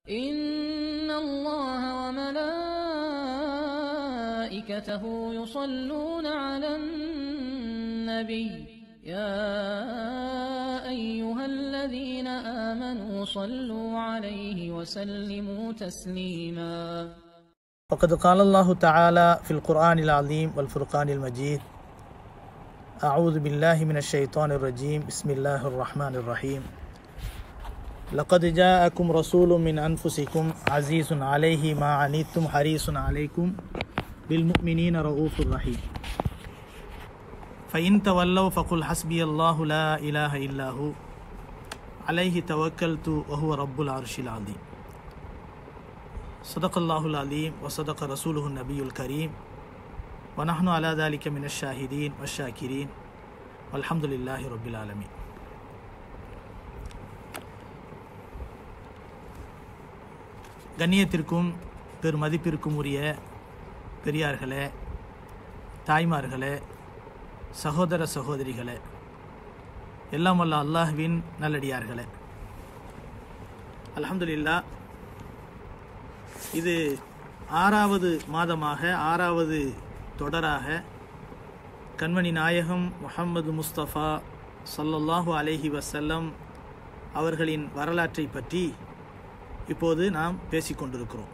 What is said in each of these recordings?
إن الله وملائكته يصلون على النبي يا أيها الذين آمنوا صلوا عليه وسلموا تسليما وقد قال الله تعالى في القرآن العظيم والفرقان المجيد أعوذ بالله من الشيطان الرجيم بسم الله الرحمن الرحيم لقد جاءكم رسول من أنفسكم عزيز عليه ما عنيتم حريص عليكم بالمؤمنين رؤوف رحيم فإن تولوا فقل حسبي الله لا إله إلا هو عليه توكلت وهو رب العرش العظيم صدق الله العظيم وصدق رسوله النبي الكريم ونحن على ذلك من الشاهدين والشاكرين والحمد لله رب العالمين கண்ணியத்திற்கும் பெருமதிப்பிற்கும் உரிய பெரியார்களே தாய்மார்களே சகோதர சகோதரிகளே எல்லாம் வல்ல அல்லாஹ்வின் நல்லடியார்களே அல்ஹம்துலில்லா இது ஆறாவது மாதமாக ஆறாவது தொடராக கண்மணி நாயகம் முஹம்மது முஸ்தபா ஸல்லல்லாஹு அலைஹி வஸல்லம் அவர்களின் வரலாற்றை பற்றி இப்போது நாம் பேசிக்கொண்டிருக்கிறோம்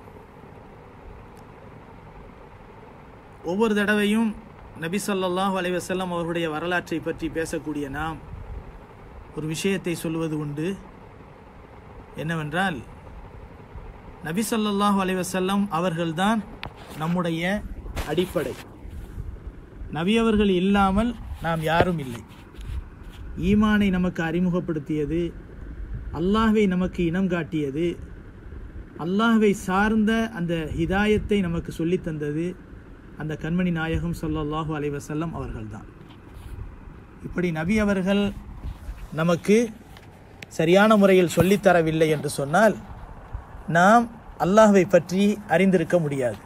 ஒவ்வொரு தடவையும் நபி ஸல்லல்லாஹு அலைஹி வஸல்லம் அவர்களுடைய வரலாற்றை பற்றி பேசக்கூடிய நாம் ஒரு விஷயத்தை சொல்வது உண்டு என்னவென்றால் நபி ஸல்லல்லாஹு அலைஹி வஸல்லம் அவர்கள்தான் நம்முடைய அடிப்படை நபி அவர்கள் இல்லாமல் நாம் யாரும் இல்லை ஈமானை நமக்கு அறிமுகப்படுத்தியது அல்லாஹ்வை நமக்கு இனம் காட்டியது அல்லாஹ்வை சார்ந்த அந்த ஹிதாயத்தை நமக்கு சொல்லித் தந்தது அந்த கண்மணி நாயகம் ஸல்லல்லாஹு அலைஹி வஸல்லம் அவர்கள்தான் இப்படி நபி அவர்கள் நமக்கு சரியான முறையில் சொல்லித் தரவில்லை என்று சொன்னால் நாம் அல்லாஹ்வை பற்றி அறிந்திருக்க முடியாது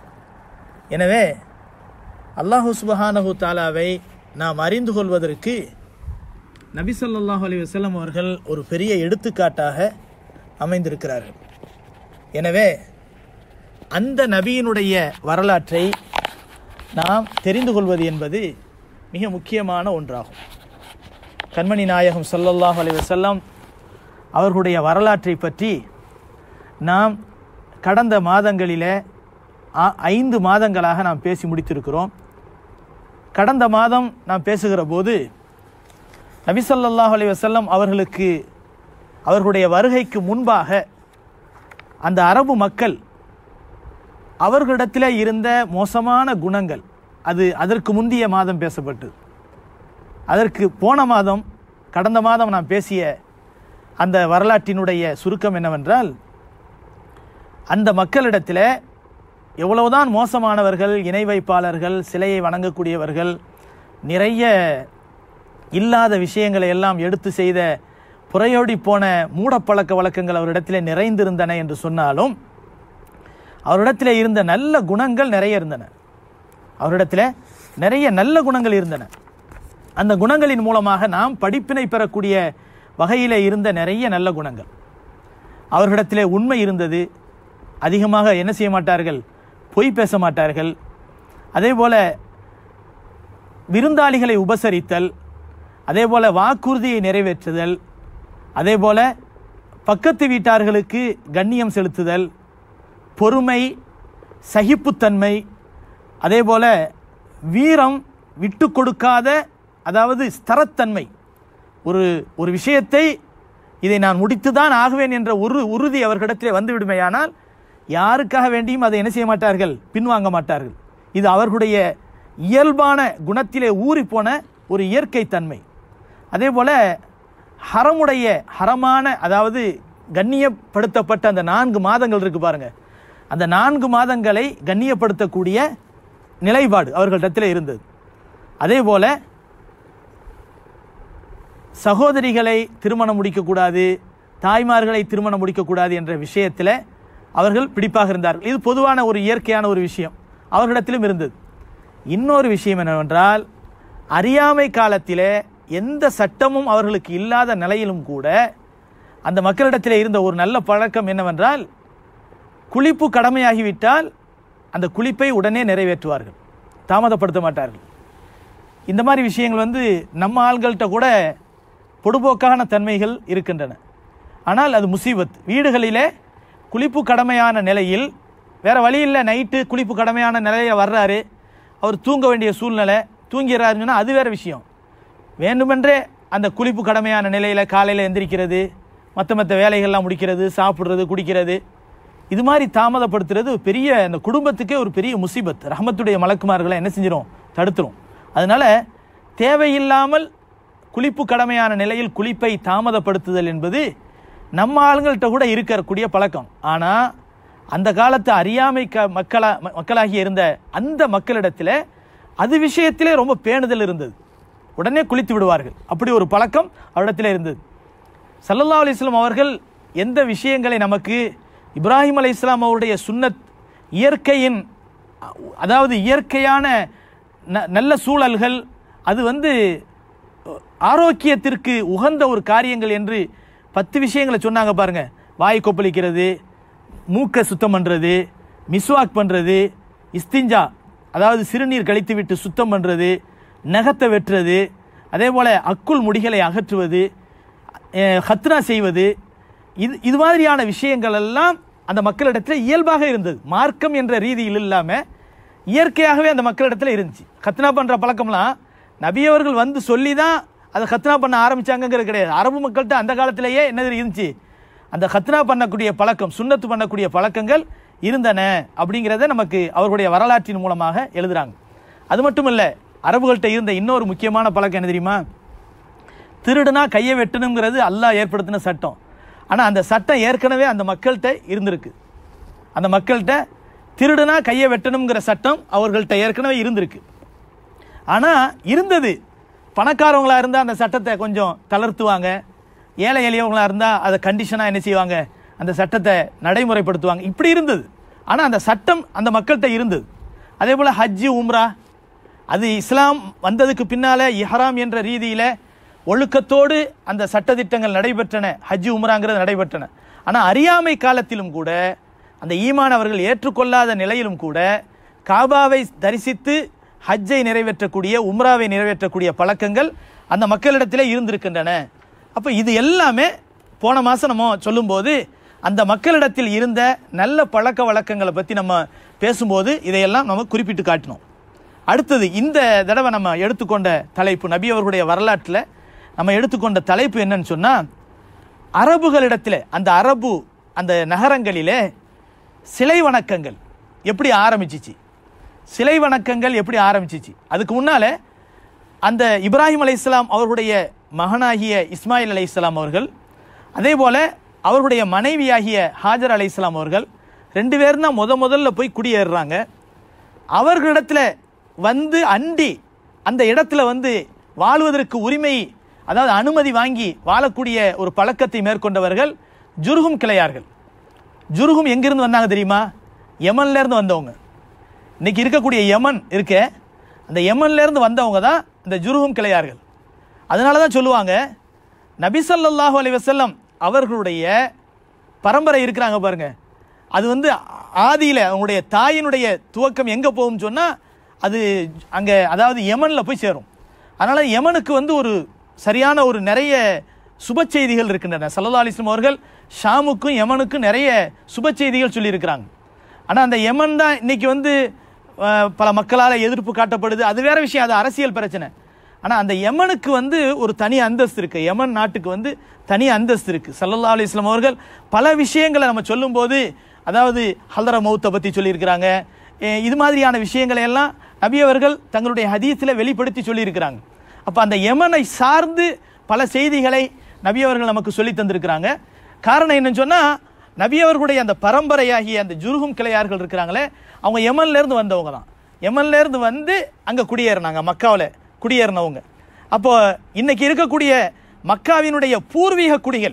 எனவே அல்லாஹு சுபஹானஹு தாலாவை நாம் அறிந்து கொள்வதற்கு நபி ஸல்லல்லாஹு அலைஹி வஸல்லம் அவர்கள் ஒரு பெரிய எடுத்துக்காட்டாக அமைந்திருக்கிறார்கள் எனவே அந்த நபியினுடைய வரலாற்றை நாம் தெரிந்து கொள்வது என்பது மிக முக்கியமான ஒன்றாகும் கண்மணி நாயகம் ஸல்லல்லாஹு அலைஹி வஸல்லம் அவர்களுடைய வரலாற்றை பற்றி நாம் கடந்த மாதங்களிலே ஆ- ஐந்து மாதங்களாக நாம் பேசி முடித்திருக்கிறோம் கடந்த மாதம் நாம் பேசுகிற போது நபி ஸல்லல்லாஹு அலைஹி வஸல்லம் அவர்களுக்கு அவர்களுடைய வருகைக்கு முன்பாக அந்த அரபு மக்கள் அவர்களிடத்தில் இருந்த மோசமான குணங்கள் அது அதற்கு முந்தைய மாதம் பேசப்பட்டது அதற்கு போன மாதம் கடந்த மாதம் நாம் பேசிய அந்த வரலாற்றினுடைய சுருக்கம் என்னவென்றால் அந்த மக்களிடத்தில் எவ்வளவுதான் மோசமானவர்கள் இணை வைப்பாளர்கள் சிலையை வணங்கக்கூடியவர்கள் நிறைய இல்லாத விஷயங்களை எல்லாம் எடுத்து செய்த புறையோடி போன மூடப்பழக்க வழக்கங்கள் அவரிடத்தில் நிறைந்திருந்தன என்று சொன்னாலும் அவரிடத்தில் இருந்த நல்ல குணங்கள் நிறைய இருந்தன அவரிடத்தில் நிறைய நல்ல குணங்கள் இருந்தன அந்த குணங்களின் மூலமாக நாம் படிப்பினை பெறக்கூடிய வகையில் இருந்த நிறைய நல்ல குணங்கள் அவர்களிடத்திலே உண்மை இருந்தது அதிகமாக என்ன செய்ய மாட்டார்கள் பொய் பேச மாட்டார்கள் அதே போல விருந்தாளிகளை உபசரித்தல் அதே போல வாக்குறுதியை நிறைவேற்றுதல் அதே போல பக்கத்து வீட்டார்களுக்கு கண்ணியம் செலுத்துதல் பொறுமை சகிப்புத்தன்மை அதே போல வீரம் விட்டு கொடுக்காத அதாவது ஸ்தரத்தன்மை ஒரு ஒரு விஷயத்தை இதை நான் முடித்துதான் ஆகுவேன் என்ற ஒரு உறுதி அவர்களிடத்திலே வந்துவிடுமேயானால் யாருக்காக வேண்டியும் அதை என்ன செய்ய மாட்டார்கள் பின்வாங்க மாட்டார்கள் இது அவர்களுடைய இயல்பான குணத்திலே ஊறிப்போன ஒரு இயற்கை தன்மை அதே போல ஹரமுடைய ஹரமான அதாவது கண்ணியப்படுத்தப்பட்ட அந்த நான்கு மாதங்கள் இருக்கு பாருங்க அந்த நான்கு மாதங்களை கண்ணியப்படுத்தக்கூடிய நிலைப்பாடு அவர்களிடத்தில் இருந்தது அதே போல சகோதரிகளை திருமணம் முடிக்கக்கூடாது தாய்மார்களை திருமணம் முடிக்கக்கூடாது என்ற விஷயத்தில் அவர்கள் பிடிப்பாக இருந்தார்கள் இது பொதுவான ஒரு இயற்கையான ஒரு விஷயம் அவர்களிடத்திலும் இருந்தது இன்னொரு விஷயம் என்னவென்றால் அறியாமை காலத்திலே எந்த சட்டமும் அவர்களுக்கு இல்லாத நிலையிலும் கூட அந்த மக்களிடத்தில் இருந்த ஒரு நல்ல பழக்கம் என்னவென்றால் குளிப்பு கடமையாகிவிட்டால் அந்த குளிப்பை உடனே நிறைவேற்றுவார்கள் தாமதப்படுத்த மாட்டார்கள் இந்த மாதிரி விஷயங்கள் வந்து நம்ம ஆள்கள்கிட்ட கூட பொடுபோக்கான தன்மைகள் இருக்கின்றன ஆனால் அது முசீபத் வீடுகளிலே குளிப்பு கடமையான நிலையில் வேற வழி இல்லை நைட்டு குளிப்பு கடமையான நிலையை வர்றாரு அவர் தூங்க வேண்டிய சூழ்நிலை தூங்கிறாருன்னு சொன்னா அது வேற விஷயம் வேண்டுமென்றே அந்த குளிப்பு கடமையான நிலையில் காலையில் எந்திரிக்கிறது மற்ற மற்ற வேலைகள்லாம் முடிக்கிறது சாப்பிட்றது குடிக்கிறது இது மாதிரி தாமதப்படுத்துறது ஒரு பெரிய அந்த குடும்பத்துக்கே ஒரு பெரிய முசீபத் ரஹமத்துடைய மலக்குமார்களை என்ன செஞ்சிடும் தடுத்துரும் அதனால தேவையில்லாமல் குளிப்பு கடமையான நிலையில் குளிப்பை தாமதப்படுத்துதல் என்பது நம்ம ஆளுங்கள்கிட்ட கூட இருக்கக்கூடிய பழக்கம் ஆனால் அந்த காலத்து அறியாமை க மக்களா ம- மக்களாகி இருந்த அந்த மக்களிடத்தில் அது விஷயத்திலே ரொம்ப பேணுதல் இருந்தது உடனே குளித்து விடுவார்கள் அப்படி ஒரு பழக்கம் அவரிடத்தில் இருந்தது சல்லல்லா அலிஸ்லாம் அவர்கள் எந்த விஷயங்களை நமக்கு இப்ராஹிம் அலை இஸ்லாம் அவருடைய சுன்னத் இயற்கையின் அதாவது இயற்கையான ந- நல்ல சூழல்கள் அது வந்து ஆரோக்கியத்திற்கு உகந்த ஒரு காரியங்கள் என்று பத்து விஷயங்களை சொன்னாங்க பாருங்க வாய் கொப்பளிக்கிறது மூக்கை சுத்தம் பண்ணுறது மிஸ்வாக் பண்ணுறது இஸ்திஞ்சா அதாவது சிறுநீர் கழித்து விட்டு சுத்தம் பண்ணுறது நகத்தை வெட்டுறது அதே போல் அக்குள் முடிகளை அகற்றுவது அஹ், ஹத்னா செய்வது இது இது மாதிரியான விஷயங்கள் எல்லாம் அந்த மக்களிடத்தில் இயல்பாக இருந்தது மார்க்கம் என்ற ரீதியில் இல்லாமல் இயற்கையாகவே அந்த மக்களிடத்தில் இருந்துச்சு கத்னா பண்ணுற பழக்கம்லாம் நபியவர்கள் வந்து சொல்லி தான் அதை கத்னா பண்ண ஆரம்பிச்சாங்கங்கிறது கிடையாது அரபு மக்கள்கிட்ட அந்த காலத்திலேயே என்னது இருந்துச்சு அந்த கத்னா பண்ணக்கூடிய பழக்கம் சுன்னத்து பண்ணக்கூடிய பழக்கங்கள் இருந்தன அப்படிங்கிறத நமக்கு அவர்களுடைய வரலாற்றின் மூலமாக எழுதுறாங்க அது மட்டும் இல்லை அரபுகள்கிட்ட இருந்த இன்னொரு முக்கியமான பழக்கம் என்ன தெரியுமா திருடுனா கையை வெட்டணுங்கிறது அல்லாஹ் ஏற்படுத்தின சட்டம் ஆனால் அந்த சட்டம் ஏற்கனவே அந்த மக்கள்கிட்ட இருந்திருக்கு அந்த மக்கள்கிட்ட திருடுனா கையை வெட்டணுங்கிற சட்டம் அவர்கள்ட்ட ஏற்கனவே இருந்திருக்கு ஆனால் இருந்தது பணக்காரவங்களா இருந்தால் அந்த சட்டத்தை கொஞ்சம் தளர்த்துவாங்க ஏழை எளியவங்களா இருந்தால் அதை கண்டிஷனாக என்ன செய்வாங்க அந்த சட்டத்தை நடைமுறைப்படுத்துவாங்க இப்படி இருந்தது ஆனால் அந்த சட்டம் அந்த மக்கள்கிட்ட இருந்தது அதே போல் ஹஜ்ஜு உம்ரா அது இஸ்லாம் வந்ததுக்கு பின்னால இஹ்ராம் என்ற ரீதியில ஒழுக்கத்தோடு அந்த சட்டதிட்டங்கள் நடைபெற்றன ஹஜ் உம்ராங்கிறது நடைபெற்றன ஆனால் அறியாமை காலத்திலும் கூட அந்த ஈமான் அவர்கள் ஏற்றுக்கொள்ளாத நிலையிலும் கூட காபாவை தரிசித்து ஹஜ்ஜை நிறைவேற்றக்கூடிய உம்ராவை நிறைவேற்றக்கூடிய பழக்கங்கள் அந்த மக்களிடத்திலே இருந்திருக்கின்றன அப்போ இது எல்லாமே போன மாதம் நம்ம சொல்லும்போது அந்த மக்களிடத்தில் இருந்த நல்ல பழக்க வழக்கங்களை பற்றி நம்ம பேசும்போது இதையெல்லாம் நம்ம குறிப்பிட்டு காட்டினோம் அடுத்தது இந்த தடவை நம்ம எடுத்துக்கொண்ட தலைப்பு நபி அவர்களுடைய வரலாற்றில் நம்ம எடுத்துக்கொண்ட தலைப்பு என்னன்னு சொன்னால் அரபுகளிடத்தில் அந்த அரபு அந்த நகரங்களிலே சிலை வணக்கங்கள் எப்படி ஆரம்பிச்சிச்சு சிலை வணக்கங்கள் எப்படி ஆரம்பிச்சிச்சு அதுக்கு முன்னால அந்த இப்ராஹிம் அலைஹிஸ்ஸலாம் அவர்களுடைய மகனாகிய இஸ்மாயில் அலைஹிஸ்ஸலாம் அவர்கள் அதே போல அவர்களுடைய மனைவியாகிய ஹாஜர் அலைஹிஸ்ஸலாம் அவர்கள் ரெண்டு பேரும் தான் முத முதல்ல போய் குடியேறுறாங்க அவர்களிடத்துல வந்து அண்டி அந்த இடத்துல வந்து வாழ்வதற்கு உரிமை அதாவது அனுமதி வாங்கி வாழக்கூடிய ஒரு பழக்கத்தை மேற்கொண்டவர்கள் ஜுருகும் கிளையார்கள் ஜுருகும் எங்கிருந்து வந்தாங்க தெரியுமா யமன்ல இருந்து வந்தவங்க இன்னைக்கு இருக்கக்கூடிய யமன் இருக்க அந்த யமன்ல இருந்து வந்தவங்க தான் இந்த ஜுருகும் கிளையார்கள் அதனால தான் சொல்லுவாங்க நபி ஸல்லல்லாஹு அலைஹி வஸல்லம் அவர்களுடைய பரம்பரை இருக்கிறாங்க பாருங்க அது வந்து ஆதியில அவங்களுடைய தாயினுடைய துவக்கம் எங்க போகும்னு சொன்னா அது அங்க அதாவது யமன்ல போய் சேரும் அதனால யமனுக்கு வந்து ஒரு சரியான ஒரு நிறைய சுப செய்திகள் இருக்கின்றன சல்லல்லா அலிஸ்லம் அவர்கள் ஷாமுக்கும் யமனுக்கும் நிறைய சுப செய்திகள் சொல்லியிருக்கிறாங்க ஆனால் அந்த யமன் தான் இன்னைக்கு வந்து அஹ், பல மக்களால் எதிர்ப்பு காட்டப்படுது அது வேற விஷயம் அது அரசியல் பிரச்சனை ஆனால் அந்த யமனுக்கு வந்து ஒரு தனி அந்தஸ்து இருக்கு யமன் நாட்டுக்கு வந்து தனி அந்தஸ்து இருக்கு சல்லல்லா அலிஸ்லாம் அவர்கள் பல விஷயங்களை நம்ம சொல்லும்போது அதாவது ஹல்தர மௌத்தை பற்றி சொல்லியிருக்கிறாங்க அஹ், இது மாதிரியான விஷயங்களை எல்லாம் நபி அவர்கள் தங்களுடைய ஹதீஸில் வெளிப்படுத்தி சொல்லியிருக்கிறாங்க அப்போ அந்த யமனை சார்ந்து பல செய்திகளை நபி அவர்கள் நமக்கு சொல்லி தந்திருக்கிறாங்க காரணம் என்னன்னு சொன்னால் நபி அவர்களுடைய அந்த பரம்பரையாகிய அந்த ஜுருகும் கிளையார்கள் இருக்கிறாங்களே அவங்க யமன்ல இருந்து வந்தவங்க தான் யமன்ல இருந்து வந்து அங்கே குடியேறினாங்க மக்காவில் குடியேறினவங்க அப்போ இன்னைக்கு இருக்கக்கூடிய மக்காவினுடைய பூர்வீக குடிகள்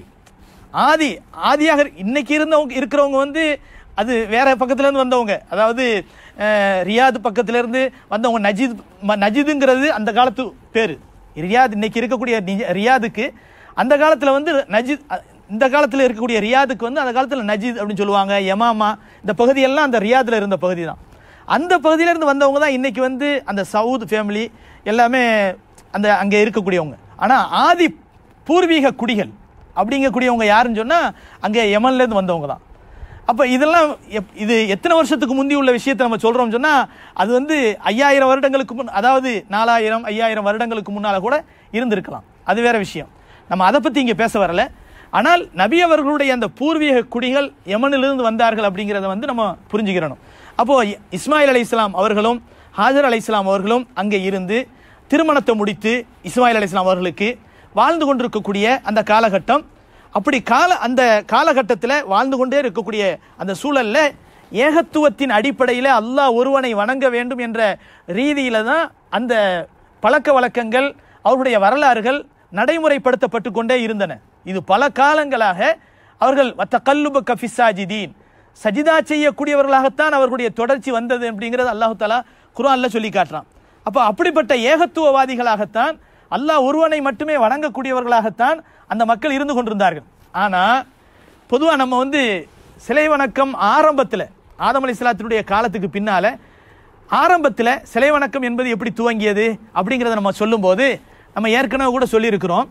ஆதி ஆதியாக இன்னைக்கு இருந்தவங்க இருக்கிறவங்க வந்து அது வேற பக்கத்துல இருந்து வந்தவங்க அதாவது அஹ், ரியாத் பக்கத்துல இருந்து வந்தவங்க நஜித் ம- நஜிதுங்கிறது அந்த காலத்து பேரு ரியாத் இன்னைக்கு இருக்கக்கூடிய நிஜ- ரியாதுக்கு அந்த காலத்துல வந்து நஜித் அ- இந்த காலத்தில் இருக்கக்கூடிய ரியாதுக்கு வந்து அந்த காலத்தில் நஜீத் அப்படின்னு சொல்லுவாங்க யமாமா இந்த பகுதியெல்லாம் அந்த ரியாதில் இருந்த பகுதி தான் அந்த பகுதியிலேருந்து வந்தவங்க தான் இன்னைக்கு வந்து அந்த சவுத் ஃபேமிலி எல்லாமே அந்த அங்கே இருக்கக்கூடியவங்க ஆனால் ஆதி பூர்வீக குடிகள் அப்படிங்கக்கூடியவங்க யாருன்னு சொன்னால் அங்கே யமன்லேருந்து வந்தவங்க தான் அப்போ இதெல்லாம் எப்- இது எத்தனை வருஷத்துக்கு முந்தி உள்ள விஷயத்தை நம்ம சொல்கிறோம் சொன்னால் அது வந்து ஐயாயிரம் வருடங்களுக்கு முன் அதாவது நாலாயிரம் ஐயாயிரம் வருடங்களுக்கு முன்னால் கூட இருந்திருக்கலாம் அது வேற விஷயம் நம்ம அதை பற்றி இங்கே பேச வரல ஆனால் நபி அவர்களுடைய அந்த பூர்வீக குடிகள் யமனிலிருந்து வந்தார்கள் அப்படிங்கிறத வந்து நம்ம புரிஞ்சுக்கிறணும் அப்போது இஸ்மாயில் அலை இஸ்லாம் அவர்களும் ஹாஜர் அலை இஸ்லாம் அவர்களும் அங்கே இருந்து திருமணத்தை முடித்து இஸ்மாயில் அலை இஸ்லாம் அவர்களுக்கு வாழ்ந்து கொண்டிருக்கக்கூடிய அந்த காலகட்டம் அப்படி கால அந்த காலகட்டத்தில் வாழ்ந்து கொண்டே இருக்கக்கூடிய அந்த சூழல்ல ஏகத்துவத்தின் அடிப்படையில் அல்லாஹ் ஒருவனை வணங்க வேண்டும் என்ற ரீதியில தான் அந்த பழக்க வழக்கங்கள் அவருடைய வரலாறுகள் நடைமுறைப்படுத்தப்பட்டு கொண்டே இருந்தன இது பல காலங்களாக அவர்கள் வத்த கல்லுப கஃபிசாஜிதீன் சஜிதா செய்யக்கூடியவர்களாகத்தான் அவர்களுடைய தொடர்ச்சி வந்தது அப்படிங்கிறது அல்லாஹு தாலா குர்ஆன்ல சொல்லி காட்டுறான் அப்போ அப்படிப்பட்ட ஏகத்துவவாதிகளாகத்தான் அல்லாஹ் ஒருவனை மட்டுமே வணங்கக்கூடியவர்களாகத்தான் அந்த மக்கள் இருந்து கொண்டிருந்தார்கள் ஆனா பொதுவா நம்ம வந்து சிலை வணக்கம் ஆரம்பத்தில் ஆதம் அலைஹிஸ்ஸலாத்தினுடைய காலத்துக்கு பின்னால ஆரம்பத்தில் சிலை வணக்கம் என்பது எப்படி துவங்கியது அப்படிங்கிறத நம்ம சொல்லும்போது நம்ம ஏற்கனவே கூட சொல்லியிருக்கிறோம்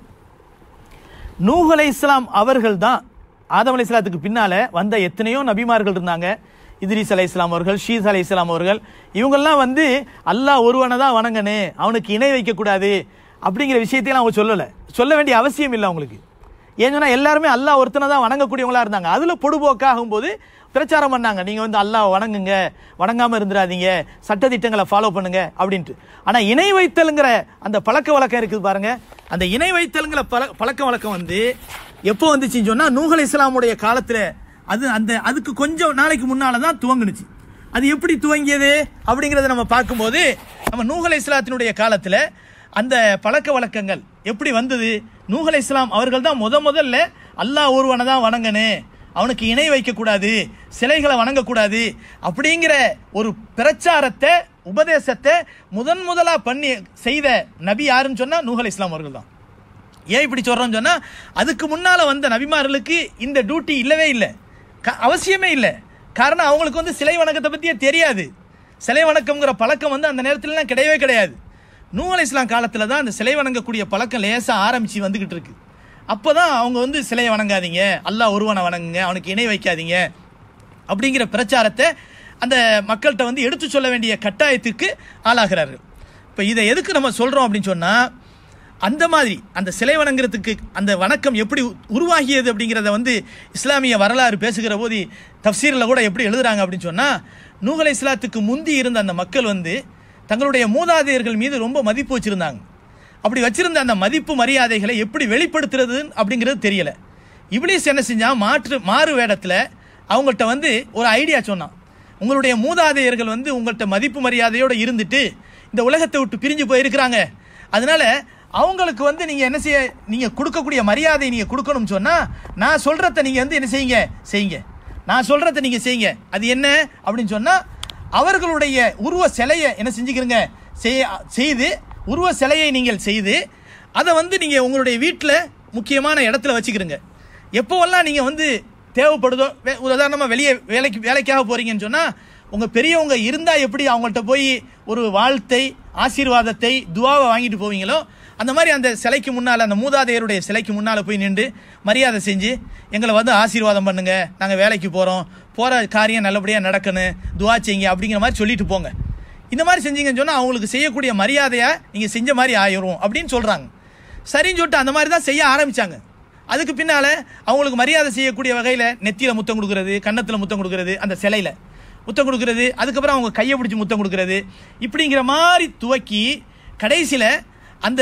நூஹ் அலை இஸ்லாம் அவர்கள் தான் ஆதம் அலை இஸ்லாத்துக்கு பின்னால வந்த எத்தனையோ நபிமார்கள் இருந்தாங்க இத்ரீஸ் அலை இஸ்லாம் அவர்கள் ஷீஸ் அலை இஸ்லாம் அவர்கள் இவங்கெல்லாம் வந்து அல்லாஹ் ஒருவனை தான் வணங்கனே அவனுக்கு இணை வைக்கக்கூடாது அப்படிங்கிற விஷயத்தையெல்லாம் அவங்க சொல்லலை சொல்ல வேண்டிய அவசியம் இல்லை அவங்களுக்கு ஏன் சொன்னா எல்லாருமே அல்லாஹ் ஒருத்தனை தான் வணங்கக்கூடியவங்களா இருந்தாங்க அதில் பொடுபோக்காகும் போது பிரச்சாரம் பண்ணாங்க நீங்க வந்து அல்லாஹ் வணங்குங்க வணங்காம இருந்துடாதீங்க சட்டதிட்டங்களை ஃபாலோ பண்ணுங்க அப்படின்ட்டு ஆனா இணை வைத்தல்ங்கிற அந்த பழக்க வழக்கம் இருக்குது பாருங்க அந்த இணை வைத்தல்ங்கிற பழ பழக்க வழக்கம் வந்து எப்போ வந்துச்சுன்னு சொன்னா நூகல் இஸ்லாமுடைய காலத்துல அது அந்த அதுக்கு கொஞ்சம் நாளைக்கு முன்னால தான் துவங்குனுச்சு அது எப்படி துவங்கியது அப்படிங்கறத நம்ம பார்க்கும்போது நம்ம நூகல் இஸ்லாத்தினுடைய காலத்துல அந்த பழக்க வழக்கங்கள் எப்படி வந்தது நூகல் இஸ்லாம் அவர்கள் தான் முத முதல்ல அல்லாஹ் ஒருவனை தான் வணங்கனு அவனுக்கு இணை வைக்கக்கூடாது சிலைகளை வணங்கக்கூடாது அப்படிங்கிற ஒரு பிரச்சாரத்தை உபதேசத்தை முதன் முதலா பண்ணி செய்த நபி யாருன்னு சொன்னா நூகல் இஸ்லாம் அவர்கள் தான் ஏன் இப்படி சொல்றோம்னு சொன்னா அதுக்கு முன்னால வந்த நபிமார்களுக்கு இந்த டியூட்டி இல்லவே இல்லை க- அவசியமே இல்லை காரணம் அவங்களுக்கு வந்து சிலை வணக்கத்தை பத்தியே தெரியாது சிலை வணக்கம்ங்கிற பழக்கம் வந்து அந்த நேரத்துலலாம் கிடையவே கிடையாது நூ அலை இஸ்லாம் காலத்தில் தான் அந்த சிலை வணங்கக்கூடிய பழக்கம் லேசாக ஆரம்பிச்சு வந்துகிட்டு இருக்கு அப்போ தான் அவங்க வந்து சிலையை வணங்காதீங்க அல்லாஹ் ஒருவனை வணங்குங்க அவனுக்கு இணை வைக்காதீங்க அப்படிங்கிற பிரச்சாரத்தை அந்த மக்கள்கிட்ட வந்து எடுத்து சொல்ல வேண்டிய கட்டாயத்திற்கு ஆளாகிறார்கள் இப்போ இதை எதுக்கு நம்ம சொல்கிறோம் அப்படின்னு சொன்னால் அந்த மாதிரி அந்த சிலை வணங்குறதுக்கு அந்த வணக்கம் எப்படி உ- உருவாகியது அப்படிங்கிறத வந்து இஸ்லாமிய வரலாறு பேசுகிற போது தப்சீரில் கூட எப்படி எழுதுறாங்க அப்படின்னு சொன்னால் நூகலை இஸ்லாத்துக்கு முந்தி இருந்த அந்த மக்கள் வந்து தங்களுடைய மூதாதையர்கள் மீது ரொம்ப மதிப்பு வச்சிருந்தாங்க அப்படி வச்சிருந்த அந்த மதிப்பு மரியாதைகளை எப்படி வெளிப்படுத்துறது அப்படிங்கிறது தெரியல இப்ளீஸ் என்ன செஞ்சா மாற்று மாறு வேடத்தில் அவங்கள்ட்ட வந்து ஒரு ஐடியா சொன்னான் உங்களுடைய மூதாதையர்கள் வந்து உங்கள்கிட்ட மதிப்பு மரியாதையோடு இருந்துட்டு இந்த உலகத்தை விட்டு பிரிஞ்சு போயிருக்கிறாங்க அதனால அவங்களுக்கு வந்து நீங்க என்ன செய்ய நீங்க கொடுக்கக்கூடிய மரியாதை நீங்க கொடுக்கணும்னு சொன்னா நான் சொல்றத நீங்க வந்து என்ன செய்யுங்க செய்யுங்க நான் சொல்றத நீங்க செய்யுங்க அது என்ன அப்படின்னு சொன்னா அவர்களுடைய உருவ சிலையை என்ன செஞ்சுக்கிறீங்க செய்ய செய்து உருவ சிலையை நீங்கள் செய்து அதை வந்து நீங்கள் உங்களுடைய வீட்டில் முக்கியமான இடத்துல வச்சுக்கிறீங்க எப்போவெல்லாம் நீங்கள் வந்து தேவைப்படுதோ வே- உதாரணமாக வெளியே வேலைக்கு வேலைக்காக போகிறீங்கன்னு சொன்னால் உங்கள் பெரியவங்க இருந்தால் எப்படி அவங்கள்ட்ட போய் ஒரு வாழ்த்தை ஆசீர்வாதத்தை துவாவை வாங்கிட்டு போவீங்களோ அந்த மாதிரி அந்த சிலைக்கு முன்னால் அந்த மூதாதையருடைய சிலைக்கு முன்னால் போய் நின்று மரியாதை செஞ்சு எங்களை வந்து ஆசீர்வாதம் பண்ணுங்க நாங்கள் வேலைக்கு போகிறோம் போகிற காரியம் நல்லபடியாக நடக்கணும் துவா செய்யுங்க அப்படிங்கிற மாதிரி சொல்லிட்டு போங்க இந்த மாதிரி செஞ்சீங்கன்னு சொன்னால் அவங்களுக்கு செய்யக்கூடிய மரியாதையை நீங்கள் செஞ்ச மாதிரி ஆயிரும் அப்படின்னு சொல்கிறாங்க சரின்னு சொல்லிட்டு அந்த மாதிரி தான் செய்ய ஆரம்பிச்சாங்க அதுக்கு பின்னால் அவங்களுக்கு மரியாதை செய்யக்கூடிய வகையில் நெத்தியில் முத்தம் கொடுக்கறது கன்னத்தில் முத்தம் கொடுக்கறது அந்த சிலையில் முத்தம் கொடுக்கறது அதுக்கப்புறம் அவங்க கையை பிடிச்சி முத்தம் கொடுக்கறது இப்படிங்கிற மாதிரி துவக்கி கடைசியில் அந்த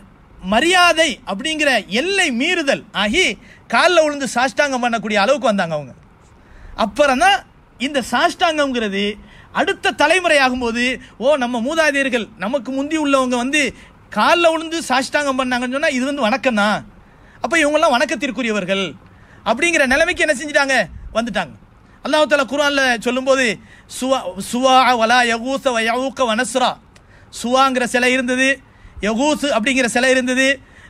மரியாதை அப்படிங்கிற எல்லை மீறுதல் ஆகி காலில் விழுந்து சாஷ்டாங்கம் பண்ணக்கூடிய அளவுக்கு வந்தாங்க அவங்க அப்புறம் தான் இந்த சாஷ்டாங்கம்ங்கிறது அடுத்த தலைமுறை ஆகும்போது ஓ நம்ம மூதாதையர்கள் நமக்கு முந்தி உள்ளவங்க வந்து காலில் விழுந்து சாஷ்டாங்கம் பண்ணாங்கன்னு சொன்னால் இது வந்து வணக்கம் தான் அப்போ இவங்கெல்லாம் வணக்கத்திற்குரியவர்கள் அப்படிங்கிற நிலைமைக்கு என்ன செஞ்சிட்டாங்க வந்துட்டாங்க அல்லாஹ் தாலா குர்ஆன்ல சொல்லும்போது சுவா சுவா வலா யகூச வ யஊக்க வனஸ்ரா சுவாங்கிற சிலை இருந்தது யகூஸ் அப்படிங்கிற சிலை இருந்தது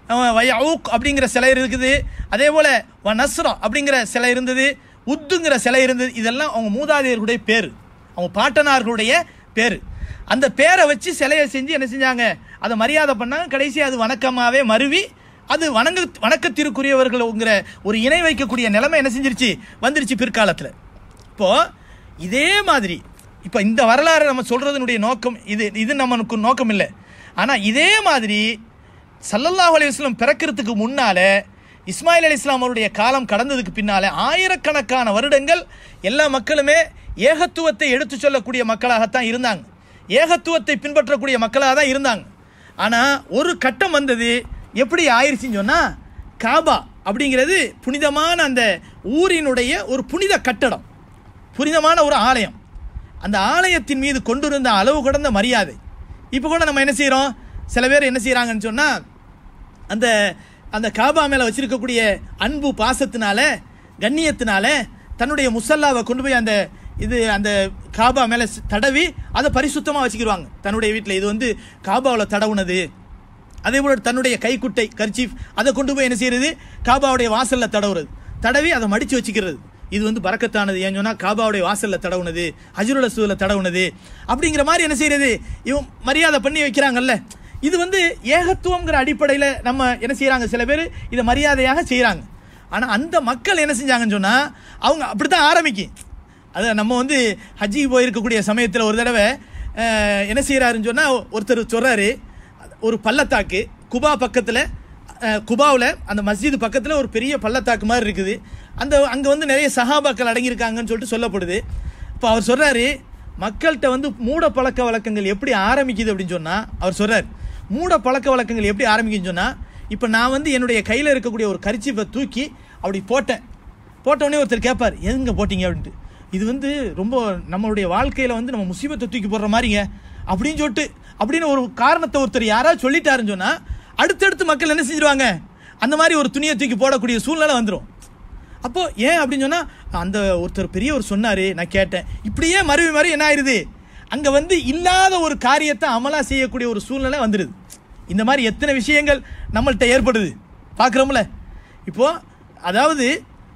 வயவுக் அப்படிங்கிற சிலை இருக்குது அதே போல் வ நஸ்ரா அப்படிங்கிற சிலை இருந்தது உத்துங்கிற சிலை இருந்தது இதெல்லாம் அவங்க மூதாதையர்களுடைய பேர் அவங்க பாட்டனார்களுடைய பேர் அந்த பேரை வச்சு சிலையை செஞ்சு என்ன செஞ்சாங்க அதை மரியாதை பண்ணாங்க கடைசி அது வணக்கமாகவே மருவி அது வணங்க வணக்கத்திற்குரியவர்கள்ங்கிற ஒரு இணை வைக்கக்கூடிய நிலைமை என்ன செஞ்சிருச்சு வந்துருச்சு பிற்காலத்தில் இப்போ இதே மாதிரி இப்போ இந்த வரலாறு நம்ம சொல்றதனுடைய நோக்கம் இது இது நமக்கு நோக்கம் இல்லை ஆனால் இதே மாதிரி சல்லல்லாஹு அலைஹி வஸல்லம் பிறக்கிறதுக்கு முன்னால இஸ்மாயில் அலி இஸ்லாம் அவருடைய காலம் கடந்ததுக்கு பின்னால ஆயிரக்கணக்கான வருடங்கள் எல்லா மக்களுமே ஏகத்துவத்தை எடுத்து சொல்லக்கூடிய மக்களாகத்தான் இருந்தாங்க ஏகத்துவத்தை பின்பற்றக்கூடிய மக்களாக தான் இருந்தாங்க ஆனால் ஒரு கட்டம் வந்தது எப்படி ஆயிடுச்சுன்னு சொன்னால் காபா அப்படிங்கிறது புனிதமான அந்த ஊரினுடைய ஒரு புனித கட்டடம் புனிதமான ஒரு ஆலயம் அந்த ஆலயத்தின் மீது கொண்டிருந்த அளவு கடந்த மரியாதை இப்போ கூட நம்ம என்ன செய்கிறோம் சில பேர் என்ன செய்கிறாங்கன்னு சொன்னால் அந்த அந்த காபா மேலே வச்சிருக்கக்கூடிய அன்பு பாசத்தினால கண்ணியத்தினால தன்னுடைய முசல்லாவை கொண்டு போய் அந்த இது அந்த காபா மேலே தடவி அதை பரிசுத்தமாக வச்சுக்கிடுவாங்க தன்னுடைய வீட்டில் இது வந்து காபாவில் தடவுனது அதே போல் தன்னுடைய கைக்குட்டை கர்ச்சீஃப் அதை கொண்டு போய் என்ன செய்யறது காபாவுடைய வாசல்ல தடவுறது தடவி அதை மடிச்சு வச்சுக்கிறது இது வந்து பறக்கத்தானது ஏன் சொன்னா காபாவுடைய வாசல்ல தடவுனது ஹஜ்ருல் அஸ்வதில் தடவுனது அப்படிங்கிற மாதிரி என்ன செய்யறது இவன் மரியாதை பண்ணி வைக்கிறாங்கல்ல இது வந்து ஏகத்துவங்கிற அடிப்படையில் நம்ம என்ன செய்றாங்க சில பேர் இதை மரியாதையாக செய்கிறாங்க ஆனால் அந்த மக்கள் என்ன செஞ்சாங்கன்னு சொன்னால் அவங்க அப்படி தான் ஆரம்பிக்கும் அது நம்ம வந்து ஹஜ்ஜிக்கு போயிருக்கக்கூடிய சமயத்தில் ஒரு தடவை அஹ், என்ன செய்கிறாருன்னு சொன்னால் ஒருத்தர் சொல்கிறாரு ஒரு பள்ளத்தாக்கு குபா பக்கத்தில் குபாவில் அந்த மஸ்ஜித் பக்கத்தில் ஒரு பெரிய பள்ளத்தாக்கு மாதிரி இருக்குது அந்த அங்கே வந்து நிறைய சஹாபாக்கள் அடங்கியிருக்காங்கன்னு சொல்லிட்டு சொல்லப்படுது இப்போ அவர் சொல்கிறாரு மக்கள்கிட்ட வந்து மூட பழக்க வழக்கங்கள் எப்படி ஆரம்பிக்குது அப்படின்னு சொன்னால் அவர் சொல்கிறார் மூட பழக்க வழக்கங்கள் எப்படி ஆரம்பிக்குதுன்னு சொன்னால் இப்போ நான் வந்து என்னுடைய கையில் இருக்கக்கூடிய ஒரு கரிச்சிப்பை தூக்கி அப்படி போட்டேன் போட்ட உடனே ஒருத்தர் கேட்பார் எதுங்க போட்டீங்க அப்படின்ட்டு இது வந்து ரொம்ப நம்மளுடைய வாழ்க்கையில் வந்து நம்ம முசீபத்தை தூக்கி போடுற மாதிரிங்க அப்படின்னு சொல்லிட்டு அப்படின்னு ஒரு காரணத்தை ஒருத்தர் யாராவது சொல்லிட்டாருன்னு சொன்னால் அடுத்தடுத்து மக்கள் என்ன செஞ்சிருவாங்க அந்த மாதிரி ஒரு துணியை தூக்கி போடக்கூடிய சூழ்நிலை வந்துடும் அப்போ ஏன் அப்படின்னு சொன்னா அந்த ஒருத்தர் பெரியவர் சொன்னாரு நான் கேட்டேன் இப்படியே மறுவி மறு என்ன ஆயிருது அங்க வந்து இல்லாத ஒரு காரியத்தை அமலா செய்யக்கூடிய ஒரு சூழ்நிலை வந்துடுது இந்த மாதிரி எத்தனை விஷயங்கள் நம்மள்ட்ட ஏற்படுது பார்க்குறோம்ல இப்போ அதாவது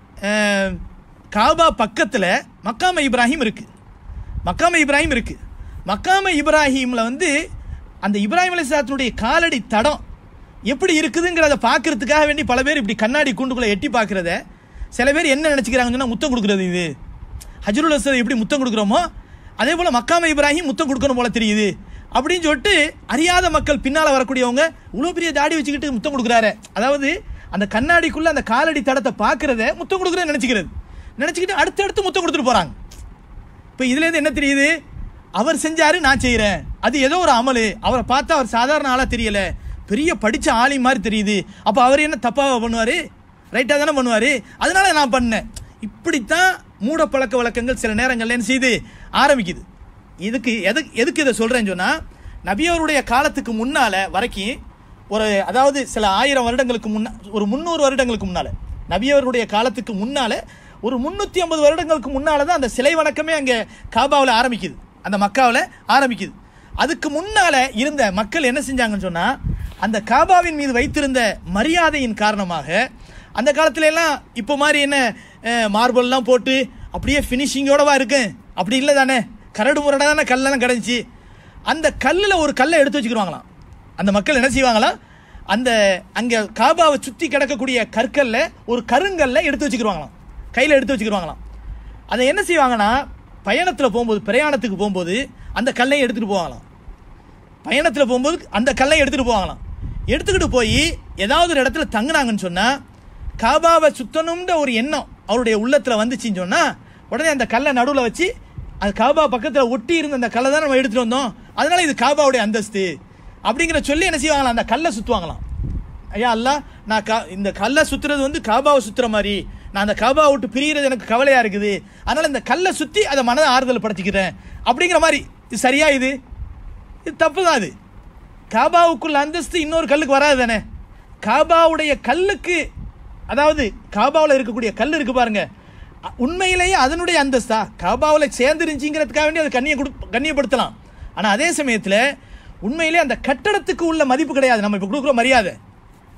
அஹ், காபா பக்கத்தில் மக்காம இப்ராஹிம் இருக்கு மக்காம இப்ராஹிம் இருக்கு மக்காம இப்ராஹிம்ல வந்து அந்த இப்ராஹிம் அலிஸ்லாத்தினுடைய காலடி தடம் எப்படி இருக்குதுங்கிறத பார்க்கறதுக்காக வேண்டி பல பேர் இப்படி கண்ணாடி கூண்டுக்குள்ள எட்டி பார்க்கறத சில பேர் என்ன நினச்சிக்கிறாங்கன்னு சொன்னா முத்தம் கொடுக்குறது இது ஹஜ்ருல் அஸ்வத் எப்படி முத்தம் கொடுக்குறோமோ அதே போல் மக்காம இப்ராஹிம் முத்தம் கொடுக்கணும் போல தெரியுது அப்படின்னு சொல்லிட்டு அறியாத மக்கள் பின்னால் வரக்கூடியவங்க இவ்வளோ பெரிய தாடி வச்சுக்கிட்டு முத்தம் கொடுக்குறாரு அதாவது அந்த கண்ணாடிக்குள்ள அந்த காலடி தடத்தை பார்க்கறத முத்தம் கொடுக்குறத நினச்சிக்கிறது நினச்சிக்கிட்டு அடுத்தடுத்து முத்தம் கொடுத்துட்டு போகிறாங்க இப்போ இதுலேருந்து என்ன தெரியுது அவர் செஞ்சாரு நான் செய்கிறேன் அது ஏதோ ஒரு அமலு அவரை பார்த்தா அவர் சாதாரண ஆளாக தெரியல பெரிய படிச்ச ஆளி மாதிரி தெரியுது அப்போ அவர் என்ன தப்பாக பண்ணுவார் ரைட்டாக தானே பண்ணுவார் அதனால நான் பண்ணேன் இப்படித்தான் மூட பழக்க வழக்கங்கள் சில நேரங்கள்ல என்ன செய்யுது ஆரம்பிக்குது இதுக்கு எதுக்கு எதுக்கு இதை சொல்கிறேன்னு சொன்னால் நபியவருடைய காலத்துக்கு முன்னால் வரைக்கும் ஒரு அதாவது சில ஆயிரம் வருடங்களுக்கு முன்ன ஒரு முந்நூறு வருடங்களுக்கு முன்னால் நபியவருடைய காலத்துக்கு முன்னால் ஒரு முந்நூற்றி ஐம்பது வருடங்களுக்கு முன்னால் தான் அந்த சிலை வணக்கமே அங்கே காபாவில் ஆரம்பிக்குது அந்த மக்காவில் ஆரம்பிக்குது அதுக்கு முன்னால் இருந்த மக்கள் என்ன செஞ்சாங்கன்னு சொன்னால் அந்த காபாவின் மீது வைத்திருந்த மரியாதையின் காரணமாக அந்த காலத்துல எல்லாம் இப்போ மாதிரி என்ன மார்பிள்லாம் போட்டு அப்படியே ஃபினிஷிங்கோடவா இருக்கு அப்படி இல்லை தானே கரடு முரடாக தானே கல்லெல்லாம் கிடந்துச்சு அந்த கல்லில் ஒரு கல்லை எடுத்து வச்சுக்கிடுவாங்களாம் அந்த மக்கள் என்ன செய்வாங்களாம் அந்த அங்கே காபாவை சுற்றி கிடக்கக்கூடிய கற்கல்ல ஒரு கருங்கல்ல எடுத்து வச்சுக்கிடுவாங்களாம் கையில் எடுத்து வச்சுக்கிடுவாங்களாம் அதை என்ன செய்வாங்கன்னா பயணத்தில் போகும்போது பிரயாணத்துக்கு போகும்போது அந்த கல்லையும் எடுத்துகிட்டு போவாங்களாம் பயணத்தில் போகும்போது அந்த கல்லை எடுத்துகிட்டு போவாங்களாம் எடுத்துக்கிட்டு போய் ஏதாவது ஒரு இடத்துல தங்குனாங்கன்னு சொன்னால் காபாவை சுத்தணும்ன்ற ஒரு எண்ணம் அவருடைய உள்ளத்தில் வந்துச்சுன்னு சொன்னால் உடனே அந்த கல்லை நடுவில் வச்சு அது காபா பக்கத்தில் ஒட்டி இருந்த அந்த கல்லை தான் நம்ம எடுத்துகிட்டு வந்தோம் அதனால இது காபாவுடைய அந்தஸ்து அப்படிங்கிற சொல்லி என்ன செய்வாங்களாம் அந்த கல்லை சுற்றுவாங்களாம் ஐயா அல்லா நான் கா இந்த கல்லை சுற்றுறது வந்து காபாவை சுற்றுற மாதிரி நான் அந்த காபாவை விட்டு பிரிகிறது எனக்கு கவலையாக இருக்குது அதனால் இந்த கல்லை சுற்றி அதை மனதை ஆறுதல் படுத்திக்கிறேன் அப்படிங்கிற மாதிரி இது சரியா இது இது தப்பு தான் அது காபாவுக்குள்ள அந்தஸ்து இன்னொரு கல்லுக்கு வராது தானே காபாவுடைய கல்லுக்கு அதாவது காபாவில் இருக்கக்கூடிய கல் இருக்கு பாருங்க அ- உண்மையிலேயே அதனுடைய அந்தஸ்தா காபாவில் சேர்ந்துருந்துச்சிங்கிறதுக்காக வேண்டி அதை கண்ணிய கொடு கண்ணியப்படுத்தலாம் ஆனால் அதே சமயத்தில் உண்மையிலே அந்த கட்டடத்துக்கு உள்ள மதிப்பு கிடையாது நம்ம இப்போ கொடுக்குற மரியாதை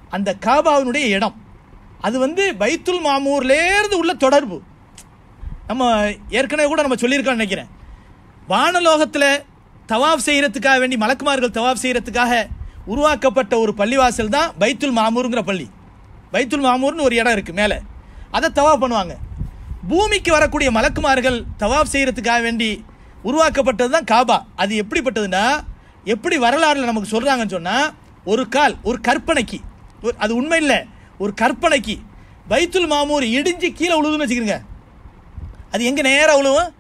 அந்த காபாவினுடைய இடம் அது வந்து பைத்துல் மாமூர்லேருந்து உள்ள தொடர்பு நம்ம ஏற்கனவே கூட நம்ம சொல்லியிருக்கோம்னு நினைக்கிறேன் வானலோகத்தில் தவாப் செய்யறதுக்காக வேண்டி மலக்குமார்கள் தவாப் செய்யறதுக்காக உருவாக்கப்பட்ட ஒரு பள்ளிவாசல் தான் பைத்துல் மாமூருங்கிற பள்ளி பைத்துல் மாமூர்னு ஒரு இடம் இருக்குது மேலே அதை தவாப் பண்ணுவாங்க பூமிக்கு வரக்கூடிய மலக்குமார்கள் தவாப் செய்யறதுக்காக வேண்டி உருவாக்கப்பட்டது தான் காபா அது எப்படிப்பட்டதுன்னா எப்படி வரலாறுல நமக்கு சொல்கிறாங்கன்னு சொன்னால் ஒரு கால் ஒரு கற்பனைக்கு ஒரு- அது உண்மை இல்லை ஒரு கற்பனைக்கு பைத்துல் மாமூர் இடிஞ்சு கீழே உழுதுன்னு வச்சுக்கிறீங்க அது எங்கே நேராக விழுவும்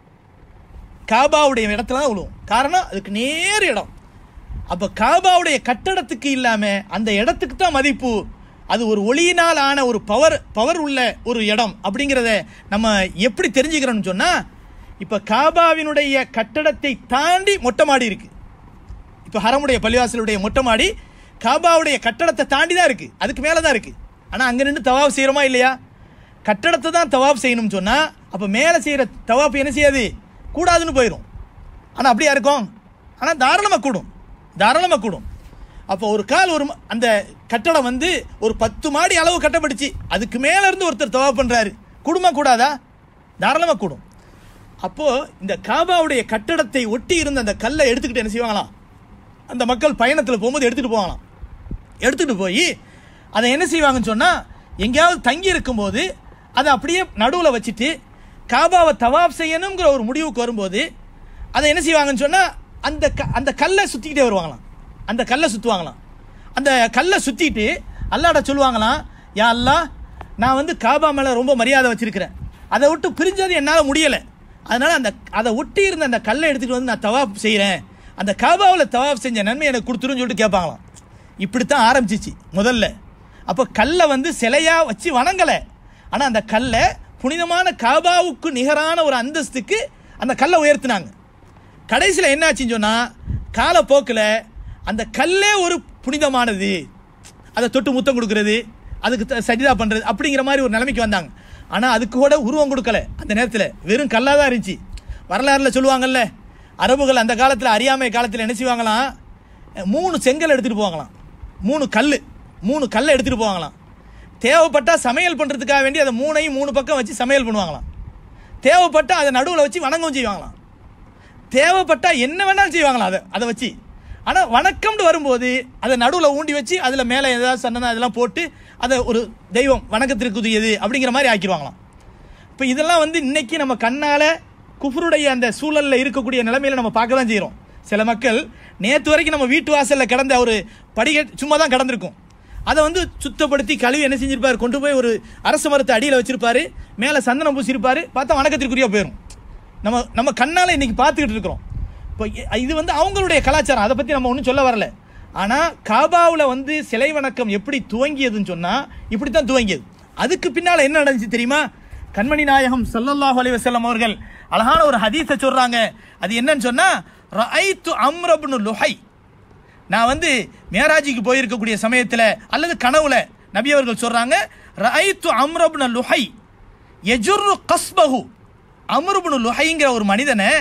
காபாவுடைய இடத்துல தான் விழுவும் காரணம் அதுக்கு நேர் இடம் அப்போ காபாவுடைய கட்டடத்துக்கு இல்லாமல் அந்த இடத்துக்கு தான் மதிப்பு அது ஒரு ஒளியினால் ஆன ஒரு பவர் பவர் உள்ள ஒரு இடம் அப்படிங்கிறத நம்ம எப்படி தெரிஞ்சுக்கிறோம்னு சொன்னால் இப்போ காபாவினுடைய கட்டடத்தை தாண்டி மொட்டை மாடி இருக்கு இப்போ ஹரமுடைய பள்ளிவாசலுடைய மொட்டை மாடி காபாவுடைய கட்டடத்தை தாண்டி தான் இருக்குது அதுக்கு மேலே தான் இருக்குது ஆனால் அங்கே நின்று தவாப் செய்கிறோமா இல்லையா கட்டடத்தை தான் தவாப் செய்யணும்னு சொன்னால் அப்போ மேலே செய்கிற தவாப் என்ன செய்யாது கூடாதுன்னு போயிடும் ஆனால் அப்படியா இருக்கும் ஆனால் தாராளமாக கூடும் தாராளமாக கூடும் அப்போ ஒரு கால் ஒரு ம- அந்த கட்டடம் வந்து ஒரு பத்து மாடி அளவு கட்டப்பட்டுச்சு அதுக்கு மேலே இருந்து ஒருத்தர் தவாப் பண்ணுறாரு கூடுமா கூடாதா தாராளமாக கூடும் அப்போது இந்த காபாவுடைய கட்டடத்தை ஒட்டி இருந்த அந்த கல்லை எடுத்துக்கிட்டு என்ன செய்வாங்களாம் அந்த மக்கள் பயணத்தில் போகும்போது எடுத்துகிட்டு போகலாம் எடுத்துகிட்டு போய் அதை என்ன செய்வாங்கன்னு சொன்னால் எங்கேயாவது தங்கி இருக்கும்போது அதை அப்படியே நடுவில் வச்சுட்டு காபாவை தவாப் செய்யணுங்கிற ஒரு முடிவுக்கு வரும்போது அதை என்ன செய்வாங்கன்னு சொன்னால் அந்த க அந்த கல்லை சுற்றிக்கிட்டே வருவாங்களாம் அந்த கல்லை சுற்றுவாங்களாம் அந்த கல்லை சுற்றிட்டு அல்லாட சொல்லுவாங்களாம் யா அல்லாஹ் நான் வந்து காபா மேலே ரொம்ப மரியாதை வச்சிருக்கிறேன் அதை விட்டு பிரிஞ்சது என்னால் முடியலை அதனால் அந்த அதை ஒட்டி இருந்த அந்த கல்லை எடுத்துகிட்டு வந்து நான் தவாப் செய்கிறேன் அந்த காபாவில் தவாப் செஞ்ச நன்மை எனக்கு கொடுத்துருன்னு சொல்லிட்டு கேட்பாங்களாம் இப்படித்தான் ஆரம்பிச்சிச்சு முதல்ல அப்போ கல்லை வந்து சிலையாக வச்சு வணங்கலை ஆனால் அந்த கல்லை புனிதமான காபாவுக்கு நிகரான ஒரு அந்தஸ்துக்கு அந்த கல்லை உயர்த்தினாங்க கடைசியில் என்னாச்சுன்னு சொன்னால் காலப்போக்கில் அந்த கல்லே ஒரு புனிதமானது அதை தொட்டு முத்தம் கொடுக்கறது அதுக்கு த- சஜிதா பண்ணுறது அப்படிங்கிற மாதிரி ஒரு நிலைமைக்கு வந்தாங்க ஆனால் அதுக்கு கூட உருவம் கொடுக்கல அந்த நேரத்தில் வெறும் கல்லாக தான் இருந்துச்சு வரலாறுல சொல்லுவாங்கல்ல அரபுகள் அந்த காலத்தில் அறியாமை காலத்தில் என்ன செய்வாங்களாம் மூணு செங்கல் எடுத்துகிட்டு போவாங்களாம் மூணு கல் மூணு கல்லை எடுத்துகிட்டு போவாங்களாம் தேவைப்பட்டால் சமையல் பண்ணுறதுக்காக வேண்டி அதை மூணையும் மூணு பக்கம் வச்சு சமையல் பண்ணுவாங்களாம் தேவைப்பட்டால் அதை நடுவில் வச்சு வணங்கவும் செய்வாங்களாம் தேவைப்பட்டா என்ன வேணாலும் செய்வாங்களாம் அதை அதை வச்சு ஆனால் வணக்கம்னு வரும்போது அதை நடுவில் ஊண்டி வச்சு அதில் மேலே ஏதாவது சந்தனம் அதெல்லாம் போட்டு அதை ஒரு தெய்வம் வணக்கத்திற்குரியது அப்படிங்கிற மாதிரி ஆக்கிடுவாங்களாம் இப்போ இதெல்லாம் வந்து இன்னைக்கு நம்ம கண்ணால் குஃபருடைய அந்த சூழலில் இருக்கக்கூடிய நிலைமையில நம்ம பார்க்க தான் செய்கிறோம் சில மக்கள் நேற்று வரைக்கும் நம்ம வீட்டு வாசலில் கிடந்த ஒரு படிக்கட் சும்மா தான் கிடந்திருக்கும் அதை வந்து சுத்தப்படுத்தி கழுவி என்ன செஞ்சிருப்பார் கொண்டு போய் ஒரு அரச மரத்தை அடியில் வச்சிருப்பாரு மேலே சந்தனம் பூசியிருப்பாரு பார்த்தா வணக்கத்திற்குரிய போயிடும் நம்ம நம்ம கண்ணால் இன்னைக்கு பார்த்துக்கிட்டு இருக்கிறோம் இப்போ இ- இது வந்து அவங்களுடைய கலாச்சாரம் அதை பற்றி நம்ம ஒன்றும் சொல்ல வரல ஆனால் காபாவில் வந்து சிலை வணக்கம் எப்படி துவங்கியதுன்னு சொன்னால் இப்படி தான் துவங்கியது அதுக்கு பின்னால் என்ன நடந்துச்சு தெரியுமா கண்மணி நாயகம் ஸல்லல்லாஹு அலைஹி வஸல்லம் அவர்கள் அழகான ஒரு ஹதீஸை சொல்கிறாங்க அது என்னன்னு சொன்னால் ரஐத்து அம்ரப்னு லுஹை நான் வந்து மேராஜிக்கு போயிருக்கக்கூடிய சமயத்தில் அல்லது கனவுல நபி அவர்கள் சொல்றாங்க ரஐத்து அம்ரப்ன லுஹை எஜுர்ரு கஸ்பஹு அம்ருப்னு லுஹைங்கிற ஒரு மனிதனை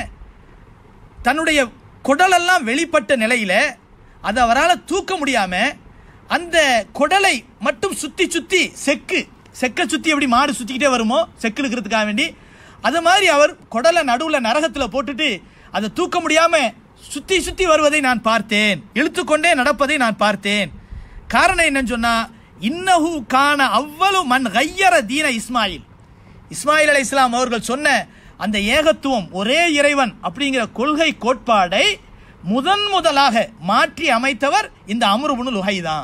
தன்னுடைய குடலெல்லாம் வெளிப்பட்ட நிலையில அதை அவரால் தூக்க முடியாம அந்த குடலை மட்டும் சுத்தி சுத்தி செக்கு செக்கை சுத்தி எப்படி மாடு சுத்திக்கிட்டே வருமோ செக்கு இருக்கிறதுக்காக வேண்டி அது மாதிரி அவர் குடலை நடுவில் நரகத்தில் போட்டுட்டு அதை தூக்க முடியாம சுத்தி சுத்தி வருவதை நான் பார்த்தேன் இழுத்துக்கொண்டே நடப்பதை நான் பார்த்தேன் காரணம் என்னன்னு சொன்னா இன்னஹு கான அவ்வளவு மண் கையற தீன இஸ்மாயில் இஸ்மாயில் அலை இஸ்லாம் அவர்கள் சொன்ன அந்த ஏகத்துவம் ஒரே இறைவன் அப்படிங்கிற கொள்கை கோட்பாடை முதன் முதலாக மாற்றி அமைத்தவர் இந்த அம்ருபுனு லுஹை தான்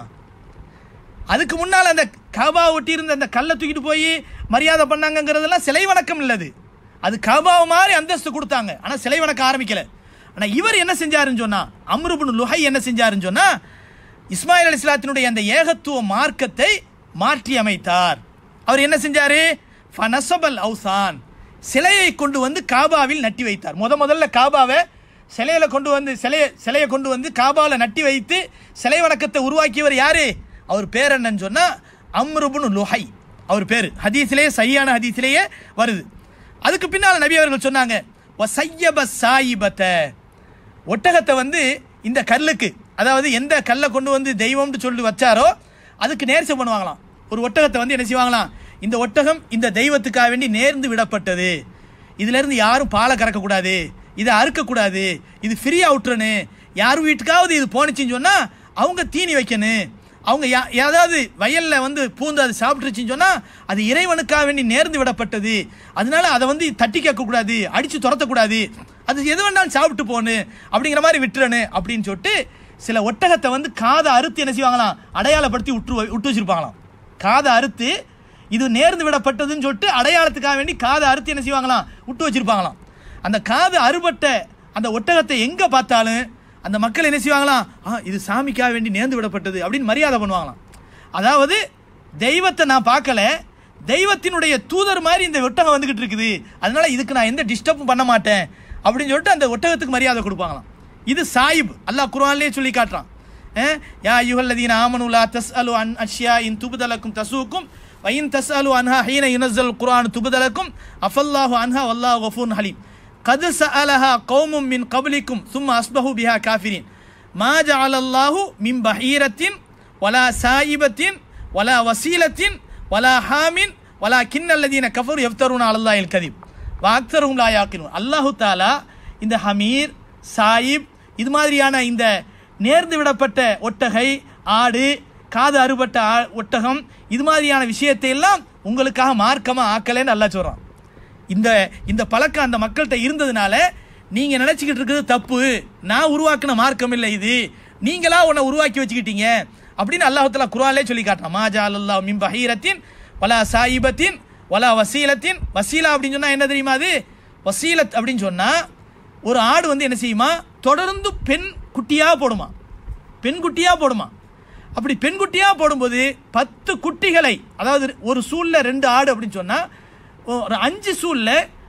அதுக்கு முன்னால் அந்த காபா ஒட்டி இருந்த அந்த கல்லை தூக்கிட்டு போய் மரியாதை பண்ணாங்கங்கிறதெல்லாம் சிலை வணக்கம் இல்லது அது காபாவை மாதிரி அந்தஸ்து கொடுத்தாங்க ஆனால் சிலை வணக்கம் ஆரம்பிக்கல ஆனால் இவர் என்ன செஞ்சாருன்னு சொன்னா அம்ருபுன் லுஹை என்ன செஞ்சாருன்னு சொன்னா இஸ்மாயில் அலி இஸ்லாத்தினுடைய அந்த ஏகத்துவ மார்க்கத்தை மாற்றி அமைத்தார் அவர் என்ன செஞ்சாரு ஃபனசபல் அவுசான் சிலையை கொண்டு வந்து காபாவில் நட்டி வைத்தார் முத முதல்ல காபாவை சிலையில கொண்டு வந்து சிலையை சிலையை கொண்டு வந்து காபாவில் நட்டி வைத்து சிலை வணக்கத்தை உருவாக்கியவர் யாரு அவர் பேர் என்னன்னு சொன்னா அம்ருபுன் லுஹை அவர் பேர் ஹதீஸிலேயே சரியான ஹதீஸிலேயே வருது அதுக்கு பின்னால் நபி அவர்கள் சொன்னாங்க வசையப சாயிபத்தை ஒட்டகத்தை வந்து இந்த கல்லுக்கு அதாவது எந்த கல்லை கொண்டு வந்து தெய்வம்னு சொல்லி வச்சாரோ அதுக்கு நேர்ச்சை பண்ணுவாங்களாம் ஒரு ஒட்டகத்தை வந்து என்ன செய்வாங்களாம் இந்த ஒட்டகம் இந்த தெய்வத்துக்காக வேண்டி நேர்ந்து விடப்பட்டது இதுல இருந்து யாரும் பாலை கறக்கக்கூடாது இதை அறுக்கக்கூடாது இது ஃப்ரீயா விட்டுறனு யார் வீட்டுக்காவது இது போனுச்சுன்னு சொன்னா அவங்க தீனி வைக்கணும் அவங்க யா- ஏதாவது வயல்ல வந்து பூந்து அது சாப்பிட்டுருச்சுன்னு சொன்னா அது இறைவனுக்காக வேண்டி நேர்ந்து விடப்பட்டது அதனால அதை வந்து தட்டி கேட்கக்கூடாது அடிச்சு துரத்தக்கூடாது அது எது வேணாலும் சாப்பிட்டு போன்னு அப்படிங்கிற மாதிரி விட்டுறனு அப்படின்னு சொல்லிட்டு சில ஒட்டகத்தை வந்து காதை அறுத்து என்ன செய்வாங்களாம் அடையாளப்படுத்தி விட்டு வ- விட்டு வச்சிருப்பாங்களாம் காதை அறுத்து இது நேர்ந்து விடப்பட்டதுன்னு சொல்லிட்டு அடையாளத்துக்காக வேண்டி காதை அறுத்து என்ன செய்வாங்களாம் விட்டு வச்சிருப்பாங்களாம் அந்த காது அறுபட்ட அந்த ஒட்டகத்தை எங்க பார்த்தாலும் அந்த மக்கள் என்ன செய்வாங்களாம் ஆ இது சாமிக்காக வேண்டி நேர்ந்து விடப்பட்டது அப்படின்னு மரியாதை பண்ணுவாங்களாம் அதாவது தெய்வத்தை நான் பார்க்கல தெய்வத்தினுடைய தூதர் மாதிரி இந்த ஒட்டகம் வந்துகிட்டு இருக்குது அதனால இதுக்கு நான் எந்த டிஸ்டர்பும் பண்ண மாட்டேன் அப்படின்னு சொல்லிட்டு அந்த ஒட்டகத்துக்கு மரியாதை கொடுப்பாங்களாம் இது சாயிப் அல்லாஹ் குர்ஆன்லயே சொல்லி காட்டுறான் அஹ், யா அய்யுஹல்லதீன ஆமனு லா தஸ்அலு அன் அஷ்யா இன் துபதலக்கும் தசூக்கும் வயின் தஸ்அலு அன்ஹா ஹீன யுனஸ்ஸல் குர்ஆன் துபதலக்கும் அஃபல்லாஹு அன்ஹா வல்லாஹு கஃபூன் ஹலீம் قد سألها قوم من قبلكم ثم أصبحوا بها كافرين ما جعل الله من بحيرة ولا سائبة ولا وسيلة ولا حام ولكن الذين كفروا يفترون على الله الكذب வாக்தரும் லா யாக்கிலும் அல்லாஹு தாலா இந்த ஹமீர் சாயிப் இது மாதிரியான இந்த நேர்ந்து விடப்பட்ட ஒட்டகை ஆடு காது அறுபட்ட ஆ- ஒட்டகம் இது மாதிரியான விஷயத்தை எல்லாம் உங்களுக்காக மார்க்கமா ஆக்கலைன்னு அல்லாஹ் சொல்றான் இந்த இந்த பழக்கம் அந்த மக்கள்கிட்ட இருந்ததுனால நீங்க நினைச்சுக்கிட்டு இருக்கிறது தப்பு நான் உருவாக்கின மார்க்கம் இல்லை இது நீங்களா உன்னை உருவாக்கி வச்சுக்கிட்டீங்க அப்படின்னு அல்லாஹ் குராலே சொல்லி காட்டுறான் மாஜா அல்லா மின் பஹீரத்தின் வலா சாயிபத்தின் வலா வசீலத்தின் வசீலா அப்படின்னு சொன்னா என்ன தெரியுமா அது வசீலத் அப்படின்னு சொன்னா ஒரு ஆடு வந்து என்ன செய்யுமா தொடர்ந்து பெண் குட்டியா போடுமா பெண் குட்டியா போடுமா அப்படி பெண் குட்டியா போடும்போது பத்து குட்டிகளை அதாவது ஒரு சூழ்ல ரெண்டு ஆடு அப்படின்னு சொன்னா ஒரு அஞ்சு சூழ்ல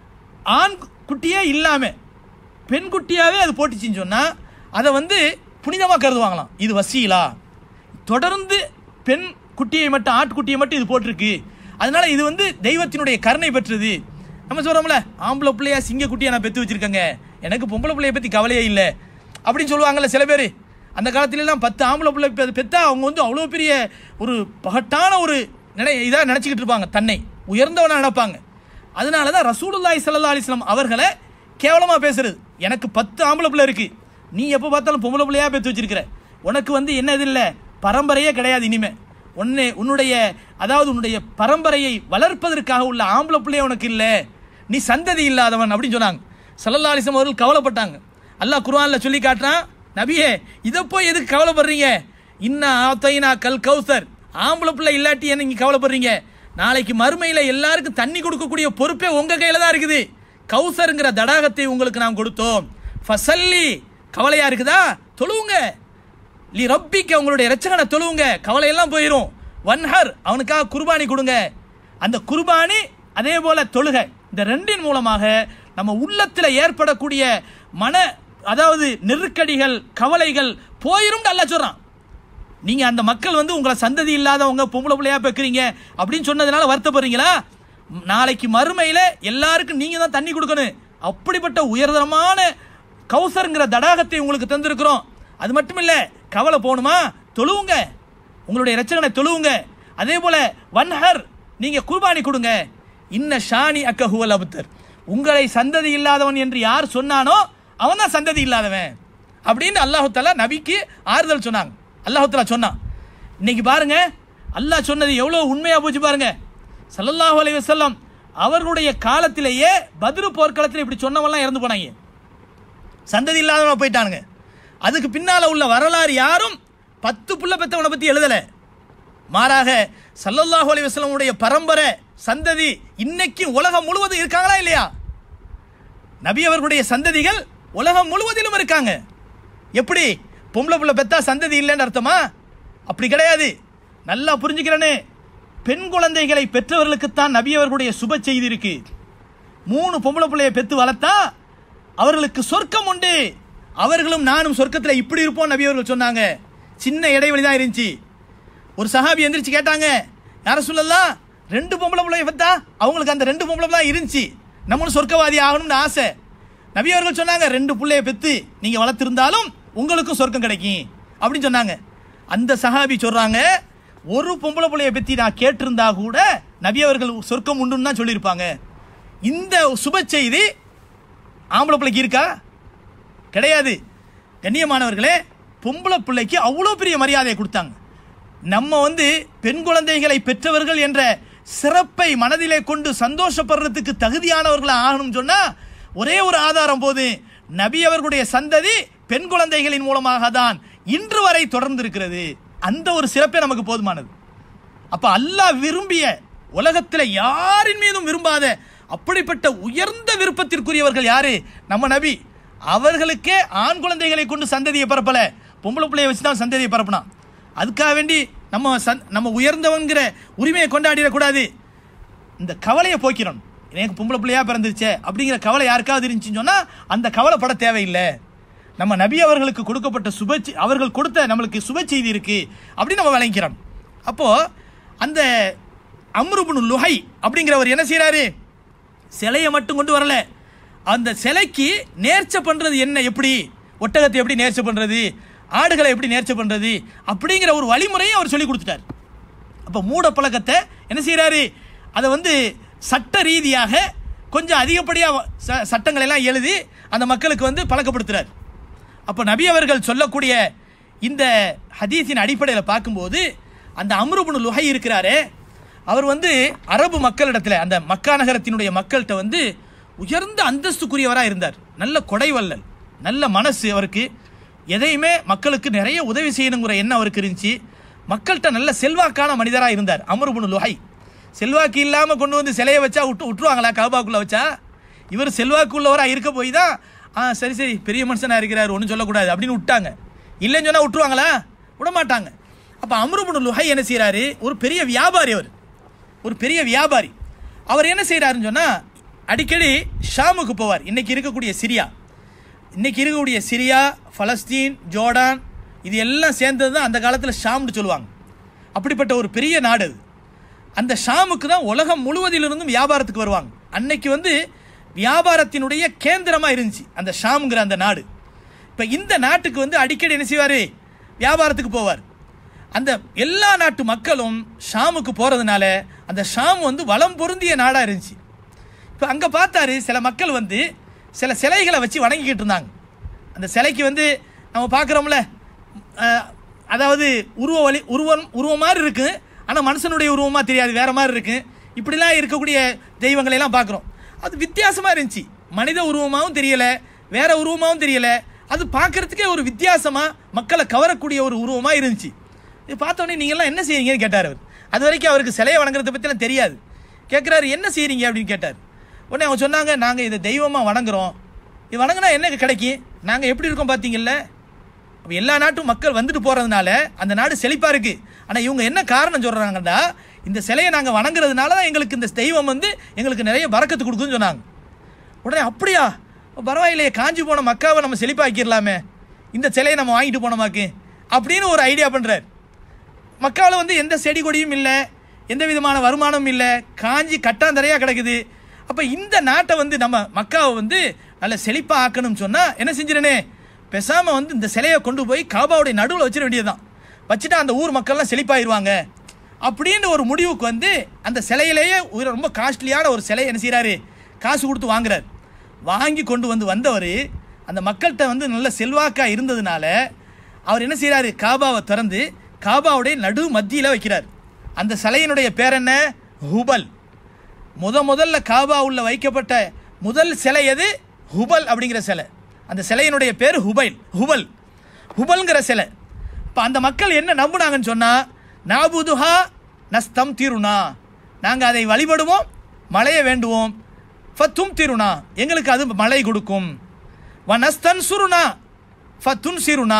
ஆண் குட்டியே இல்லாம பெண் குட்டியாவே அது போட்டுச்சுன்னு சொன்னா அதை வந்து புனிதமா கருதுவாங்களாம் இது வசீலா தொடர்ந்து பெண் குட்டியை மட்டும் ஆட்டுக்குட்டியை மட்டும் இது போட்டிருக்கு அதனால இது வந்து தெய்வத்தினுடைய கருணை பெற்றது நம்ம சொல்றோம்ல ஆம்பளை பிள்ளையா சிங்க குட்டியை நான் பெத்து வச்சிருக்கேங்க எனக்கு பொம்பளை பிள்ளைய பத்தி கவலையே இல்லை அப்படின்னு சொல்லுவாங்கல்ல சில பேர் அந்த காலத்துல எல்லாம் பத்து ஆம்பளை பிள்ளை பெ- பெத்தா அவங்க வந்து அவ்வளோ பெரிய ஒரு பகட்டான ஒரு நினை இதாக நினச்சிக்கிட்டு இருப்பாங்க தன்னை உயர்ந்தவனா நினைப்பாங்க அதனால தான் ரசூலுல்லாஹி ஸல்லல்லாஹு அலைஹி வஸல்லம் அவர்களை கேவலமாக பேசுறது எனக்கு பத்து ஆம்பளை பிள்ளை இருக்கு நீ எப்போ பார்த்தாலும் பொம்பளை பிள்ளையா பெற்று வச்சிருக்கிற உனக்கு வந்து என்ன இது இல்லை பரம்பரையே கிடையாது இனிமே உன்னை உன்னுடைய அதாவது உன்னுடைய பரம்பரையை வளர்ப்பதற்காக உள்ள ஆம்பளை பிள்ளையே உனக்கு இல்லை நீ சந்ததி இல்லாதவன் அப்படின்னு சொன்னாங்க ஸல்லல்லாஹு அலைஹி வஸல்லம் அவர்கள் கவலைப்பட்டாங்க அல்லாஹ் குர்ஆன்ல சொல்லி காட்டுறான் நபியே இதை போய் எதுக்கு கவலைப்படுறீங்க இன்னா ஆத்தைனா கல் கௌசர் ஆம்பளை பிள்ளை இல்லாட்டி என்ன நீங்க கவலைப்படுறீங்க நாளைக்கு மறுமையில எல்லாருக்கும் தண்ணி கொடுக்கக்கூடிய பொறுப்பே உங்க கையில தான் இருக்குது கௌசருங்கிற தடாகத்தை உங்களுக்கு நாம் கொடுத்தோம் ஃபசல்லி கவலையா இருக்குதா தொழுவுங்க லி ரப்பிக்க உங்களுடைய ரச்சகனை தொழுவுங்க கவலையெல்லாம் போயிடும் வன்ஹர் அவனுக்காக குர்பானி கொடுங்க அந்த குர்பானி அதே போல தொழுகை இந்த ரெண்டின் மூலமாக நம்ம உள்ளத்தில் ஏற்படக்கூடிய மன அதாவது நெருக்கடிகள் கவலைகள் போயிரும் அல்லாஹ் சொல்றான் நீங்க அந்த மக்கள் வந்து உங்களை சந்ததி இல்லாதவங்க பொம்பளை பிள்ளையா பெக்கிறீங்க அப்படின்னு சொன்னதுனால வருத்தப்படுறீங்களா ம், நாளைக்கு மறுமையில எல்லாருக்கும் நீங்க தான் தண்ணி கொடுக்கணும் அப்படிப்பட்ட உயர்தரமான கௌசருங்கிற தடாகத்தை உங்களுக்கு தந்திருக்கிறோம் அது மட்டும் இல்ல கவலை போகணுமா தொழுவுங்க உங்களுடைய ரச்சகனை தொழுவுங்க அதே போல வன்ஹர் நீங்க குர்பானி கொடுங்க இன்ன ஷானி அக்க ஹுவல் அபுத்தர் உங்களை சந்ததி இல்லாதவன் என்று யார் சொன்னானோ அவன் தான் சந்ததி இல்லாதவன் அப்படின்னு அல்லாஹு தாலா நபிக்கு ஆறுதல் சொன்னாங்க அல்லாஹு தாலா சொன்னான் இன்னைக்கு பாருங்க அல்லாஹ் சொன்னது எவ்வளவு உண்மையா போச்சு பாருங்க ஸல்லல்லாஹு அலைஹி வஸல்லம் அவர்களுடைய காலத்திலேயே பத்ரு போர்க்களத்தில் இப்படி சொன்னவன்லாம் இறந்து போனாங்க சந்ததி இல்லாதவங்க போயிட்டானுங்க அதுக்கு பின்னால உள்ள வரலாறு யாரும் பத்து புள்ள பெத்தவனை பத்தி எழுதல மாறாக ஸல்லல்லாஹு அலைஹி வஸல்லமுடைய பரம்பரை சந்ததி இன்னைக்கு உலகம் முழுவதும் இருக்காங்களா இல்லையா நபி அவர்களுடைய சந்ததிகள் உலகம் முழுவதிலும் இருக்காங்க எப்படி பொம்பளை புள்ள பெத்தா சந்ததி இல்லைன்னு அர்த்தமா அப்படி கிடையாது நல்லா புரிஞ்சுக்கிறேனே பெண் குழந்தைகளை பெற்றவர்களுக்குத்தான் நபி அவர்களுடைய சுப செய்தி இருக்கு மூணு பொம்பளை பிள்ளைய பெத்து வளர்த்தா அவர்களுக்கு சொர்க்கம் உண்டு அவர்களும் நானும் சொர்க்கத்தில் இப்படி இருப்போம் நபி அவர்கள் சொன்னாங்க சின்ன இடைவெளி தான் இருந்துச்சு ஒரு சஹாபி எந்திரிச்சு கேட்டாங்க யார சொல்லலாம் ரெண்டு பொம்பளை பிள்ளைய பெத்தா அவங்களுக்கு அந்த ரெண்டு பொம்பளை தான் இருந்துச்சு நம்மளும் சொர்க்கவாதி ஆகணும்னு ஆசை நபி அவர்கள் சொன்னாங்க ரெண்டு பிள்ளைய பெத்து நீங்க வளர்த்திருந்தாலும் உங்களுக்கும் சொர்க்கம் கிடைக்கும் அப்படின்னு சொன்னாங்க அந்த சஹாபி சொல்றாங்க ஒரு பொம்பளை பிள்ளைய பத்தி நான் கேட்டிருந்தா கூட நபி அவர்கள் சொர்க்கம் உண்டுன்னு தான் சொல்லியிருப்பாங்க இந்த சுப செய்தி ஆம்பளை பிள்ளைக்கு இருக்கா கிடையாது கண்ணியமானவர்களே பொம்பளை பிள்ளைக்கு அவ்வளோ பெரிய மரியாதையை கொடுத்தாங்க நம்ம வந்து பெண் குழந்தைகளை பெற்றவர்கள் என்ற சிறப்பை மனதிலே கொண்டு சந்தோஷப்படுறதுக்கு தகுதியானவர்களா ஆகணும்னு சொன்னா ஒரே ஒரு ஆதாரம் போது நபி அவர்களுடைய சந்ததி பெண் குழந்தைகளின் மூலமாக தான் இன்று வரை தொடர்ந்து இருக்கிறது அந்த ஒரு சிறப்பே நமக்கு போதுமானது அப்ப அல்லாஹ் விரும்பிய உலகத்தில் யாரின் மீதும் விரும்பாத அப்படிப்பட்ட உயர்ந்த விருப்பத்திற்குரியவர்கள் யாரு நம்ம நபி அவர்களுக்கே ஆண் குழந்தைகளை கொண்டு சந்ததியை பரப்பல பொம்பளை பிள்ளைய வச்சு தான் சந்ததியை பரப்பினான் அதுக்காக வேண்டி நம்ம சந் நம்ம உயர்ந்தவங்கிற உரிமையை கொண்டாடிடக்கூடாது இந்த கவலையை போக்கிறோம் எனக்கு பொம்பளை பிள்ளையா பிறந்துருச்சே அப்படிங்கிற கவலை யாருக்காவது இருந்துச்சுன்னு சொன்னா அந்த கவலைப்பட தேவையில்லை நம்ம நபி அவர்களுக்கு கொடுக்கப்பட்ட சுப செ- அவர்கள் கொடுத்த நம்மளுக்கு சுப செய்தி இருக்கு அப்படின்னு நம்ம விளங்கிறோம் அப்போ அந்த அம்ருபுனு லுஹை அப்படிங்கிறவர் என்ன செய்றாரு சிலையை மட்டும் கொண்டு வரல அந்த சிலைக்கு நேர்ச்சை பண்றது என்ன எப்படி ஒட்டகத்தை எப்படி நேர்ச்சை பண்றது ஆடுகளை எப்படி நேர்ச்சை பண்றது அப்படிங்கிற ஒரு வழிமுறையை அவர் சொல்லி கொடுத்துட்டார் அப்போ மூட பழக்கத்தை என்ன செய்கிறாரு அதை வந்து சட்ட ரீதியாக கொஞ்சம் அதிகப்படியாக ச சட்டங்களை எல்லாம் எழுதி அந்த மக்களுக்கு வந்து பழக்கப்படுத்துறார் அப்போ நபி அவர்கள் சொல்லக்கூடிய இந்த ஹதீஸின் அடிப்படையில் பார்க்கும்போது அந்த அம்ருபுனு லுஹை இருக்கிறாரே அவர் வந்து அரபு மக்களிடத்தில் அந்த மக்கா நகரத்தினுடைய மக்கள்கிட்ட வந்து உயர்ந்த அந்தஸ்துக்குரியவராக இருந்தார் நல்ல கொடைவல்லல் நல்ல மனசு அவருக்கு எதையுமே மக்களுக்கு நிறைய உதவி செய்யணுங்கிற எண்ணம் அவருக்கு இருந்துச்சு மக்கள்கிட்ட நல்ல செல்வாக்கான மனிதராக இருந்தார் அமருபுனு லுஹை செல்வாக்கு இல்லாமல் கொண்டு வந்து சிலையை வச்சா விட்டு விட்டுருவாங்களா காபாக்குள்ளே வச்சா இவர் செல்வாக்கு உள்ளவராக இருக்க போய் தான் ஆ சரி சரி பெரிய மனுஷனாக இருக்கிறார் ஒன்றும் சொல்லக்கூடாது அப்படின்னு விட்டாங்க இல்லைன்னு சொன்னால் விட்டுருவாங்களா விட மாட்டாங்க அப்போ அமருபுனு லுஹை என்ன செய்கிறாரு ஒரு பெரிய வியாபாரி அவர் ஒரு பெரிய வியாபாரி அவர் என்ன செய்கிறாருன்னு சொன்னால் அடிக்கடி ஷாமுக்கு போவார் இன்னைக்கு இருக்கக்கூடிய சிரியா இன்னைக்கு இருக்கக்கூடிய சிரியா பலஸ்தீன் ஜோர்டான் இது எல்லாம் சேர்ந்தது தான் அந்த காலத்தில் ஷாம்னு சொல்லுவாங்க அப்படிப்பட்ட ஒரு பெரிய நாடு அது அந்த ஷாமுக்கு தான் உலகம் முழுவதிலிருந்தும் வியாபாரத்துக்கு வருவாங்க அன்னைக்கு வந்து வியாபாரத்தினுடைய கேந்திரமாக இருந்துச்சு அந்த ஷாமுங்கிற அந்த நாடு இப்போ இந்த நாட்டுக்கு வந்து அடிக்கடி என்ன செய்வார் வியாபாரத்துக்கு போவார் அந்த எல்லா நாட்டு மக்களும் ஷாமுக்கு போகிறதுனால அந்த ஷாம் வந்து வளம் பொருந்திய நாடாக இருந்துச்சு இப்போ அங்கே பார்த்தாரு சில மக்கள் வந்து சில சிலைகளை வச்சு வணங்கிக்கிட்டு இருந்தாங்க அந்த சிலைக்கு வந்து நம்ம பார்க்குறோம்ல அதாவது உருவ வழி உருவம் உருவம் மாதிரி இருக்கு ஆனால் மனுஷனுடைய உருவமாக தெரியாது வேற மாதிரி இருக்கு இப்படிலாம் இருக்கக்கூடிய தெய்வங்களை எல்லாம் பார்க்குறோம் அது வித்தியாசமாக இருந்துச்சு மனித உருவமாகவும் தெரியல வேற உருவமாகவும் தெரியல அது பார்க்கறதுக்கே ஒரு வித்தியாசமாக மக்களை கவரக்கூடிய ஒரு உருவமாக இருந்துச்சு இது பார்த்தோன்னே நீங்கள்லாம் என்ன செய்றீங்கன்னு கேட்டார் அவர் அது வரைக்கும் அவருக்கு சிலையை வணங்குறத பற்றிலாம் தெரியாது கேட்குறாரு என்ன செய்றீங்க அப்படின்னு கேட்டார் உடனே அவங்க சொன்னாங்க நாங்கள் இதை தெய்வமாக வணங்குறோம் இது வணங்கினா என்ன கிடைக்கும் நாங்கள் எப்படி இருக்கோம் பார்த்தீங்கல்ல அப்ப எல்லா நாட்டும் மக்கள் வந்துட்டு போகிறதுனால அந்த நாடு செழிப்பாக இருக்குது ஆனால் இவங்க என்ன காரணம் சொல்கிறாங்கன்னா இந்த சிலையை நாங்கள் வணங்குறதுனால தான் எங்களுக்கு இந்த தெய்வம் வந்து எங்களுக்கு நிறைய பறக்கத்து கொடுக்குன்னு சொன்னாங்க உடனே அப்படியா பரவாயில்லையே காஞ்சி போன மக்காவை நம்ம செழிப்பாக்கிடலாமே இந்த சிலையை நம்ம வாங்கிட்டு போனோமாக்கு அப்படின்னு ஒரு ஐடியா பண்ணுறாரு மக்காவில் வந்து எந்த செடி கொடியும் இல்லை எந்த விதமான வருமானமும் இல்லை காஞ்சி கட்டாந்தரையாக கிடக்குது அப்போ இந்த நாட்டை வந்து நம்ம மக்காவை வந்து நல்ல செழிப்பாக ஆக்கணும்னு சொன்னால் என்ன செஞ்சிடனே பேசாமல் வந்து இந்த சிலையை கொண்டு போய் காபாவுடைய நடுவில் வச்சிட வேண்டியதுதான் வச்சுட்டா அந்த ஊர் மக்கள்லாம் செழிப்பாயிருவாங்க அப்படின்னு ஒரு முடிவுக்கு வந்து அந்த சிலையிலேயே ஒரு ரொம்ப காஸ்ட்லியான ஒரு சிலையை என்ன செய்கிறாரு காசு கொடுத்து வாங்குறாரு வாங்கி கொண்டு வந்து வந்தவர் அந்த மக்கள்கிட்ட வந்து நல்ல செல்வாக்காக இருந்ததுனால அவர் என்ன செய்கிறாரு காபாவை திறந்து காபாவுடைய நடு மத்தியில் வைக்கிறார் அந்த சிலையினுடைய பேர் என்ன ஹுபல் முத முதல்ல காபா உள்ள வைக்கப்பட்ட முதல் சிலை எது ஹுபல் அப்படிங்கிற சிலை அந்த சிலையினுடைய பேர் ஹுபைல் ஹுபல் ஹுபல்ங்கிற சிலை இப்போ அந்த மக்கள் என்ன நம்புனாங்கன்னு சொன்னால் நாபுதுஹா நஸ்தம் தீருனா நாங்கள் அதை வழிபடுவோம் மழையை வேண்டுவோம் ஃபத்தும் தீருனா எங்களுக்கு அது மழை கொடுக்கும் வ நஸ்தன் சுருனா ஃபத்துன் சிருனா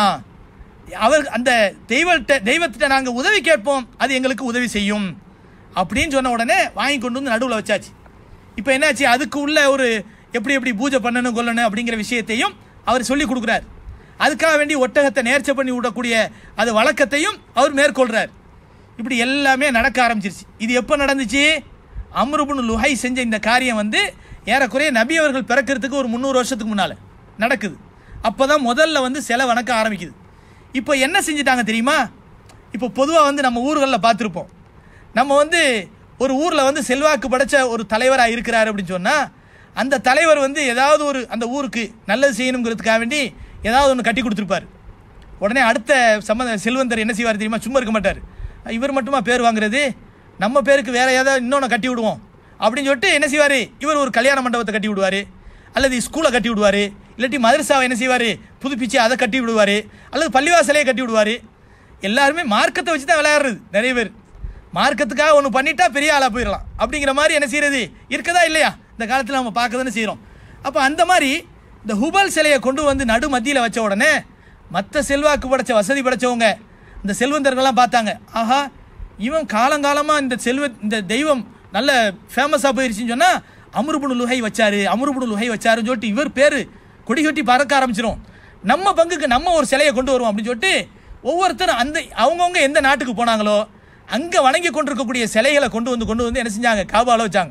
அவர் அந்த தெய்வத்தை தெய்வத்திட்ட நாங்கள் உதவி கேட்போம் அது எங்களுக்கு உதவி செய்யும் அப்படின்னு சொன்ன உடனே வாங்கி கொண்டு வந்து நடுவில் வச்சாச்சு இப்போ என்னாச்சு அதுக்கு உள்ள ஒரு எப்படி எப்படி பூஜை பண்ணணும் கொல்லணும் அப்படிங்கிற விஷயத்தையும் அவர் சொல்லி கொடுக்குறார் அதுக்காக வேண்டி ஒட்டகத்தை நேர்ச்சை பண்ணி விடக்கூடிய அது வழக்கத்தையும் அவர் மேற்கொள்றார் இப்படி எல்லாமே நடக்க ஆரம்பிச்சிருச்சு இது எப்போ நடந்துச்சு அம்ருபுன் லுஹை செஞ்ச இந்த காரியம் வந்து ஏறக்குறைய நபி அவர்கள் பிறக்கிறதுக்கு ஒரு முந்நூறு வருஷத்துக்கு முன்னால் நடக்குது அப்போ தான் முதல்ல வந்து சிலை வணக்க ஆரம்பிக்குது இப்போ என்ன செஞ்சிட்டாங்க தெரியுமா இப்போ பொதுவாக வந்து நம்ம ஊர்களில் பார்த்துருப்போம் நம்ம வந்து ஒரு ஊரில் வந்து செல்வாக்கு படைச்ச ஒரு தலைவராக இருக்கிறார் அப்படின்னு சொன்னால் அந்த தலைவர் வந்து ஏதாவது ஒரு அந்த ஊருக்கு நல்லது செய்யணுங்கிறதுக்காக வேண்டி ஏதாவது ஒன்று கட்டி கொடுத்துருப்பார் உடனே அடுத்த சம்மந்த செல்வந்தர் என்ன செய்வார் தெரியுமா சும்மா இருக்க மாட்டார் இவர் மட்டுமா பேர் வாங்குறது நம்ம பேருக்கு வேற ஏதாவது இன்னொன்று கட்டி விடுவோம் அப்படின்னு சொல்லிட்டு என்ன செய்வார் இவர் ஒரு கல்யாண மண்டபத்தை கட்டி விடுவார் அல்லது ஸ்கூலை கட்டி விடுவார் இல்லாட்டி மதரசாவை என்ன செய்வார் புதுப்பிச்சு அதை கட்டி விடுவார் அல்லது பள்ளிவாசலையே கட்டி விடுவார் எல்லாருமே மார்க்கத்தை வச்சு தான் விளையாடுறது நிறைய பேர் மார்க்கத்துக்காக ஒன்று பண்ணிட்டா பெரிய ஆளாக போயிடலாம் அப்படிங்கிற மாதிரி என்ன செய்யறது இருக்கதா இல்லையா இந்த காலத்தில் நம்ம பார்க்க தானே செய்கிறோம் அப்போ அந்த மாதிரி இந்த ஹுபல் சிலையை கொண்டு வந்து நடு மத்தியில் வச்ச உடனே மற்ற செல்வாக்கு படைச்ச வசதி படைச்சவங்க இந்த செல்வந்தர்கள்லாம் பார்த்தாங்க ஆஹா இவன் காலங்காலமாக இந்த செல்வ இந்த தெய்வம் நல்ல ஃபேமஸாக போயிருச்சுன்னு சொன்னால் அமருபுணு லுகை வச்சாரு அமருபுணு லுகை வச்சாருன்னு சொல்லிட்டு இவர் பேர் கொடி கட்டி பறக்க ஆரம்பிச்சிரும் நம்ம பங்குக்கு நம்ம ஒரு சிலையை கொண்டு வருவோம் அப்படின்னு சொல்லிட்டு ஒவ்வொருத்தரும் அந்த அவங்கவுங்க எந்த நாட்டுக்கு போனாங்களோ அங்கே வணங்கி கொண்டிருக்கக்கூடிய சிலைகளை கொண்டு வந்து கொண்டு வந்து என்ன செஞ்சாங்க காபாவில் வச்சாங்க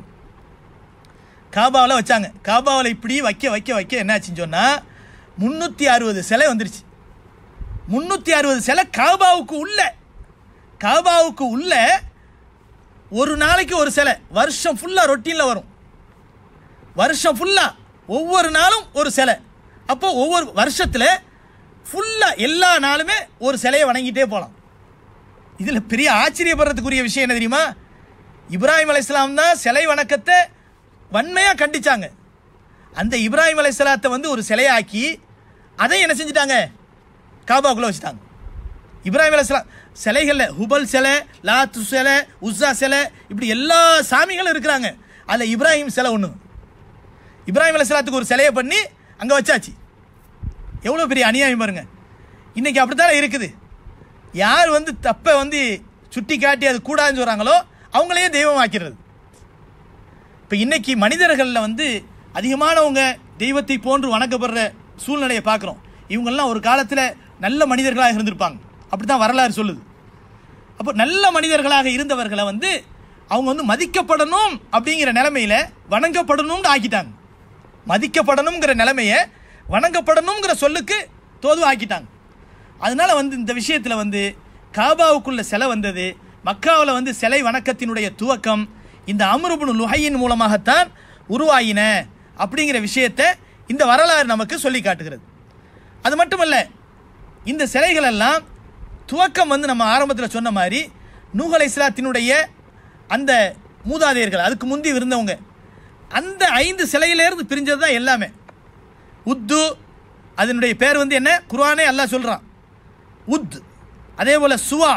காபாவில் வச்சாங்க காபாவில் இப்படி வைக்க வைக்க வைக்க என்னாச்சுன்னு சொன்னால் முந்நூற்றி அறுபது சிலை வந்துருச்சு முந்நூற்றி அறுபது சிலை காபாவுக்கு உள்ள காபாவுக்கு உள்ள ஒரு நாளைக்கு ஒரு சிலை வருஷம் ஃபுல்லாக ரொட்டீனில் வரும் வருஷம் ஃபுல்லாக ஒவ்வொரு நாளும் ஒரு சிலை அப்போ ஒவ்வொரு வருஷத்தில் ஃபுல்லாக எல்லா நாளுமே ஒரு சிலையை வணங்கிட்டே போகலாம் இதில் பெரிய ஆச்சரியப்படுறதுக்குரிய விஷயம் என்ன தெரியுமா இப்ராஹிம் அலைஹிஸ்ஸலாம் தான் சிலை வணக்கத்தை வன்மையாக கண்டிச்சாங்க அந்த இப்ராஹிம் அலைஹிஸ்ஸலாத்தை வந்து ஒரு சிலையாக்கி அதை என்ன செஞ்சிட்டாங்க காபாக்குள்ளே வச்சுட்டாங்க இப்ராஹிம் அலைஹிஸ்ஸலாம் சிலைகளில் ஹுபல் சிலை லாத்து சிலை உஸ்ஸா சிலை இப்படி எல்லா சாமிகளும் இருக்கிறாங்க அதில் இப்ராஹிம் சிலை ஒன்று இப்ராஹிம் அலைஹிஸ்ஸலாத்துக்கு ஒரு சிலையை பண்ணி அங்கே வச்சாச்சு எவ்வளோ பெரிய அநியாயம் பாருங்க இன்னைக்கு அப்படித்தானே இருக்குது யார் வந்து தப்பை வந்து சுட்டி காட்டி அது கூடாதுன்னு சொல்கிறாங்களோ அவங்களையே தெய்வம் ஆக்கிறது இப்போ இன்னைக்கு மனிதர்களில் வந்து அதிகமானவங்க தெய்வத்தை போன்று வணக்கப்படுற சூழ்நிலையை பார்க்குறோம் இவங்கெல்லாம் ஒரு காலத்தில் நல்ல மனிதர்களாக இருந்திருப்பாங்க அப்படி தான் வரலாறு சொல்லுது அப்போ நல்ல மனிதர்களாக இருந்தவர்களை வந்து அவங்க வந்து மதிக்கப்படணும் அப்படிங்கிற நிலைமையில வணங்கப்படணும்னு ஆக்கிட்டாங்க மதிக்கப்படணுங்கிற நிலைமையை வணங்கப்படணுங்கிற சொல்லுக்கு தோது ஆக்கிட்டாங்க அதனால வந்து இந்த விஷயத்தில் வந்து காபாவுக்குள்ள சிலை வந்தது மக்காவில் வந்து சிலை வணக்கத்தினுடைய துவக்கம் இந்த அமருபுனு லுஹையின் மூலமாகத்தான் உருவாயின அப்படிங்கிற விஷயத்தை இந்த வரலாறு நமக்கு சொல்லி காட்டுகிறது அது மட்டுமல்ல இந்த சிலைகள் எல்லாம் துவக்கம் வந்து நம்ம ஆரம்பத்தில் சொன்ன மாதிரி நூகலை இஸ்லாத்தினுடைய அந்த மூதாதையர்கள் அதுக்கு முந்தி இருந்தவங்க அந்த ஐந்து சிலையிலேருந்து பிரிஞ்சது தான் எல்லாமே உத்து அதனுடைய பேர் வந்து என்ன குர்ஆனே அல்லாஹ் சொல்கிறான் உத் அதே போல் சுவா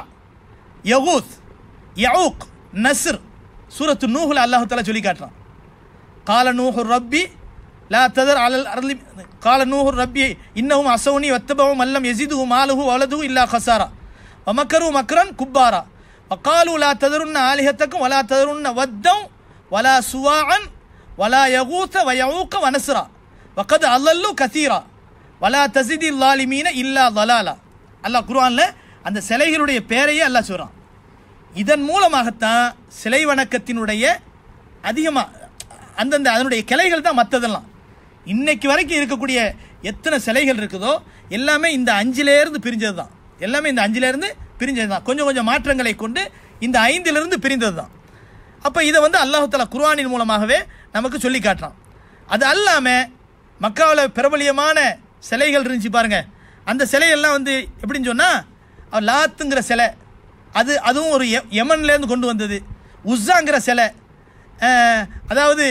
யகூத் யவுக் நஸ்ர் சூரத்து நூஹுல அல்லாஹ் தஆலா சொல்லி காட்டுறான் கால நூஹு ரப்பி லா ததர் அலல் அர்லி கால நூஹு ரப்பி இன்னஹும் அசௌனி வத்தபவும் அல்லம் யசிதுஹு மாலுஹு வலதுஹு இல்லா கசாரா வமக்கரு மக்ரன் குப்பாரா வக்காலு லா ததருன்ன ஆலிஹத்தக்கும் வலா ததருன்ன வத்தம் வலா சுவாஅன் வலா யகூத்த வயவுக்க வனசுரா வக்கது அல்லல்லு கசீரா வலா தசிதி லாலிமீன இல்லா தலாலா அல்லாஹ் குர்ஆன்ல அந்த சிலைகளுடைய பேரையே அல்லாஹ் சொல்றான் இதன் மூலமாகத்தான் சிலை வணக்கத்தினுடைய அதிகமாக அந்தந்த அதனுடைய கிளைகள் தான் மற்றதெல்லாம் இன்னைக்கு வரைக்கும் இருக்கக்கூடிய எத்தனை சிலைகள் இருக்குதோ எல்லாமே இந்த அஞ்சிலேருந்து பிரிஞ்சது தான் எல்லாமே இந்த அஞ்சிலேருந்து பிரிஞ்சது தான் கொஞ்சம் கொஞ்சம் மாற்றங்களை கொண்டு இந்த ஐந்திலிருந்து பிரிந்தது தான் அப்போ இதை வந்து அல்லாஹால குர்ஆனின் மூலமாகவே நமக்கு சொல்லி காட்டுறான் அது அல்லாமல் மக்காவில் பிரபலியமான சிலைகள் இருந்துச்சு பாருங்க அந்த சிலையெல்லாம் வந்து எப்படின்னு சொன்னால் லாத்துங்கிற சிலை அது அதுவும் ஒரு ய- யமன்லேருந்து கொண்டு வந்தது உஸ்ஸாங்கிற சிலை அஹ், அதாவது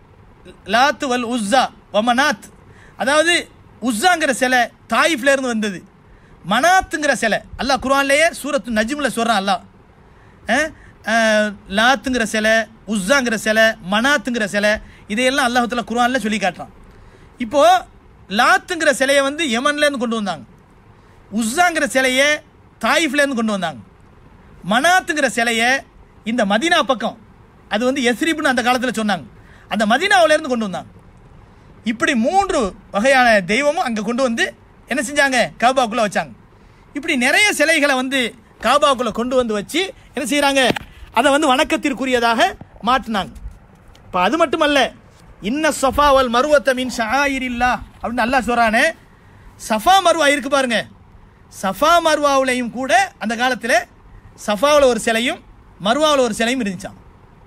லாத்து வல் உஸ்ஸா வமனாத் அதாவது உஸ்ஸாங்கிற சிலை தாயிஃப்லேருந்து வந்தது மனாத்துங்கிற சிலை அல்லாஹ் குர்ஆன்லேயே சூரத்து நஜ்மில் சொல்கிறான் அல்லாஹ் அஹ், அஹ், லாத்துங்கிற சிலை உஸ்ஸாங்கிற சிலை மனாத்துங்கிற சிலை இதையெல்லாம் அல்லாஹத்துல குர்ஆன்ல சொல்லி காட்டுறான் இப்போ லாத்துங்கிற சிலையை வந்து யமன்லேருந்து கொண்டு வந்தாங்க உஸ்ஸாங்கிற சிலையை தாயிஃப்லேருந்து கொண்டு வந்தாங்க மனாத்துங்கிற சிலையை இந்த மதீனா பக்கம் அது வந்து எஸ்ரிப்னு அந்த காலத்தில் சொன்னாங்க அந்த மதீனாவிலேருந்து கொண்டு வந்தாங்க இப்படி மூன்று வகையான தெய்வமும் அங்கே கொண்டு வந்து என்ன செஞ்சாங்க காபாக்குள்ளே வச்சாங்க இப்படி நிறைய சிலைகளை வந்து காபாக்குள்ளே கொண்டு வந்து வச்சு என்ன செய்கிறாங்க அதை வந்து வணக்கத்திற்குரியதாக மாற்றினாங்க இப்போ அது மட்டுமல்ல இன்ன சஃபா வல் மருவத்த மின் ஷாயிரில்லா அப்படின்னு நல்லா சொல்கிறானே சஃபா மருவா இருக்கு பாருங்க சஃபா மருவாவுலையும் கூட அந்த காலத்தில் சஃபாவில் ஒரு சிலையும் மருவாவில் ஒரு சிலையும் இருந்துச்சாம்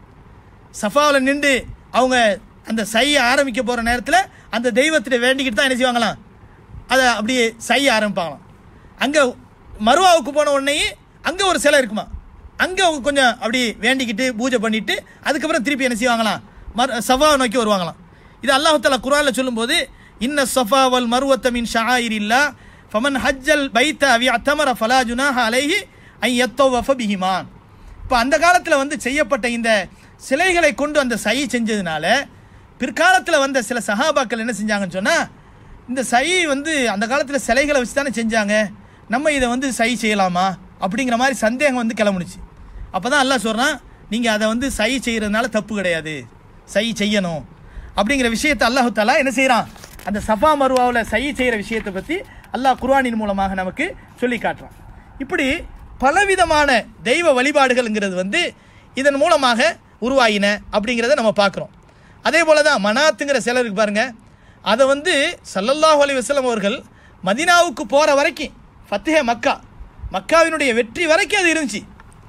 சஃபாவில் நின்று அவங்க அந்த செய்ய ஆரம்பிக்க போகிற நேரத்தில் அந்த தெய்வத்திட்ட வேண்டிக்கிட்டு தான் என்ன செய்வாங்களாம் அதை அப்படியே செய்ய ஆரம்பிப்பாங்களாம் அங்கே மருவாவுக்கு போன உடனேயே அங்கே ஒரு சிலை இருக்குமா அங்கே அவங்க கொஞ்சம் அப்படி வேண்டிக்கிட்டு பூஜை பண்ணிட்டு அதுக்கப்புறம் திருப்பி என்ன செய்வாங்களாம் மர் சஃபாவை நோக்கி வருவாங்களாம் இது அல்லாஹால குரானில் சொல்லும்போது இன்ன சஃபா வல் மருவத்த மின் ஷாயிர் இல்லா ஃபமன் ஹஜ்ஜல் பைத்த அவி அத்தமர ஃபலா ஜுனாஹ அலைஹி ஐ எத்தோவஃப பிஹிமான் இப்போ அந்த காலத்தில் வந்து செய்யப்பட்ட இந்த சிலைகளை கொண்டு அந்த சை செஞ்சதுனால பிற்காலத்தில் வந்த சில சஹாபாக்கள் என்ன செஞ்சாங்கன்னு சொன்னால் இந்த சை வந்து அந்த காலத்தில் சிலைகளை வச்சு தானே செஞ்சாங்க நம்ம இதை வந்து சை செய்யலாமா அப்படிங்கிற மாதிரி சந்தேகம் வந்து கிளம்புனுச்சு அப்போ தான் அல்லாஹ் சொல்கிறான் நீங்கள் அதை வந்து சை செய்கிறதுனால தப்பு கிடையாது சை செய்யணும் அப்படிங்கிற விஷயத்தை அல்லாஹு தாலா என்ன செய்கிறான் அந்த சஃபா மருவாவில் சை செய்கிற விஷயத்தை பற்றி அல்லாஹ் குர்ஆனின் மூலமாக நமக்கு சொல்லி காட்டுறான் இப்படி பலவிதமான தெய்வ வழிபாடுகள்ங்கிறது வந்து இதன் மூலமாக உருவாயின அப்படிங்கிறத நம்ம பார்க்குறோம் அதே போல தான் மனாத்துங்கிற சிலர் இருக்கு பாருங்க அதை வந்து சல்லல்லாஹு அலைஹி வஸல்லம் அவர்கள் மதினாவுக்கு போகிற வரைக்கும் ஃபத்திஹே மக்கா மக்காவினுடைய வெற்றி வரைக்கும் அது இருந்துச்சு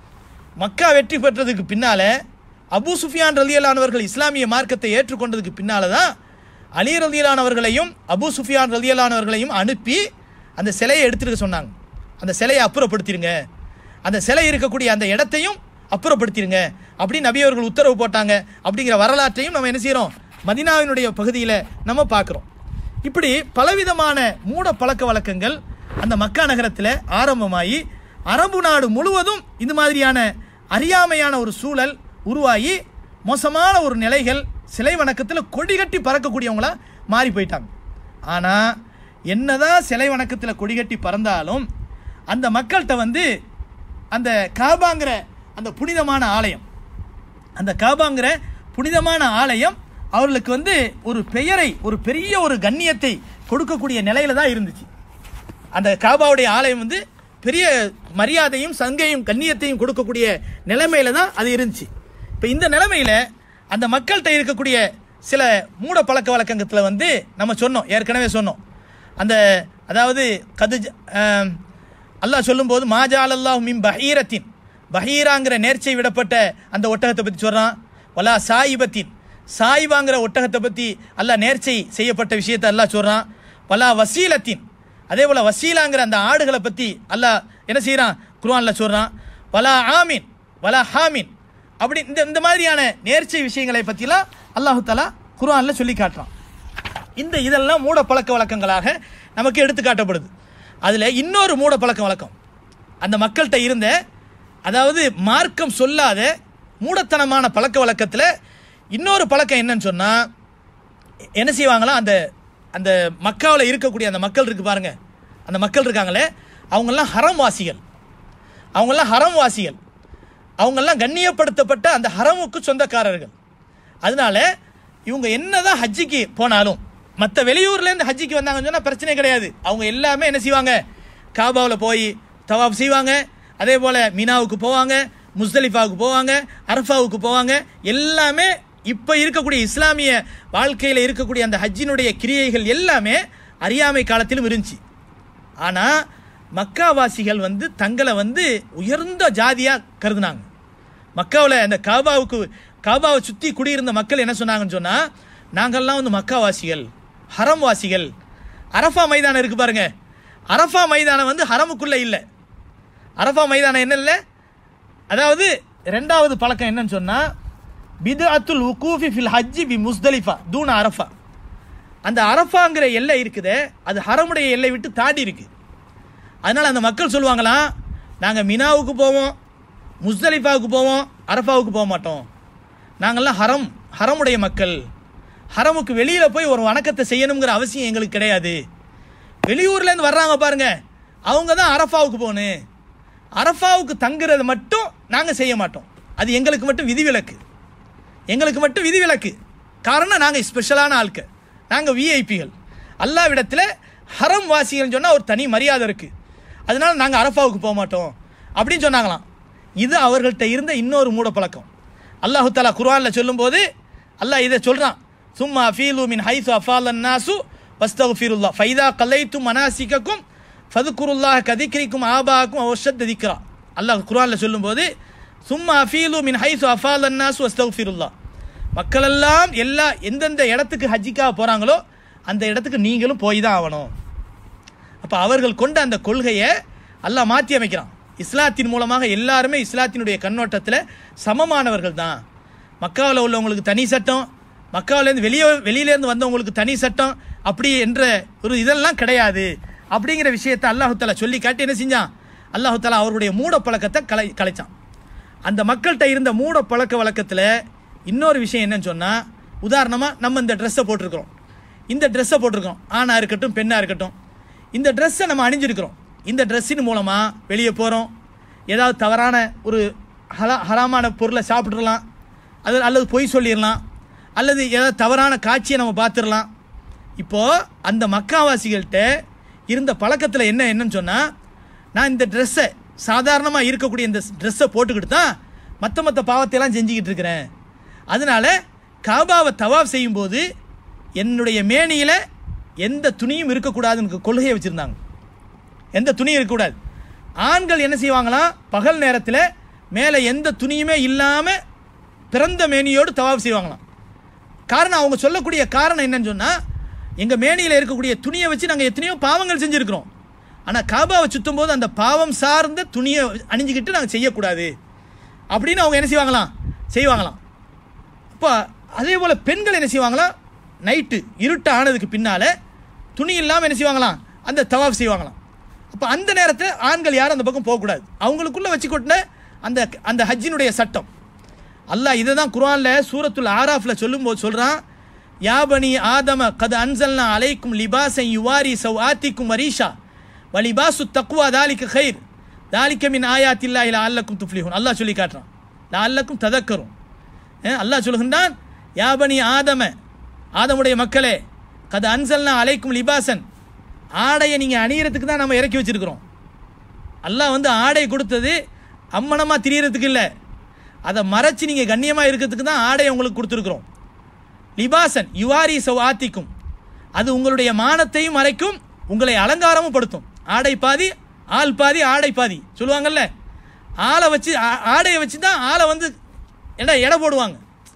மக்கா வெற்றி பெற்றதுக்கு பின்னால அபூ சுஃபியான் ரலியலானவர்கள் இஸ்லாமிய மார்க்கத்தை ஏற்றுக்கொண்டதுக்கு பின்னால தான் அலி ரலியலானவர்களையும் அபூ சுஃபியான் ரலியலானவர்களையும் அனுப்பி அந்த சிலையை எடுத்துருக்க சொன்னாங்க அந்த சிலையை அப்புறப்படுத்திருங்க அந்த சிலை இருக்கக்கூடிய அந்த இடத்தையும் அப்புறப்படுத்திருங்க அப்படின்னு நபி அவர்கள் உத்தரவு போட்டாங்க அப்படிங்கிற வரலாற்றையும் நம்ம என்ன செய்கிறோம் மதினாவினுடைய பகுதியில் நம்ம பார்க்குறோம் இப்படி பலவிதமான மூட பழக்க வழக்கங்கள் அந்த மக்கா நகரத்தில் ஆரம்பமாகி அரபு நாடு முழுவதும் இந்த மாதிரியான அறியாமையான ஒரு சூழல் உருவாகி மோசமான ஒரு நிலைகள் சிலை வணக்கத்தில் கொடிகட்டி பறக்கக்கூடியவங்களா மாறி போயிட்டாங்க ஆனால் என்னதான் சிலை வணக்கத்தில் கொடிகட்டி பறந்தாலும் அந்த மக்கள்கிட்ட வந்து அந்த காபாங்கிற அந்த புனிதமான ஆலயம் அந்த காபாங்கிற புனிதமான ஆலயம் அவர்களுக்கு வந்து ஒரு பெயரை ஒரு பெரிய ஒரு கண்ணியத்தை கொடுக்கக்கூடிய நிலையில தான் இருந்துச்சு அந்த காபாவுடைய ஆலயம் வந்து பெரிய மரியாதையும் சங்கையும் கண்ணியத்தையும் கொடுக்கக்கூடிய நிலைமையில தான் அது இருந்துச்சு இப்போ இந்த நிலைமையில அந்த மக்கள்கிட்ட இருக்கக்கூடிய சில மூட பழக்க வழக்கத்தில் வந்து நம்ம சொன்னோம் ஏற்கனவே சொன்னோம் அந்த அதாவது கது அல்லாஹ் சொல்லும்போது மாஜால் அல்லாஹ் மின் பஹீரத்தின் பஹீராங்கிற நேர்ச்சை விடப்பட்ட அந்த ஒட்டகத்தை பற்றி சொல்கிறான் வலா சாயிபத்தின் சாயிபாங்கிற ஒட்டகத்தை பற்றி அல்லாஹ் நேர்ச்சை செய்யப்பட்ட விஷயத்தை அல்லாஹ் சொல்கிறான் வலா வசீலத்தின் அதே போல் வசீலாங்கிற அந்த ஆடுகளை பற்றி அல்லாஹ் என்ன செய்கிறான் குர்ஆன்ல சொல்கிறான் வலா ஆமீன் வலா ஹாமீன் அப்படி இந்த இந்த மாதிரியான நேர்ச்சை விஷயங்களை பற்றிலாம் அல்லாஹு தலா குர்ஆன்ல சொல்லி காட்டுறான் இந்த இதெல்லாம் மூட பழக்க வழக்கங்களாக நமக்கு எடுத்து காட்டப்படுது அதில் இன்னொரு மூட பழக்க வழக்கம் அந்த மக்கள்கிட்ட இருந்த அதாவது மார்க்கம் சொல்லாத மூடத்தனமான பழக்க வழக்கத்தில் இன்னொரு பழக்கம் என்னன்னு சொன்னால் என்ன செய்வாங்களாம் அந்த அந்த மக்காவில் இருக்கக்கூடிய அந்த மக்கள் இருக்கு பாருங்க அந்த மக்கள் இருக்காங்களே அவங்கெல்லாம் ஹரம் வாசிகள் அவங்கெல்லாம் ஹரம் வாசிகள் அவங்கெல்லாம் கண்ணியப்படுத்தப்பட்ட அந்த ஹரமுக்கு சொந்தக்காரர்கள் அதனால இவங்க என்னதான் ஹஜ்ஜிக்கு போனாலும் மற்ற வெளியூர்லேருந்து ஹஜ்ஜிக்கு வந்தாங்கன்னு சொன்னால் பிரச்சனை கிடையாது அவங்க எல்லாமே என்ன செய்வாங்க காபாவில் போய் தவாப் செய்வாங்க அதே போல் மீனாவுக்கு போவாங்க முஸ்தலிஃபாவுக்கு போவாங்க அரஃபாவுக்கு போவாங்க எல்லாமே இப்போ இருக்கக்கூடிய இஸ்லாமிய வாழ்க்கையில் இருக்கக்கூடிய அந்த ஹஜ்ஜினுடைய கிரியைகள் எல்லாமே அறியாமை காலத்திலும் இருந்துச்சு ஆனால் மக்காவாசிகள் வந்து தங்களை வந்து உயர்ந்த ஜாதியாக கருதுனாங்க மக்காவில் அந்த காபாவுக்கு காபாவை சுற்றி குடியிருந்த மக்கள் என்ன சொன்னாங்கன்னு சொன்னால் நாங்கள்லாம் வந்து மக்காவாசிகள் ஹரம் வாசிகள் அரஃபா மைதானம் இருக்கு பாருங்க அரஃபா மைதானம் வந்து ஹரமுக்குள்ளே இல்லை அரஃபா மைதானம் என்ன இல்லை அதாவது ரெண்டாவது பழக்கம் என்னன்னு சொன்னால் பிது அத்துல் உக்கூஃபி ஃபில் ஹஜ்ஜி பி முஸ்தலிஃபா தூண அரஃபா அந்த அரஃபாங்கிற எல்லை இருக்குதே அது ஹரமுடைய எல்லை விட்டு தாண்டி இருக்கு அதனால் அந்த மக்கள் சொல்லுவாங்களாம் நாங்கள் மினாவுக்கு போவோம் முஸ்தலிஃபாவுக்கு போவோம் அரஃபாவுக்கு போக மாட்டோம் நாங்கள்லாம் ஹரம் ஹரமுடைய மக்கள் ஹரமுக்கு வெளியில் போய் ஒரு வணக்கத்தை செய்யணுங்கிற அவசியம் எங்களுக்கு கிடையாது வெளியூர்லேருந்து வர்றாங்க பாருங்க அவங்க தான் அரஃபாவுக்கு போகணும் அரஃபாவுக்கு தங்குறது மட்டும் நாங்கள் செய்ய மாட்டோம் அது எங்களுக்கு மட்டும் விதிவிலக்கு எங்களுக்கு மட்டும் விதிவிலக்கு காரணம் நாங்கள் ஸ்பெஷலான ஆட்கள் நாங்கள் விஐபிகள் அல்லாவிடத்தில் ஹரம் வாசிகள்னு சொன்னால் ஒரு தனி மரியாதை இருக்குது அதனால நாங்கள் அரஃபாவுக்கு போக மாட்டோம் அப்படின்னு சொன்னாங்களாம் இது அவர்கள்ட்ட இருந்த இன்னொரு மூட பழக்கம் அல்லாஹு தாலா குர்ஆனில் சொல்லும்போது அல்லாஹ் இதை சொல்கிறான் சும்மா ஃபீலு மின் ஹைசு அஃபாலன் நாசு வஸ்தகுஃபிருல்லா ஃபைதா கல்லைத்து மனாசிக்கக்கும் ஃபதுக்குருல்லாஹ் கதிக்கிரிக்கும் ஆபாக்கும் அவஷத் திக்ரா அல்லாஹ் குர்ஆன்ல சொல்லும்போது சும்மா அஃபீலு மின் ஹைசு அஃபால் அன்னாஸ் வஸ்தஃபிருல்லா மக்களெல்லாம் எல்லா எந்தெந்த இடத்துக்கு ஹஜ்ஜிக்காக போகிறாங்களோ அந்த இடத்துக்கு நீங்களும் போய் தான் ஆகணும் அப்போ அவர்கள் கொண்ட அந்த கொள்கையை அல்லாஹ் மாற்றி அமைக்கிறான் இஸ்லாத்தின் மூலமாக எல்லாருமே இஸ்லாத்தினுடைய கண்ணோட்டத்தில் சமமானவர்கள் தான் மக்காவில் உள்ளவங்களுக்கு தனி சட்டம் மக்காவிலேருந்து வெளியே வெளியிலேருந்து வந்தவங்களுக்கு தனி சட்டம் அப்படி என்ற ஒரு இதெல்லாம் கிடையாது அப்படிங்கிற விஷயத்தை அல்லாஹு தாலா சொல்லி காட்டி என்ன செஞ்சான் அல்லாஹு தாலா அவருடைய மூட பழக்கத்தை கலை கலைச்சான் அந்த மக்கள்கிட்ட இருந்த மூட பழக்க வழக்கத்தில் இன்னொரு விஷயம் என்னன்னு சொன்னால் உதாரணமாக நம்ம இந்த ட்ரெஸ்ஸை போட்டிருக்கிறோம் இந்த ட்ரெஸ்ஸை போட்டிருக்கோம் ஆணாக இருக்கட்டும் பெண்ணாக இருக்கட்டும் இந்த ட்ரெஸ்ஸை நம்ம அணிஞ்சிருக்கிறோம் இந்த ட்ரெஸ்ஸின் மூலமாக வெளியே போகிறோம் ஏதாவது தவறான ஒரு ஹலா ஹராமான பொருளை சாப்பிட்றலாம் அது அல்லது பொய் சொல்லிடலாம் அல்லது ஏதாவது தவறான காட்சியை நம்ம பார்த்துடலாம் இப்போது அந்த மக்காவாசிகள்கிட்ட இருந்த பழக்கத்தில் என்ன என்னன்னு சொன்னால் நான் இந்த ட்ரெஸ்ஸை சாதாரணமாக இருக்கக்கூடிய இந்த ட்ரெஸ்ஸை போட்டுக்கிட்டு தான் மற்ற மற்ற பாவத்தையெல்லாம் செஞ்சுக்கிட்டு இருக்கிறேன் அதனால காபாவை தவாப் செய்யும்போது என்னுடைய மேனியில் எந்த துணியும் இருக்கக்கூடாதுன்னு கொள்கையை வச்சுருந்தாங்க எந்த துணியும் இருக்கக்கூடாது ஆண்கள் என்ன செய்வாங்களாம் பகல் நேரத்தில் மேலே எந்த துணியுமே இல்லாமல் பிறந்த மேனியோடு தவாப் செய்வாங்களாம் காரணம் அவங்க சொல்லக்கூடிய காரணம் என்னன்னு சொன்னால் எங்கள் மேனியில் இருக்கக்கூடிய துணியை வச்சு நாங்கள் எத்தனையோ பாவங்கள் செஞ்சுருக்கிறோம் ஆனால் காபாவை சுத்தும் போது அந்த பாவம் சார்ந்த துணியை அணிஞ்சிக்கிட்டு நாங்கள் செய்யக்கூடாது அப்படின்னு அவங்க என்ன செய்வாங்களாம் செய்வாங்களாம் இப்போ அதே போல் பெண்கள் என்ன செய்வாங்களாம் நைட்டு இருட்டு ஆனதுக்கு பின்னால் துணி இல்லாமல் என்ன செய்வாங்களாம் அந்த தவாப் செய்வாங்களாம் அப்போ அந்த நேரத்தில் ஆண்கள் யாரும் அந்த பக்கம் போகக்கூடாது அவங்களுக்குள்ளே வச்சு கொட்டின அந்த அந்த ஹஜ்ஜினுடைய சட்டம் அல்லாஹ் இதை தான் குர்ஆனில் சூரத்துல் ஆராஃபில் சொல்லும்போது சொல்கிறான் யாபனி ஆதம கது அன்சல்னா அலைக்கும் லிபாசை யுவாரி சவ் ஆத்திக்கும் வரீஷா வலிபாசு தக்குவா தாலிக்கு ஹைர் தாலிக்க மின் ஆயாத்தில்லா இல்ல அல்லக்கும் துஃப்லிஹுன் அல்லாஹ் சொல்லி காட்டுறான் லா அல்லக்கும் ததக்கரும் அல்லாஹ் சொல்லுகின்றான் யாபனி ஆதம ஆதமுடைய மக்களே கது அன்சல்னா அலைக்கும் லிபாசன் ஆடையை நீங்கள் அணியறதுக்கு தான் நம்ம இறக்கி வச்சிருக்கிறோம் அல்லாஹ் வந்து ஆடை கொடுத்தது அம்மனமாக திரியறதுக்கு இல்லை அதை மறைச்சு நீங்கள் கண்ணியமாக இருக்கிறதுக்கு தான் ஆடையை உங்களுக்கு கொடுத்துருக்குறோம் லிபாசன் யுவாரி சவ் ஆத்திக்கும் அது உங்களுடைய மானத்தையும் மறைக்கும் உங்களை அலங்காரமும் படுத்தும் ஆடை பாதி ஆள் பாதி ஆடை பாதி சொல்லுவாங்கல்ல ஆளை வச்சு ஆ- ஆடையை வச்சு தான் ஆளை வந்து எடா எடை போடுவாங்க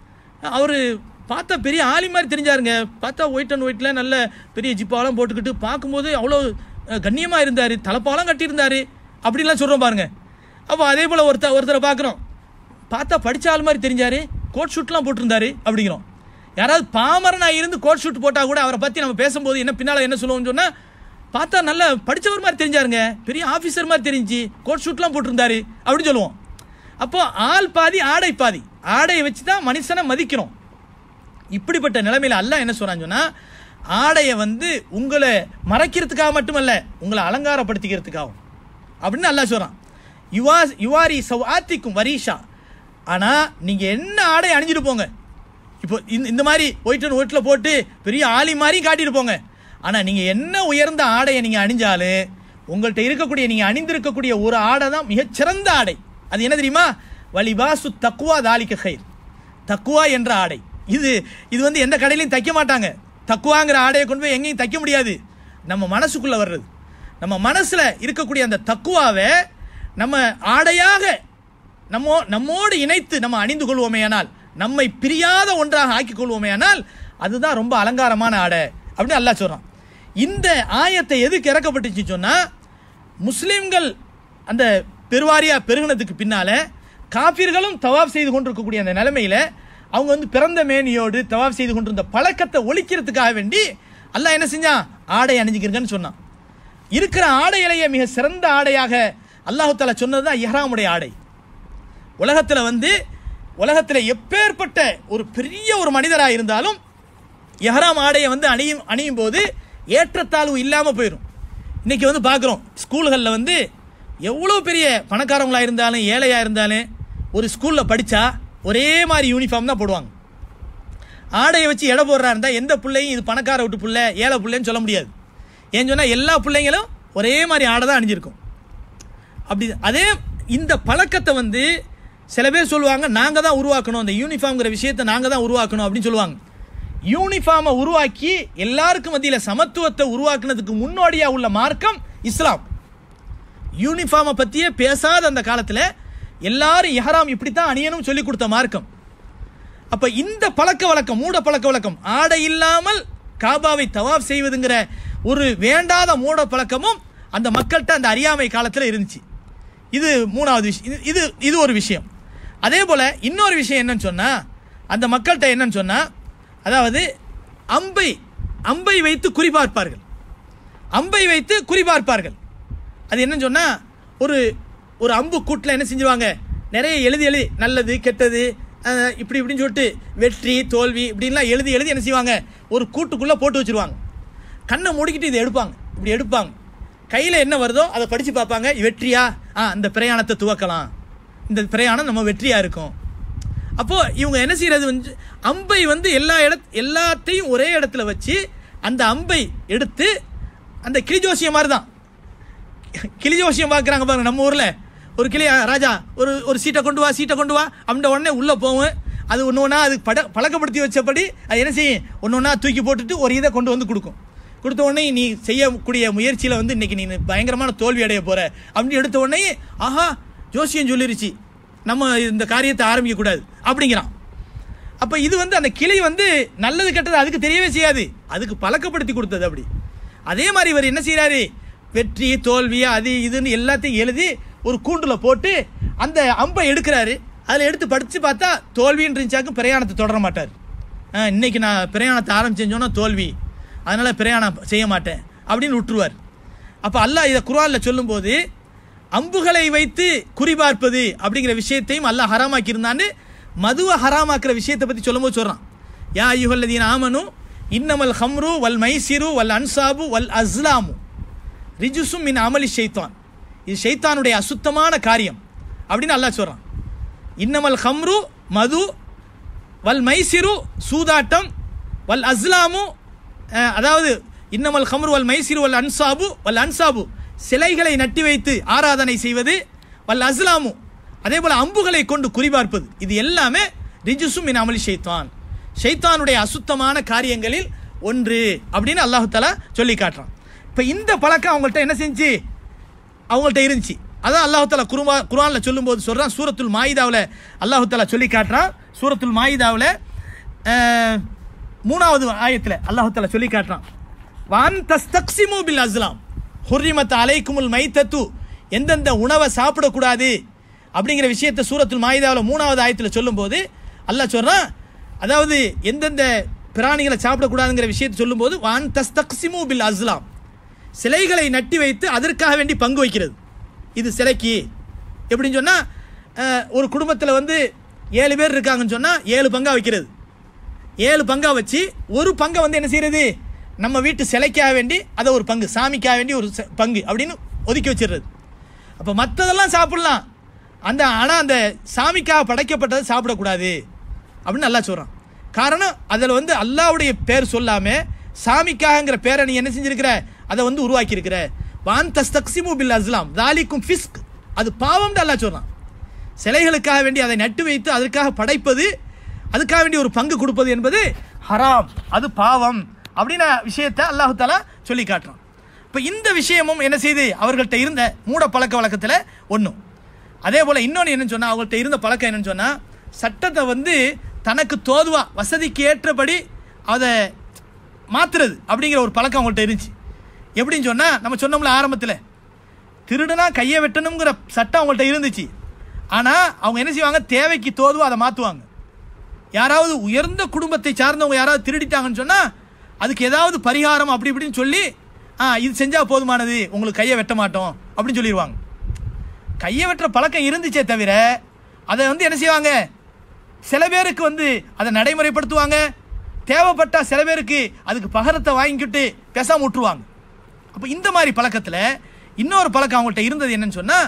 அவர் பார்த்தா பெரிய ஆளி மாதிரி தெரிஞ்சாருங்க பார்த்தா ஒயிட் அண்ட் ஒயிட்டில் நல்ல பெரிய ஜிப்பாலாம் போட்டுக்கிட்டு பார்க்கும்போது அவ்வளோ கண்ணியமாக இருந்தார் தலைப்பாலாம் கட்டியிருந்தார் அப்படிலாம் சொல்கிறோம் பாருங்க அப்போ அதே போல் ஒருத்தர் ஒருத்தரை பார்க்குறோம் பார்த்தா படிச்ச ஆள் மாதிரி தெரிஞ்சாரு கோட் ஷூட்லாம் போட்டிருந்தாரு அப்படிங்கிறோம் யாராவது பாமரனாக இருந்து கோட் ஷூட் போட்டால் கூட அவரை பற்றி நம்ம பேசும்போது என்ன பின்னால் என்ன சொல்லுவோம்னு சொன்னால் பார்த்தா நல்ல படிச்சவர் மாதிரி தெரிஞ்சாருங்க பெரிய ஆஃபீஸர் மாதிரி தெரிஞ்சு கோட் ஷூட்லாம் போட்டிருந்தாரு அப்படின்னு சொல்லுவோம் அப்போ ஆள் பாதி ஆடை பாதி ஆடையை வச்சு தான் மனுஷனை மதிக்கிறோம் இப்படிப்பட்ட நிலைமையில அல்லாஹ் என்ன சொல்றான்னு சொன்னா ஆடையை வந்து உங்களை மறைக்கிறதுக்காக மட்டுமல்ல உங்களை அலங்காரப்படுத்திக்கிறதுக்காகவும் அப்படின்னு அல்லாஹ் சொல்றான் யுவா யுவாரி சவ் ஆத்திக்கும் வரீஷா ஆனா நீங்க என்ன ஆடை அணிஞ்சிட்டு போங்க இப்போ இந்த இந்த மாதிரி ஒயிட் அண்ட் ஒயிட்டில் போட்டு பெரிய ஆளி மாதிரி காட்டிட்டு போங்க ஆனால் நீங்கள் என்ன உயர்ந்த ஆடையை நீங்கள் அணிஞ்சாலும் உங்கள்கிட்ட இருக்கக்கூடிய நீங்கள் அணிந்திருக்கக்கூடிய ஒரு ஆடை தான் மிகச்சிறந்த ஆடை அது என்ன தெரியுமா வலிபாசு தக்குவா தாலிக்க கயிர் தக்குவா என்ற ஆடை இது இது வந்து எந்த கடையிலையும் தைக்க மாட்டாங்க தக்குவாங்கிற ஆடையை கொண்டு போய் எங்கேயும் தைக்க முடியாது நம்ம மனசுக்குள்ளே வர்றது நம்ம மனசில் இருக்கக்கூடிய அந்த தக்குவாவை நம்ம ஆடையாக நம்ம நம்மோடு இணைத்து நம்ம அணிந்து கொள்வோமேயானால் நம்மை பிரியாத ஒன்றாக ஆக்கிக் கொள்வோமேயானால் அதுதான் ரொம்ப அலங்காரமான ஆடை அப்படின்னு அல்லாஹ் சொல்றான் இந்த ஆயத்தை எதுக்கு இறக்கப்பட்டுச்சு சொன்னா முஸ்லிம்கள் அந்த பெருவாரியா பெருகினதுக்கு பின்னால காபிர்களும் தவாப் செய்து கொண்டிருக்கக்கூடிய அந்த நிலைமையில அவங்க வந்து பிறந்த மேனியோடு தவாப் செய்து கொண்டிருந்த பழக்கத்தை ஒழிக்கிறதுக்காக வேண்டி அல்லாஹ் என்ன செஞ்சான் ஆடை அணிஞ்சுக்கிறங்கன்னு சொன்னான் இருக்கிற ஆடையிலேயே மிக சிறந்த ஆடையாக அல்லாஹு தாலா சொன்னது தான் இஹ்ராமுடைய ஆடை உலகத்தில் வந்து உலகத்தில் எப்பேற்பட்ட ஒரு பெரிய ஒரு மனிதராக இருந்தாலும் எஹராம் ஆடையை வந்து அணியும் அணியும் போது ஏற்றத்தாழ்வு இல்லாமல் போயிடும் இன்னைக்கு வந்து பார்க்குறோம் ஸ்கூல்களில் வந்து எவ்வளோ பெரிய பணக்காரவங்களாக இருந்தாலும் ஏழையாக இருந்தாலும் ஒரு ஸ்கூலில் படித்தா ஒரே மாதிரி யூனிஃபார்ம் தான் போடுவாங்க ஆடையை வச்சு எடை போடுறா இருந்தால் எந்த பிள்ளையும் இது பணக்கார விட்டு பிள்ளை ஏழை பிள்ளைன்னு சொல்ல முடியாது ஏன்னு சொன்னால் எல்லா பிள்ளைங்களும் ஒரே மாதிரி ஆடை தான் அணிஞ்சிருக்கும் அப்படி அதே இந்த பழக்கத்தை வந்து சில பேர் சொல்லுவாங்க நாங்கள் தான் உருவாக்கணும் அந்த யூனிஃபார்ம்ங்கிற விஷயத்தை நாங்கள் தான் உருவாக்கணும் அப்படின்னு சொல்லுவாங்க யூனிஃபார்மை உருவாக்கி எல்லாருக்கும் மத்தியில் சமத்துவத்தை உருவாக்குனதுக்கு முன்னோடியாக உள்ள மார்க்கம் இஸ்லாம் யூனிஃபார்மை பற்றியே பேசாத அந்த காலத்தில் எல்லாரும் எஹராம் இப்படி தான் அணியணும் சொல்லி கொடுத்த மார்க்கம் அப்ப இந்த பழக்க வழக்கம் மூட பழக்க வழக்கம் ஆடை இல்லாமல் காபாவை தவாப் செய்வதுங்கிற ஒரு வேண்டாத மூட பழக்கமும் அந்த மக்கள்கிட்ட அந்த அறியாமை காலத்தில் இருந்துச்சு இது மூணாவது விஷயம் இது- இது இது ஒரு விஷயம் அதே போல் இன்னொரு விஷயம் என்னன்னு சொன்னால் அந்த மக்கள்கிட்ட என்னன்னு சொன்னால் அதாவது அம்பை அம்பை வைத்து குறிபார்ப்பார்கள் அம்பை வைத்து குறிபார்ப்பார்கள் அது என்னன்னு சொன்னால் ஒரு ஒரு அம்பு கூட்டில் என்ன செஞ்சுவாங்க நிறைய எழுதி எழுதி நல்லது கெட்டது அஹ், இப்படி இப்படின்னு சொல்லிட்டு வெற்றி தோல்வி இப்படின்லாம் எழுதி எழுதி என்ன செய்வாங்க ஒரு கூட்டுக்குள்ளே போட்டு வச்சிருவாங்க கண்ணை மூடிக்கிட்டு இதை எடுப்பாங்க இப்படி எடுப்பாங்க கையில் என்ன வருதோ அதை படித்து பார்ப்பாங்க வெற்றியா ஆ இந்த பிரயாணத்தை துவக்கலாம் இந்த பிரயாணம் நம்ம வெற்றியாக இருக்கும் அப்போது இவங்க என்ன செய்கிறது வந்து அம்பை வந்து எல்லா இட எல்லாத்தையும் ஒரே இடத்துல வச்சு அந்த அம்பை எடுத்து அந்த கிளி ஜோசியம் மாதிரி தான் கிளி ஜோசியம் பார்க்குறாங்க பாருங்க நம்ம ஊரில் ஒரு கிளி "ஆ, ராஜா ஒரு ஒரு சீட்டை கொண்டு வா சீட்டை கொண்டு வா அப்படின்ற உடனே உள்ளே போகும் அது ஒன்று ஒன்றா அது பட பழக்கப்படுத்தி வச்சபடி அது என்ன செய்யும் ஒன்று ஒன்றா தூக்கி போட்டுட்டு ஒரு இதை கொண்டு வந்து கொடுக்கும் கொடுத்த உடனே நீ செய்யக்கூடிய முயற்சியில் வந்து இன்னைக்கு நீ பயங்கரமான தோல்வி அடைய போற அப்படின்னு எடுத்த உடனே ஆஹா ஜோசியம் சொல்லிருச்சு நம்ம இந்த காரியத்தை ஆரம்பிக்கக்கூடாது அப்படிங்கிறான் அப்போ இது வந்து அந்த கிளி வந்து நல்லது கெட்டது அதுக்கு தெரியவே செய்யாது அதுக்கு பழக்கப்படுத்தி கொடுத்தது அப்படி அதே மாதிரி இவர் என்ன செய்கிறாரு வெற்றி தோல்வி அது இதுன்னு எல்லாத்தையும் எழுதி ஒரு கூண்டில் போட்டு அந்த அம்பை எடுக்கிறாரு அதில் எடுத்து படித்து பார்த்தா தோல்வின்னு இருந்துச்சாக்கும் பிரயாணத்தை தொடர மாட்டார் ஆ, இன்னைக்கு நான் பிரயாணத்தை ஆரம்பிச்சேன்னு சொன்னா தோல்வி அதனால் பிரயாணம் செய்ய மாட்டேன் அப்படின்னு விட்டுருவார் அப்போ அல்லாஹ் இதை குர்ஆன்ல சொல்லும்போது அம்புகளை வைத்து குறிபார்ப்பது அப்படிங்கிற விஷயத்தையும் அல்லாஹ் ஹராமாக்கி இருந்தான்னு மதுவை ஹராமாக்குற விஷயத்தை பற்றி சொல்லும்போது சொல்கிறான் யா ஐயுஹல்லதீன் ஆமனு இன்னமல் ஹம்ரு வல் மைசிரு வல் அன்சாபு வல் அஸ்லாமு ரிஜுசும் மின் அமலி ஷைத்தான் இது ஷைத்தானுடைய அசுத்தமான காரியம் அப்படின்னு அல்லாஹ் சொல்கிறான் இன்னமல் ஹம்ரு மது வல் மைசிரு சூதாட்டம் வல் அஸ்லாமு அஹ், அதாவது இன்னமல் ஹம்ரு வல் மைசிரு வல் அன்சாபு வல் அன்சாபு சிலைகளை நட்டி வைத்து ஆராதனை செய்வது வல் அஸ்லாமு அதே போல் அம்புகளை கொண்டு குறிபார்ப்பது இது எல்லாமே ரிஜுசும் மின் அமலி ஷைத்தான் ஷைத்தானுடைய அசுத்தமான காரியங்களில் ஒன்று அப்படின்னு அல்லாஹு தஆலா சொல்லி காட்டுறான் இப்போ இந்த பழக்கம் அவங்கள்ட்ட என்ன செஞ்சு அவங்கள்ட்ட இருந்துச்சு அதான் அல்லாஹு தாலா குருமா குர்ஆன்ல சொல்லும்போது சொல்றான் சூரத்துல் மாயிதாவில் அல்லாஹு தாலா சொல்லி காட்டுறான் சூரத்துல் மாயிதாவில் மூணாவது ஆயத்தில் அல்லாஹு தாலா சொல்லி காட்டுறான் வான் தஸ்தக்சிமு பில் அஸ்லாம் ஹுர்ரிமத் அலைக்குமுல் மைத்தத்து எந்தெந்த உணவை சாப்பிடக்கூடாது அப்படிங்கிற விஷயத்தை சூரத்துல் மாயிதாவில் மூணாவது ஆயத்தில் சொல்லும்போது அல்லாஹ் சொல்றான் அதாவது எந்தெந்த பிராணிகளை சாப்பிடக்கூடாதுங்கிற விஷயத்தை சொல்லும்போது வான் தஸ்தக்சிமு பில் அஸ்லாம் சிலைகளை நட்டி வைத்து அதற்காக வேண்டி பங்கு வைக்கிறது இது சிலைக்கு எப்படின்னு சொன்னால் ஒரு குடும்பத்தில் வந்து ஏழு பேர் இருக்காங்கன்னு சொன்னால் ஏழு பங்கா வைக்கிறது ஏழு பங்கா வச்சு ஒரு பங்கை வந்து என்ன செய்யறது நம்ம வீட்டு சிலைக்காக வேண்டி அதை ஒரு பங்கு சாமிக்காக வேண்டி ஒரு ச- பங்கு அப்படின்னு ஒதுக்கி வச்சிடுறது அப்போ மற்றதெல்லாம் சாப்பிடலாம் அந்த ஆனால் அந்த சாமிக்காக படைக்கப்பட்டதை சாப்பிடக்கூடாது அப்படின்னு நல்லா சொல்கிறான் காரணம் அதில் வந்து அல்லாவுடைய பேர் சொல்லாமல் சாமிக்காகங்கிற பேரை நீ என்ன செஞ்சிருக்கிற அதை வந்து உருவாக்கியிருக்கிற வான் தஸ்தக்சிமு பில் அஸ்லாம் தாலிக்கும் ஃபிஸ்க் அது பாவம்னு அல்லாஹ் சொல்கிறான் சிலைகளுக்காக வேண்டி அதை நட்டு வைத்து அதற்காக படைப்பது அதுக்காக வேண்டி ஒரு பங்கு கொடுப்பது என்பது ஹராம் அது பாவம் அப்படின்ன விஷயத்தை அல்லாஹு தாலா சொல்லி காட்டுறான் இப்போ இந்த விஷயமும் என்ன செய்து அவர்கள்ட்ட இருந்த மூட பழக்க வழக்கத்தில் ஒன்றும் அதே போல் இன்னொன்று என்னன்னு சொன்னால் அவங்கள்ட்ட இருந்த பழக்கம் என்னன்னு சொன்னால் சட்டத்தை வந்து தனக்கு தோதுவா வசதிக்கு ஏற்றபடி அதை மாத்துறது அப்படிங்கிற ஒரு பழக்கம் அவங்கள்ட்ட இருந்துச்சு எப்படின்னு சொன்னால் நம்ம சொன்னோம்ல ஆரம்பத்தில் திருடுனா கையை வெட்டணுங்கிற சட்டம் அவங்கள்ட்ட இருந்துச்சு ஆனால் அவங்க என்ன செய்வாங்க தேவைக்கு தோதுவா அதை மாற்றுவாங்க யாராவது உயர்ந்த குடும்பத்தை சார்ந்தவங்க யாராவது திருடிட்டாங்கன்னு சொன்னால் அதுக்கு ஏதாவது பரிகாரம் அப்படி இப்படின்னு சொல்லி ஆ இது செஞ்சால் போதுமானது உங்களுக்கு கையை வெட்ட மாட்டோம் அப்படின்னு சொல்லிடுவாங்க கையை வெட்டுற பழக்கம் இருந்துச்சே தவிர அதை வந்து என்ன செய்வாங்க சில பேருக்கு வந்து அதை நடைமுறைப்படுத்துவாங்க தேவைப்பட்டா சில பேருக்கு அதுக்கு பகரத்தை வாங்கிக்கிட்டு பேசாம விட்டுருவாங்க அப்போ இந்த மாதிரி பழக்கத்தில் இன்னொரு பழக்கம் அவங்கள்ட்ட இருந்தது என்னன்னு சொன்னால்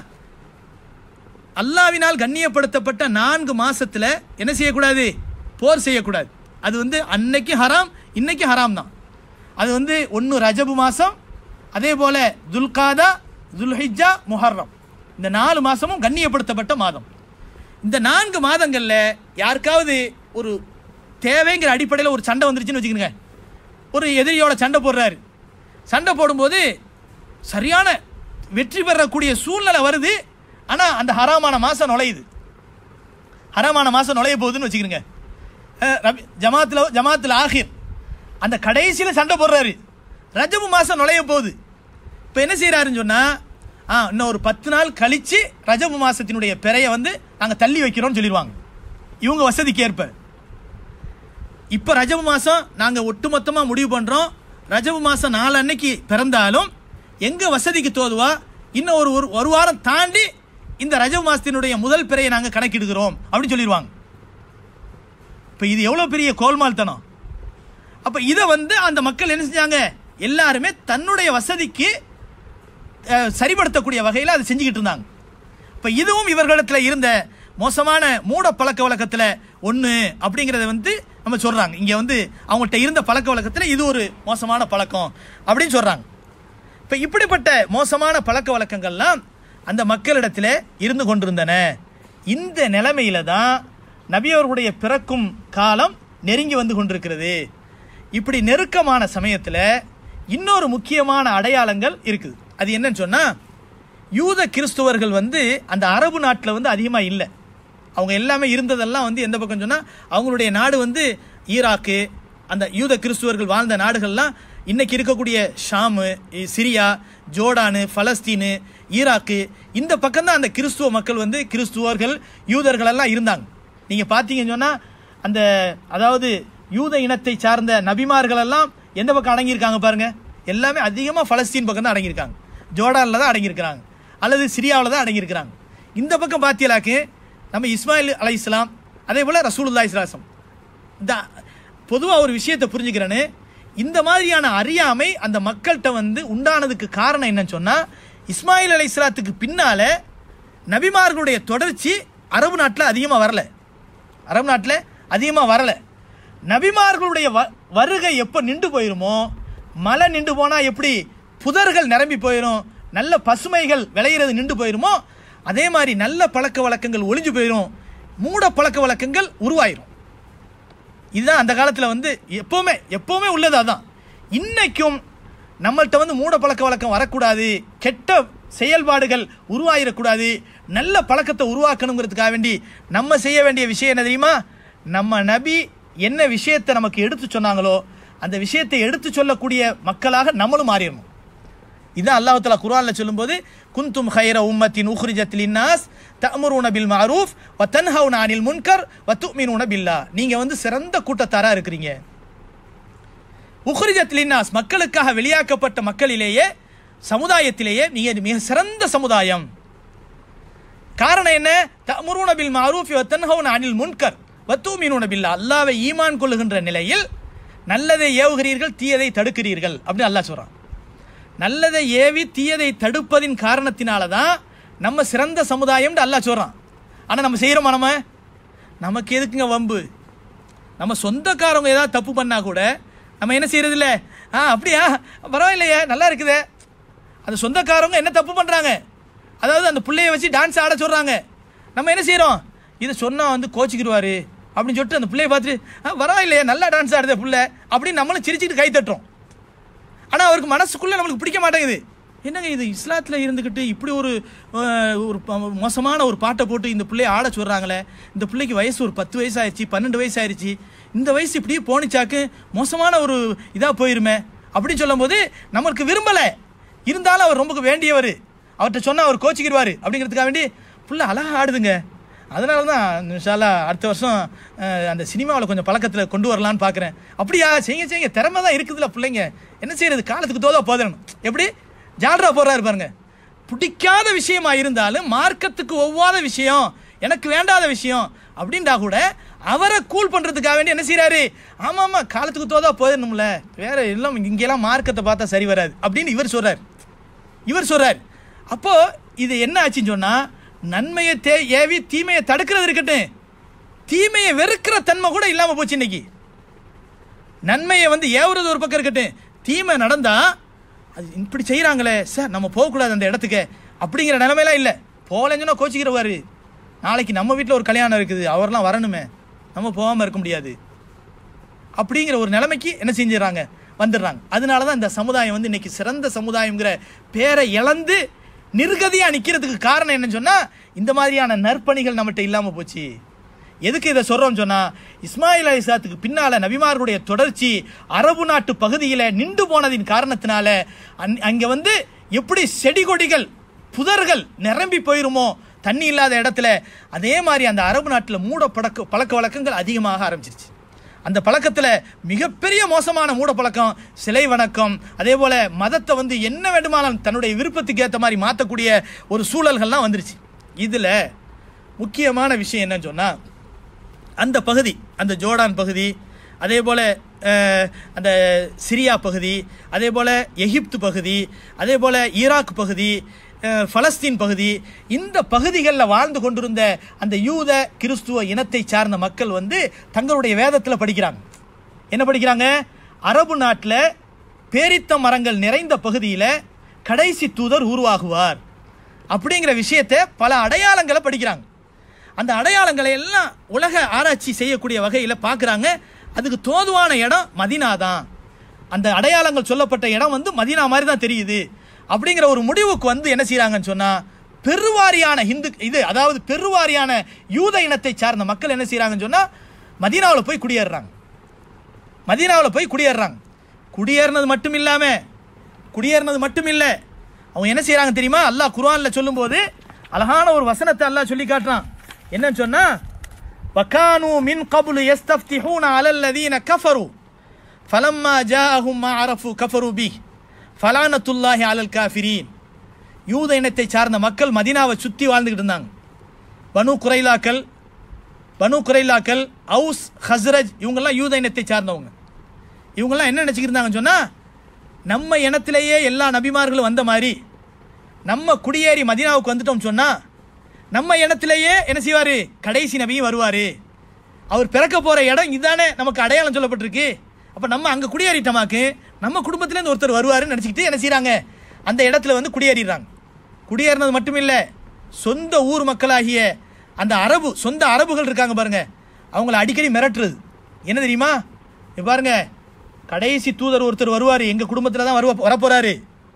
அல்லாவினால் கண்ணியப்படுத்தப்பட்ட நான்கு மாசத்துல என்ன செய்யக்கூடாது போர் செய்யக்கூடாது அது வந்து அன்னைக்கு ஹராம் இன்னைக்கு ஹராம் தான் அது வந்து ஒன்று ரஜபு மாதம் அதே போல் துல்காதா துல்ஹிஜ்ஜா முஹர்ரம் இந்த நாலு மாதமும் கண்ணியப்படுத்தப்பட்ட மாதம் இந்த நான்கு மாதங்களில் யாருக்காவது ஒரு தேவைங்கிற அடிப்படையில் ஒரு சண்டை வந்துருச்சுன்னு வச்சுக்கோங்க ஒரு எதிரியோட சண்டை போடுறாரு சண்டை போடும்போது சரியான வெற்றி பெறக்கூடிய சூழ்நிலை வருது ஆனா அந்த ஹராமான மாசம் நுழையுது ஹராமான மாசம் நுழைய போகுதுன்னு வச்சுக்கிறோங்க அஹ் ரபி- ஜமாத்துல ஜமாத்துல ஆகிர் அந்த கடைசியில சண்டை போடுறாரு ரஜபு மாசம் நுழைய போகுது இப்போ என்ன செய்யறாருன்னு சொன்னா ஆ இன்னும் ஒரு பத்து நாள் கழிச்சு ரஜபு மாசத்தினுடைய பிறைய வந்து நாங்க தள்ளி வைக்கிறோம்னு சொல்லிடுவாங்க இவங்க வசதிக்கு ஏற்ப இப்போ ரஜபு மாதம் நாங்கள் ஒட்டுமொத்தமாக முடிவு பண்ணுறோம் ரஜபு மாதம் நாலு அன்னைக்கு பிறந்தாலும் எங்கள் வசதிக்கு தோதுவா இன்னும் ஒரு ஒரு ஒரு வாரம் தாண்டி இந்த ரஜபு மாதத்தினுடைய முதல் பிறையை நாங்கள் கணக்கிடுகிறோம் அப்படின்னு சொல்லிடுவாங்க இப்போ இது எவ்வளோ பெரிய கோல்மால்தனம் அப்போ இதை வந்து அந்த மக்கள் என்ன செஞ்சாங்க எல்லாருமே தன்னுடைய வசதிக்கு அஹ், சரிப்படுத்தக்கூடிய வகையில் அதை செஞ்சுக்கிட்டு இருந்தாங்க இப்போ இதுவும் இவர்களிடத்தில் இருந்த மோசமான மூட பழக்க வழக்கத்தில் ஒன்று அப்படிங்கிறத வந்து நம்ம சொல்கிறாங்க இங்கே வந்து அவங்கள்ட்ட இருந்த பழக்க வழக்கத்தில் இது ஒரு மோசமான பழக்கம் அப்படின்னு சொல்கிறாங்க இப்போ இப்படிப்பட்ட மோசமான பழக்க வழக்கங்கள்லாம் அந்த மக்களிடத்தில் இருந்து கொண்டிருந்தன இந்த நிலைமையில தான் நபி அவர்களுடைய பிறக்கும் காலம் நெருங்கி வந்து கொண்டிருக்கிறது இப்படி நெருக்கமான சமயத்தில் இன்னொரு முக்கியமான அடையாளங்கள் இருக்குது அது என்னன்னு சொன்னால் யூத கிறிஸ்துவர்கள் வந்து அந்த அரபு நாட்டில் வந்து அதிகமாக இல்லை அவங்க எல்லாமே இருந்ததெல்லாம் வந்து எந்த பக்கம் சொன்னால் அவங்களுடைய நாடு வந்து ஈராக்கு அந்த யூத கிறிஸ்துவர்கள் வாழ்ந்த நாடுகள்லாம் இன்னைக்கு இருக்கக்கூடிய ஷாமு இ- சிரியா ஜோர்டானு பலஸ்தீனு ஈராக்கு இந்த பக்கம் தான் அந்த கிறிஸ்துவ மக்கள் வந்து கிறிஸ்துவர்கள் யூதர்கள் எல்லாம் இருந்தாங்க நீங்கள் பார்த்தீங்கன்னு சொன்னால் அந்த அதாவது யூத இனத்தை சார்ந்த நபிமார்கள் எல்லாம் எந்த பக்கம் அடங்கியிருக்காங்க பாருங்க எல்லாமே அதிகமாக பலஸ்தீன் பக்கம் தான் அடங்கியிருக்காங்க ஜோர்டானில் தான் அடங்கியிருக்கிறாங்க அல்லது சிரியாவில் தான் அடங்கியிருக்கிறாங்க இந்த பக்கம் பார்த்தீங்களாக்கு நம்ம இஸ்மாயில் அலை இஸ்லாம் அதே போல் ரசூலுல்லா இஸ்லாசம் இந்த பொதுவாக ஒரு விஷயத்தை புரிஞ்சுக்கிறேன்னு இந்த மாதிரியான அறியாமை அந்த மக்கள்கிட்ட வந்து உண்டானதுக்கு காரணம் என்னன்னு சொன்னால் இஸ்மாயில் அலை இஸ்லாத்துக்கு பின்னால நபிமார்களுடைய தொடர்ச்சி அரபு நாட்டில் அதிகமாக வரல அரபு நாட்டில் அதிகமாக வரல நபிமார்களுடைய வ வருகை எப்போ நின்று போயிருமோ மழை நின்று போனால் எப்படி புதர்கள் நிரம்பி போயிடும் நல்ல பசுமைகள் விளையிறது நின்று போயிருமோ அதே மாதிரி நல்ல பழக்க வழக்கங்கள் ஒளிஞ்சு போயிடும் மூட பழக்க வழக்கங்கள் உருவாயிரும் இதுதான் அந்த காலத்தில் வந்து எப்போவுமே எப்போவுமே உள்ளது அதான் இன்னைக்கும் நம்மள்ட்ட வந்து மூட பழக்க வழக்கம் வரக்கூடாது கெட்ட செயல்பாடுகள் உருவாயிடக்கூடாது நல்ல பழக்கத்தை உருவாக்கணுங்கிறதுக்காக வேண்டி நம்ம செய்ய வேண்டிய விஷயம் என்ன தெரியுமா நம்ம நபி என்ன விஷயத்தை நமக்கு எடுத்து சொன்னாங்களோ அந்த விஷயத்தை எடுத்து சொல்லக்கூடிய மக்களாக நம்மளும் மாறிடணும் இதான் அல்லாஹ் தஆலா குர்ஆன்ல சொல்லும்போது குந்தும் ஹைர உம்மத்தின் உஹ்ரிஜத் லின்னாஸ் தஅமுருன பில் மஅரூஃப் வ தன்ஹவுன அனில் முன்கர் வ துமினுன பில்லா நீங்க வந்து சிறந்த கூட்டத்தாரா இருக்கிறீங்க உஹ்ரிஜத் லின்னாஸ் மக்களுக்காக வெளியாக்கப்பட்ட மக்களிலேயே சமுதாயத்திலேயே நீங்க மிக சிறந்த சமுதாயம் காரணம் என்ன தமுருன பில் மாரூஃப் வ தன்ஹவுன அனில் முன்கர் வ துமினுன பில்லா அல்லாஹ்வை ஈமான் கொள்ளுகின்ற நிலையில் நல்லதை ஏவுகிறீர்கள் தீயதை தடுக்கிறீர்கள் அப்படின்னு அல்லாஹ் சொல்றான் நல்லதை ஏவி தீயதை தடுப்பதின் காரணத்தினால தான் நம்ம சிறந்த சமுதாயம்னு அல்லாஹ் சொல்றான் ஆனால் நம்ம செய்கிறோமா நம்ம நமக்கு எதுக்குங்க வம்பு நம்ம சொந்தக்காரவங்க ஏதாவது தப்பு பண்ணா கூட நம்ம என்ன செய்யறது இல்ல ஆ அப்படியா பரவாயில்லையே நல்லா இருக்குதே அந்த சொந்தக்காரவங்க என்ன தப்பு பண்ணுறாங்க அதாவது அந்த பிள்ளைய வச்சு டான்ஸ் ஆட சொல்கிறாங்க நம்ம என்ன செய்கிறோம் இதை சொன்னால் வந்து கோச்சிக்கிடுவாரு அப்படின்னு சொல்லிட்டு அந்த பிள்ளைய பார்த்துட்டு ஆ பரவாயில்லையே நல்லா டான்ஸ் ஆடுதே புள்ள அப்படின்னு நம்மளும் சிரிச்சுட்டு கை தட்டுறோம் ஆனால் அவருக்கு மனசுக்குள்ளே நம்மளுக்கு பிடிக்க மாட்டேங்குது என்னங்க இது இஸ்லாத்தில் இருந்துக்கிட்டு இப்படி ஒரு அஹ், ஒரு ப- மோசமான ஒரு பாட்டை போட்டு இந்த பிள்ளைய ஆட சொல்கிறாங்களே இந்த பிள்ளைக்கு வயசு ஒரு பத்து வயசு ஆயிடுச்சு பன்னெண்டு வயசு ஆயிடுச்சு இந்த வயசு இப்படியே போனிச்சாக்கு மோசமான ஒரு இதாக போயிருமே அப்படின்னு சொல்லும்போது நம்மளுக்கு விரும்பலை இருந்தாலும் அவர் ரொம்ப வேண்டியவர் அவர்கிட்ட சொன்னால் அவர் கோச்சிக்கிடுவார் அப்படிங்கிறதுக்காக வேண்டி புள்ள அழகாக ஆடுதுங்க அதனால தான் இன்ஷால்லா அடுத்த வருஷம் அஹ், அந்த சினிமாவில் கொஞ்சம் பழக்கத்தில் கொண்டு வரலான்னு பார்க்குறேன் அப்படியா செய்யுங்க செய்யுங்க திறமை தான் இருக்குதுல்ல பிள்ளைங்க என்ன செய்யறது காலத்துக்கு தோதா போதணும் எப்படி ஜால்ரா போடுறாரு பாருங்க பிடிக்காத விஷயமா இருந்தாலும் மார்க்கத்துக்கு ஒவ்வாத விஷயம் எனக்கு வேண்டாத விஷயம் அப்படின்டா கூட அவரை கூல் பண்றதுக்காக வேண்டி என்ன செய்றாரு ஆமா ஆமா காலத்துக்கு தோதா போயிடணும்ல வேற எல்லாம் இங்கெல்லாம் மார்க்கத்தை பார்த்தா சரி வராது அப்படின்னு இவர் சொல்றாரு இவர் சொல்றார் அப்போ இது என்ன ஆச்சுன்னு சொன்னா நன்மையை தே ஏவி தீமையை தடுக்கிறது இருக்கட்டும் தீமையை வெறுக்கிற தன்மை கூட இல்லாம போச்சு இன்னைக்கு நன்மையை வந்து ஏவுறது ஒரு பக்கம் இருக்கட்டும் தீமை நடந்தா அது இப்படி செய்கிறாங்களே சார் நம்ம போகக்கூடாது அந்த இடத்துக்கு அப்படிங்கிற நிலைமையெல்லாம் இல்லை போகலன்னு சொன்னா கோச்சிக்கிறவாரு நாளைக்கு நம்ம வீட்டில் ஒரு கல்யாணம் இருக்குது அவர்லாம் வரணுமே நம்ம போகாமல் இருக்க முடியாது அப்படிங்கிற ஒரு நிலைமைக்கு என்ன செஞ்சிடறாங்க வந்துடுறாங்க அதனால தான் இந்த சமுதாயம் வந்து இன்னைக்கு சிறந்த சமுதாயம்ங்கிற பேரை இழந்து நிர்கதியா நிக்கிறதுக்கு காரணம் என்னன்னு சொன்னா இந்த மாதிரியான நற்பணிகள் நம்மகிட்ட இல்லாம போச்சு எதுக்கு இதை சொல்றோம் சொன்னா இஸ்மாயில் அலிசாத்துக்கு பின்னால நபிமார்களுடைய தொடர்ச்சி அரபு நாட்டு பகுதியில நின்று போனதின் காரணத்தினால அந்- அங்க வந்து எப்படி செடி கொடிகள் புதர்கள் நிரம்பி போயிருமோ தண்ணி இல்லாத இடத்துல அதே மாதிரி அந்த அரபு நாட்டில் மூட பழக்க பழக்க வழக்கங்கள் அதிகமாக ஆரம்பிச்சிருச்சு அந்த பழக்கத்தில் மிகப்பெரிய மோசமான மூட பழக்கம் சிலை வணக்கம் அதே போல மதத்தை வந்து என்ன வேண்டுமானாலும் தன்னுடைய விருப்பத்துக்கு ஏற்ற மாதிரி மாற்றக்கூடிய ஒரு சூழல்கள்லாம் வந்துருச்சு இதில் முக்கியமான விஷயம் என்னன்னு சொன்னால் அந்த பகுதி அந்த ஜோர்டான் பகுதி அதே போல் அந்த சிரியா பகுதி அதே போல் எகிப்து பகுதி அதே போல் ஈராக் பகுதி அஹ், பலஸ்தீன் பகுதி இந்த பகுதிகளில் வாழ்ந்து கொண்டிருந்த அந்த யூத கிறிஸ்துவ இனத்தை சார்ந்த மக்கள் வந்து தங்களுடைய வேதத்தில் படிக்கிறாங்க என்ன படிக்கிறாங்க அரபு நாட்டில் பேரித்த மரங்கள் நிறைந்த பகுதியில் கடைசி தூதர் உருவாகுவார் அப்படிங்கிற விஷயத்தை பல அடையாளங்களை படிக்கிறாங்க அந்த அடையாளங்களை எல்லாம் உலக ஆராய்ச்சி செய்யக்கூடிய வகையில் பார்க்குறாங்க அதுக்கு தோதுவான இடம் மதினா தான் அந்த அடையாளங்கள் சொல்லப்பட்ட இடம் வந்து மதினா மாதிரி தான் தெரியுது அப்படிங்கிற ஒரு முடிவுக்கு வந்து என்ன செய்கிறாங்கன்னு சொன்னால் பெருவாரியான ஹிந்து இது அதாவது பெருவாரியான யூத இனத்தை சார்ந்த மக்கள் என்ன செய்கிறாங்கன்னு சொன்னால் மதீனாவில் போய் குடியேறுறாங்க மதீனாவில் போய் குடியேறுறாங்க குடியேறினது மட்டும் இல்லாமல் குடியேறினது மட்டும் இல்லை அவங்க என்ன செய்கிறாங்க தெரியுமா அல்லாஹ் குர்ஆனில் சொல்லும்போது அழகான ஒரு வசனத்தை அல்லாஹ் சொல்லி காட்டுறான் என்னன்னு சொன்னா வகானு மின் கபுலு யஸ்தஃப்திஹூன அலல்லதீன கஃபரு ஃபலம்மா ஜாஅஹும் மா அரஃபு கஃபரு பி ஃபலானத்துல்லாஹி அலல் காஃபிரீன் யூத இனத்தை சார்ந்த மக்கள் மதீனாவை சுற்றி வாழ்ந்துக்கிட்டு இருந்தாங்க பனு குரைலாக்கள் பனு குரைலாக்கள் அவுஸ் ஹஸ்ரஜ் இவங்கெல்லாம் யூத இனத்தை சார்ந்தவங்க இவங்கெல்லாம் என்ன நினச்சிக்கிருந்தாங்கன்னு சொன்னால் நம்ம இனத்திலேயே எல்லா நபிமார்களும் வந்த மாதிரி நம்ம குடியேறி மதீனாவுக்கு வந்துட்டோம் சொன்னால் நம்ம இனத்திலேயே என்ன செய்வார் கடைசி நபியும் வருவார் அவர் பிறக்க போகிற இடம் இதானே நமக்கு அடையாளம் சொல்லப்பட்டிருக்கு அப்போ நம்ம அங்கே குடியேறிட்டோமாக்கு நம்ம குடும்பத்துலேருந்து ஒருத்தர் வருவாருன்னு நினச்சிக்கிட்டு என்ன செய்கிறாங்க அந்த இடத்துல வந்து குடியேறிடுறாங்க குடியேறினது மட்டும் இல்லை சொந்த ஊர் மக்களாகிய அந்த அரபு சொந்த அரபுகள் இருக்காங்க பாருங்க அவங்கள அடிக்கடி மிரட்டுறது என்ன தெரியுமா இங்க பாருங்க கடைசி தூதர் ஒருத்தர் வருவார் எங்கள் குடும்பத்தில் தான் வருவ வரப்போறாரு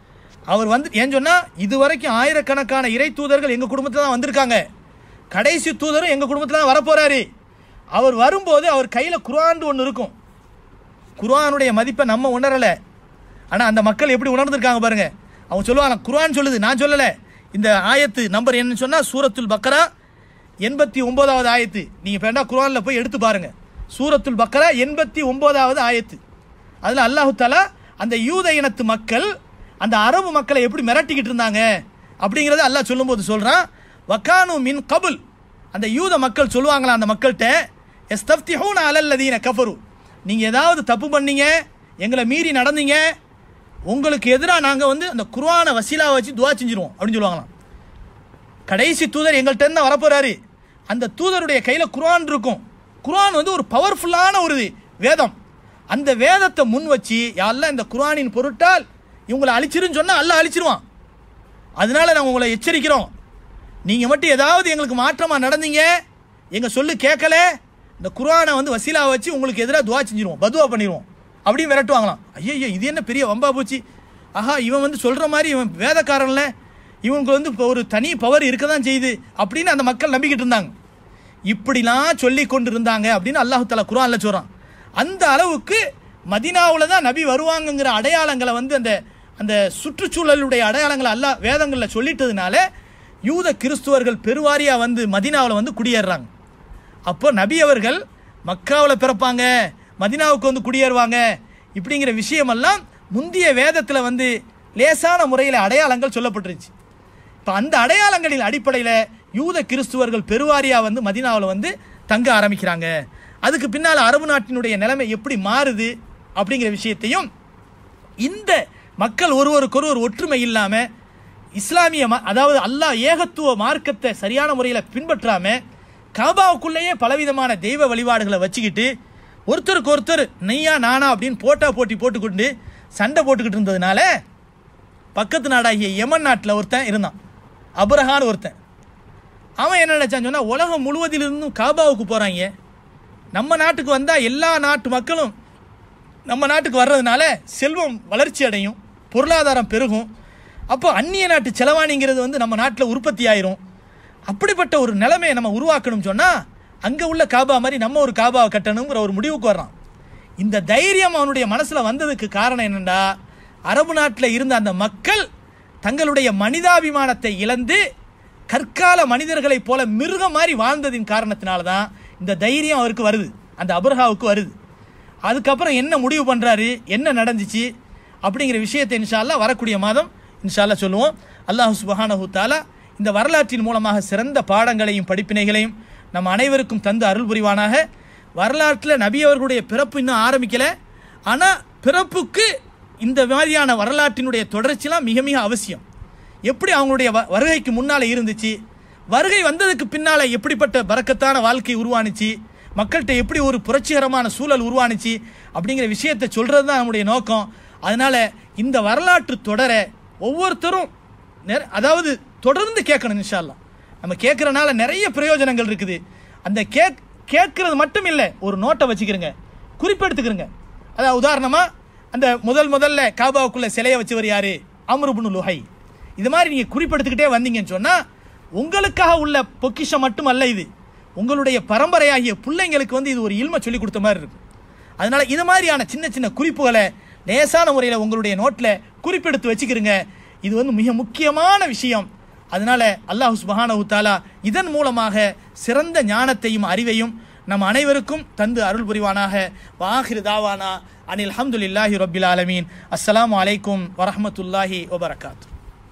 அவர் வந்து ஏன் சொன்னால் இது வரைக்கும் ஆயிரக்கணக்கான இறை தூதர்கள் எங்கள் குடும்பத்தில் தான் வந்திருக்காங்க கடைசி தூதரும் எங்கள் குடும்பத்தில் தான் வரப்போறாரு அவர் வரும்போது அவர் கையில் குர்ஆன் ஒன்று இருக்கும் குர்ஆனுடைய மதிப்பை நம்ம உணரலை ஆனால் அந்த மக்கள் எப்படி உணர்ந்திருக்காங்க பாருங்க அவங்க சொல்லுவாங்க குர்ஆன் சொல்லுது நான் சொல்லலை இந்த ஆயத்து நம்பர் என்னன்னு சொன்னால் சூரத்துல் பக்கரா எண்பத்தி ஒன்பதாவது ஆயத்து நீங்கள் வேணா குர்ஆனில் போய் எடுத்து பாருங்க சூரத்துல் பக்கரா எண்பத்தி ஒன்பதாவது ஆயத்து அதில் அல்லாஹு தாலா அந்த யூத இனத்து மக்கள் அந்த அரபு மக்களை எப்படி மிரட்டிக்கிட்டு இருந்தாங்க அப்படிங்கிறத அல்லாஹ் சொல்லும்போது சொல்கிறான் வக்கானு மின் கபுல் அந்த யூத மக்கள் சொல்லுவாங்களா அந்த மக்கள்கிட்ட எஸ்தப்திஹூன அலல்லதீன கஃபரு நீங்கள் ஏதாவது தப்பு பண்ணீங்க எங்களை மீறி நடந்தீங்க உங்களுக்கு எதிராக நாங்கள் வந்து அந்த குர்ஆனை வசீலா வச்சு துவா செஞ்சிருவோம் அப்படின்னு சொல்லுவாங்களாம் கடைசி தூதர் எங்கள்கிட்ட இருந்து வரப்போறாரு அந்த தூதருடைய கையில் குர்ஆன் இருக்கும் குர்ஆன் வந்து ஒரு பவர்ஃபுல்லான ஒரு வேதம் அந்த வேதத்தை முன் வச்சு யாரெல்லாம் இந்த குர்ஆனின் பொருட்டால் இவங்களை அழிச்சிருன்னு சொன்னால் அல்லாஹ் அழிச்சிருவான் அதனால நாங்கள் உங்களை எச்சரிக்கிறோம் நீங்கள் மட்டும் ஏதாவது எங்களுக்கு மாற்றமாக நடந்தீங்க எங்கள் சொல்லு கேட்கல இந்த குர்ஆனை வந்து வசீலா வச்சு உங்களுக்கு எதிராக துவா செஞ்சிருவோம் பதுவா பண்ணிடுவோம் அப்படின்னு விரட்டுவாங்களாம் ஐயோ இது என்ன பெரிய வம்பா போச்சு ஆஹா இவன் வந்து சொல்கிற மாதிரி இவன் வேதக்காரன்ல இவனுக்கு வந்து இப்போ ஒரு தனி பவர் இருக்க தான் செய்யுது அப்படின்னு அந்த மக்கள் நம்பிக்கிட்டு இருந்தாங்க இப்படிலாம் சொல்லி கொண்டு இருந்தாங்க அப்படின்னு அல்லாஹு தாலா குர்ஆன்ல சொல்கிறான் அந்த அளவுக்கு மதினாவில் தான் நபி வருவாங்கங்கிற அடையாளங்களை வந்து அந்த அந்த சுற்றுச்சூழலுடைய அடையாளங்களை அல்லாஹ் வேதங்களில் சொல்லிட்டதுனால யூத கிறிஸ்துவர்கள் பெருவாரியாக வந்து மதினாவில் வந்து குடியேறுறாங்க அப்போ நபி அவர்கள் மக்காவில் பிறப்பாங்க மதினாவுக்கு வந்து குடியேறுவாங்க இப்படிங்கிற விஷயமெல்லாம் முந்திய வேதத்தில் வந்து லேசான முறையில் அடையாளங்கள் சொல்லப்பட்டுருச்சு இப்போ அந்த அடையாளங்களின் அடிப்படையில் யூத கிறிஸ்துவர்கள் பெருவாரியாக வந்து மதினாவில் வந்து தங்க ஆரம்பிக்கிறாங்க அதுக்கு பின்னால் அரபு நாட்டினுடைய நிலைமை எப்படி மாறுது அப்படிங்கிற விஷயத்தையும் இந்த மக்கள் ஒருவருக்கொருவர் ஒற்றுமை இல்லாமல் இஸ்லாமிய ம- அதாவது அல்லாஹ் ஏகத்துவ மார்க்கத்தை சரியான முறையில் பின்பற்றாம காபாவுக்குள்ளேயே பலவிதமான தெய்வ வழிபாடுகளை வச்சுக்கிட்டு ஒருத்தருக்கு ஒருத்தர் நெய்யா நானா அப்படின்னு போட்டா போட்டி போட்டுக்கொண்டு சண்டை போட்டுக்கிட்டு இருந்ததுனால பக்கத்து நாடாகிய யமன் நாட்டில் ஒருத்தன் இருந்தான் அபரஹான் ஒருத்தன் அவன் என்ன நினைச்சான்னு சொன்னா உலகம் முழுவதிலிருந்தும் காபாவுக்கு போறாங்க நம்ம நாட்டுக்கு வந்தா எல்லா நாட்டு மக்களும் நம்ம நாட்டுக்கு வர்றதுனால செல்வம் வளர்ச்சி அடையும் பொருளாதாரம் பெருகும் அப்போ அந்நிய நாட்டு செலவாணிங்கிறது வந்து நம்ம நாட்டில் உற்பத்தி ஆயிரும் அப்படிப்பட்ட ஒரு நிலைமையை நம்ம உருவாக்கணும் சொன்னால் அங்கே உள்ள காபா மாதிரி நம்ம ஒரு காபாவை கட்டணுங்கிற ஒரு முடிவுக்கு வர்றான் இந்த தைரியம் அவனுடைய மனசில் வந்ததுக்கு காரணம் என்னென்னா அரபு நாட்டில் இருந்த அந்த மக்கள் தங்களுடைய மனிதாபிமானத்தை இழந்து கற்கால மனிதர்களைப் போல மிருகம் மாதிரி வாழ்ந்ததின் காரணத்தினால தான் இந்த தைரியம் அவருக்கு வருது அந்த அபர்ஹாவுக்கு வருது அதுக்கப்புறம் என்ன முடிவு பண்ணுறாரு என்ன நடந்துச்சு அப்படிங்கிற விஷயத்தை இன்ஷால்லா வரக்கூடிய மாதம் இன்ஷால்லா சொல்லுவோம் அல்லாஹ் சுபஹானஹு தாலா இந்த வரலாற்றின் மூலமாக சிறந்த பாடங்களையும் படிப்பினைகளையும் நம் அனைவருக்கும் தந்து அருள் புரிவானாக வரலாற்றில் நபி அவர்களுடைய பிறப்பு இன்னும் ஆரம்பிக்கலை ஆனால் பிறப்புக்கு இந்த மாதிரியான வரலாற்றினுடைய தொடர்ச்சிலாம் மிக மிக அவசியம் எப்படி அவங்களுடைய வ- வருகைக்கு முன்னால் இருந்துச்சு வருகை வந்ததுக்கு பின்னால் எப்படிப்பட்ட பறக்கத்தான வாழ்க்கை உருவானுச்சு மக்கள்கிட்ட எப்படி ஒரு புரட்சிகரமான சூழல் உருவானுச்சு அப்படிங்கிற விஷயத்தை சொல்கிறது தான் நம்முடைய நோக்கம் அதனால் இந்த வரலாற்று தொடரை ஒவ்வொருத்தரும் நெற அதாவது தொடர்ந்து கேட்கணும் இன்ஷா அல்லாஹ் நம்ம கேட்குறனால நிறைய பிரயோஜனங்கள் இருக்குது அந்த கேக் கேட்கறது மட்டும் இல்லை ஒரு நோட்டை வச்சுக்கிறங்க குறிப்பெடுத்துக்கிறங்க அதாவது உதாரணமாக அந்த முதல் முதல்ல காபாவுக்குள்ள சிலையை வச்சவர் யாரு அம்ருபுனு லுஹை இது மாதிரி நீங்கள் குறிப்பெடுத்துக்கிட்டே வந்தீங்கன்னு சொன்னால் உங்களுக்காக உள்ள பொக்கிஷம் மட்டும் அல்ல இது உங்களுடைய பரம்பரையாகிய பிள்ளைங்களுக்கு வந்து இது ஒரு இல்மை சொல்லி கொடுத்த மாதிரி இருக்கும் அதனால இது மாதிரியான சின்ன சின்ன குறிப்புகளை லேசான முறையில் உங்களுடைய நோட்டில் குறிப்பெடுத்து வச்சுக்கிறங்க இது வந்து மிக முக்கியமான விஷயம் அதனால அல்லாஹ் சுபஹானஹு தஆலா இதன் மூலமாக சிறந்த ஞானத்தையும் அறிவையும் நம் அனைவருக்கும் தந்து அருள் புரிவானாக வாஹிர் தாவானா அனில் அல்ஹம்துலில்லாஹி ரப்பில் ஆலமீன் அஸ்ஸலாமு அலைக்கும் வரஹ்மத்துல்லாஹி வபரகாத்து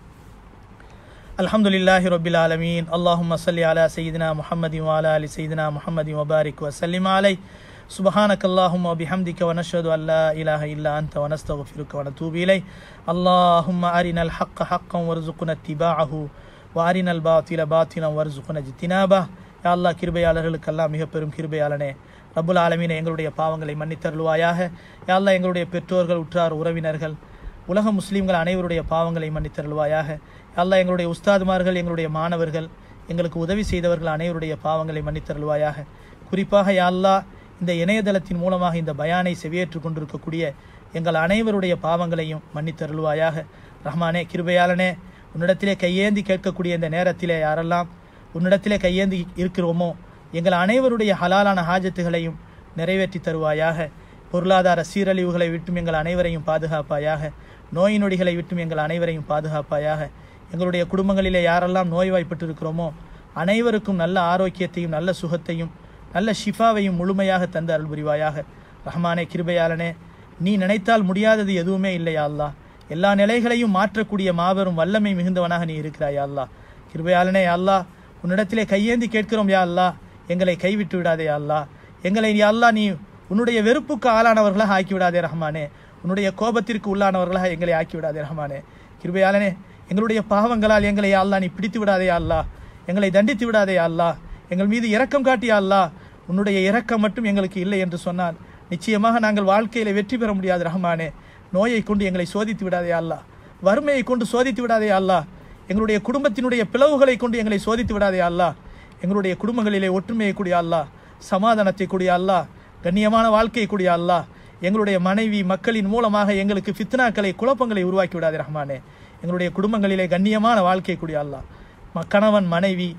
الحمد لله رب العالمين اللهم صل على سيدنا محمد وعلى ال سيدنا محمد وبارك وسلم عليه سبحانك اللهم وبحمدك ونشهد ان لا اله الا انت ونستغفرك ونتوب اليه اللهم ارنا الحق حقا وارزقنا اتباعه وارنا الباطل باطلا وارزقنا اجتنابه யா அல்லாஹ் கிருபையாளர்களுக்கெல்லாம் மிக பெரும் கிருபையாளனே ரப்புல் ஆலமீனே எங்களுடைய பாவங்களை மன்னித்தருள்வாயாக யா அல்லாஹ் எங்களுடைய பெற்றோர்கள் உற்றார் உறவினர்கள் உலக முஸ்லீம்கள் அனைவருடைய பாவங்களை மன்னித்தருள்வாயாக யா அல்லாஹ் எங்களுடைய உஸ்தாதுமார்கள் எங்களுடைய மாணவர்கள் எங்களுக்கு உதவி செய்தவர்கள் அனைவருடைய பாவங்களை மன்னித்தருள்வாயாக குறிப்பாக யா அல்லாஹ் இந்த இணையதளத்தின் மூலமாக இந்த பயானை செவியேற்றுக் கொண்டிருக்கக்கூடிய எங்கள் அனைவருடைய பாவங்களையும் மன்னித்தருள்வாயாக ரஹ்மானே கிருபையாளனே உன்னிடத்திலே கையேந்தி கேட்கக்கூடிய இந்த நேரத்திலே யாரெல்லாம் உன்னிடத்திலே கையேந்தி இருக்கிறோமோ எங்கள் அனைவருடைய ஹலாலான ஹாஜத்துகளையும் நிறைவேற்றி தருவாயாக பொருளாதார சீரழிவுகளை விட்டும் எங்கள் அனைவரையும் பாதுகாப்பாயாக நோய் நொடிகளை விட்டும் எங்கள் அனைவரையும் பாதுகாப்பாயாக எங்களுடைய குடும்பங்களிலே யாரெல்லாம் நோய்வாய்ப்பட்டு இருக்கிறோமோ அனைவருக்கும் நல்ல ஆரோக்கியத்தையும் நல்ல சுகத்தையும் நல்ல ஷிஃபாவையும் முழுமையாக தந்து அருள் புரிவாயாக ரஹ்மானே கிருபையாளனே நீ நினைத்தால் முடியாதது எதுவுமே இல்லையா அல்லாஹ் எல்லா நிலைகளையும் மாற்றக்கூடிய மாபெரும் வல்லமை மிகுந்தவனாக நீ இருக்கிறாய் யா அல்லாஹ் கிருபையாளனே யா அல்லாஹ் உன்னிடத்திலே கையேந்தி கேட்கிறோம் யா அல்லாஹ் எங்களை கைவிட்டு விடாதே யா அல்லாஹ் எங்களை யா அல்லாஹ் நீ உன்னுடைய வெறுப்புக்கு ஆளானவர்களாக ஆக்கி விடாதே ரஹ்மானே உன்னுடைய கோபத்திற்கு உள்ளானவர்களாக எங்களை ஆக்கி விடாதே ரஹ்மானே கிருபையாளனே எங்களுடைய பாவங்களால் எங்களை யா அல்லாஹ் நீ பிடித்து விடாதே யா அல்லாஹ் எங்களை தண்டித்து விடாதே யா அல்லாஹ் எங்கள் மீது இரக்கம் காட்டியா அல்லாஹ் உன்னுடைய இரக்கம் மட்டும் எங்களுக்கு இல்லை என்று சொன்னால் நிச்சயமாக நாங்கள் வாழ்க்கையில வெற்றி பெற முடியாது ரஹ்மானே நோயை கொண்டு எங்களை சோதித்து விடாதே யா அல்லாஹ் வறுமையை கொண்டு சோதித்து விடாதே யா அல்லாஹ் எங்களுடைய குடும்பத்தினுடைய பிளவுகளை கொண்டு எங்களை சோதித்து விடாதே யா அல்லாஹ் எங்களுடைய குடும்பங்களிலே ஒற்றுமையை கூடிய அல்லாஹ் சமாதானத்தை கூடிய அல்லாஹ் கண்ணியமான வாழ்க்கையை கூடிய அல்லாஹ் எங்களுடைய மனைவி மக்களின் மூலமாக எங்களுக்கு ஃபித்னாக்களை குழப்பங்களை உருவாக்கி விடாதே ரஹ்மானே எங்களுடைய குடும்பங்களிலே கண்ணியமான வாழ்க்கை கூடிய அல்லாஹ் ம- கணவன் மனைவி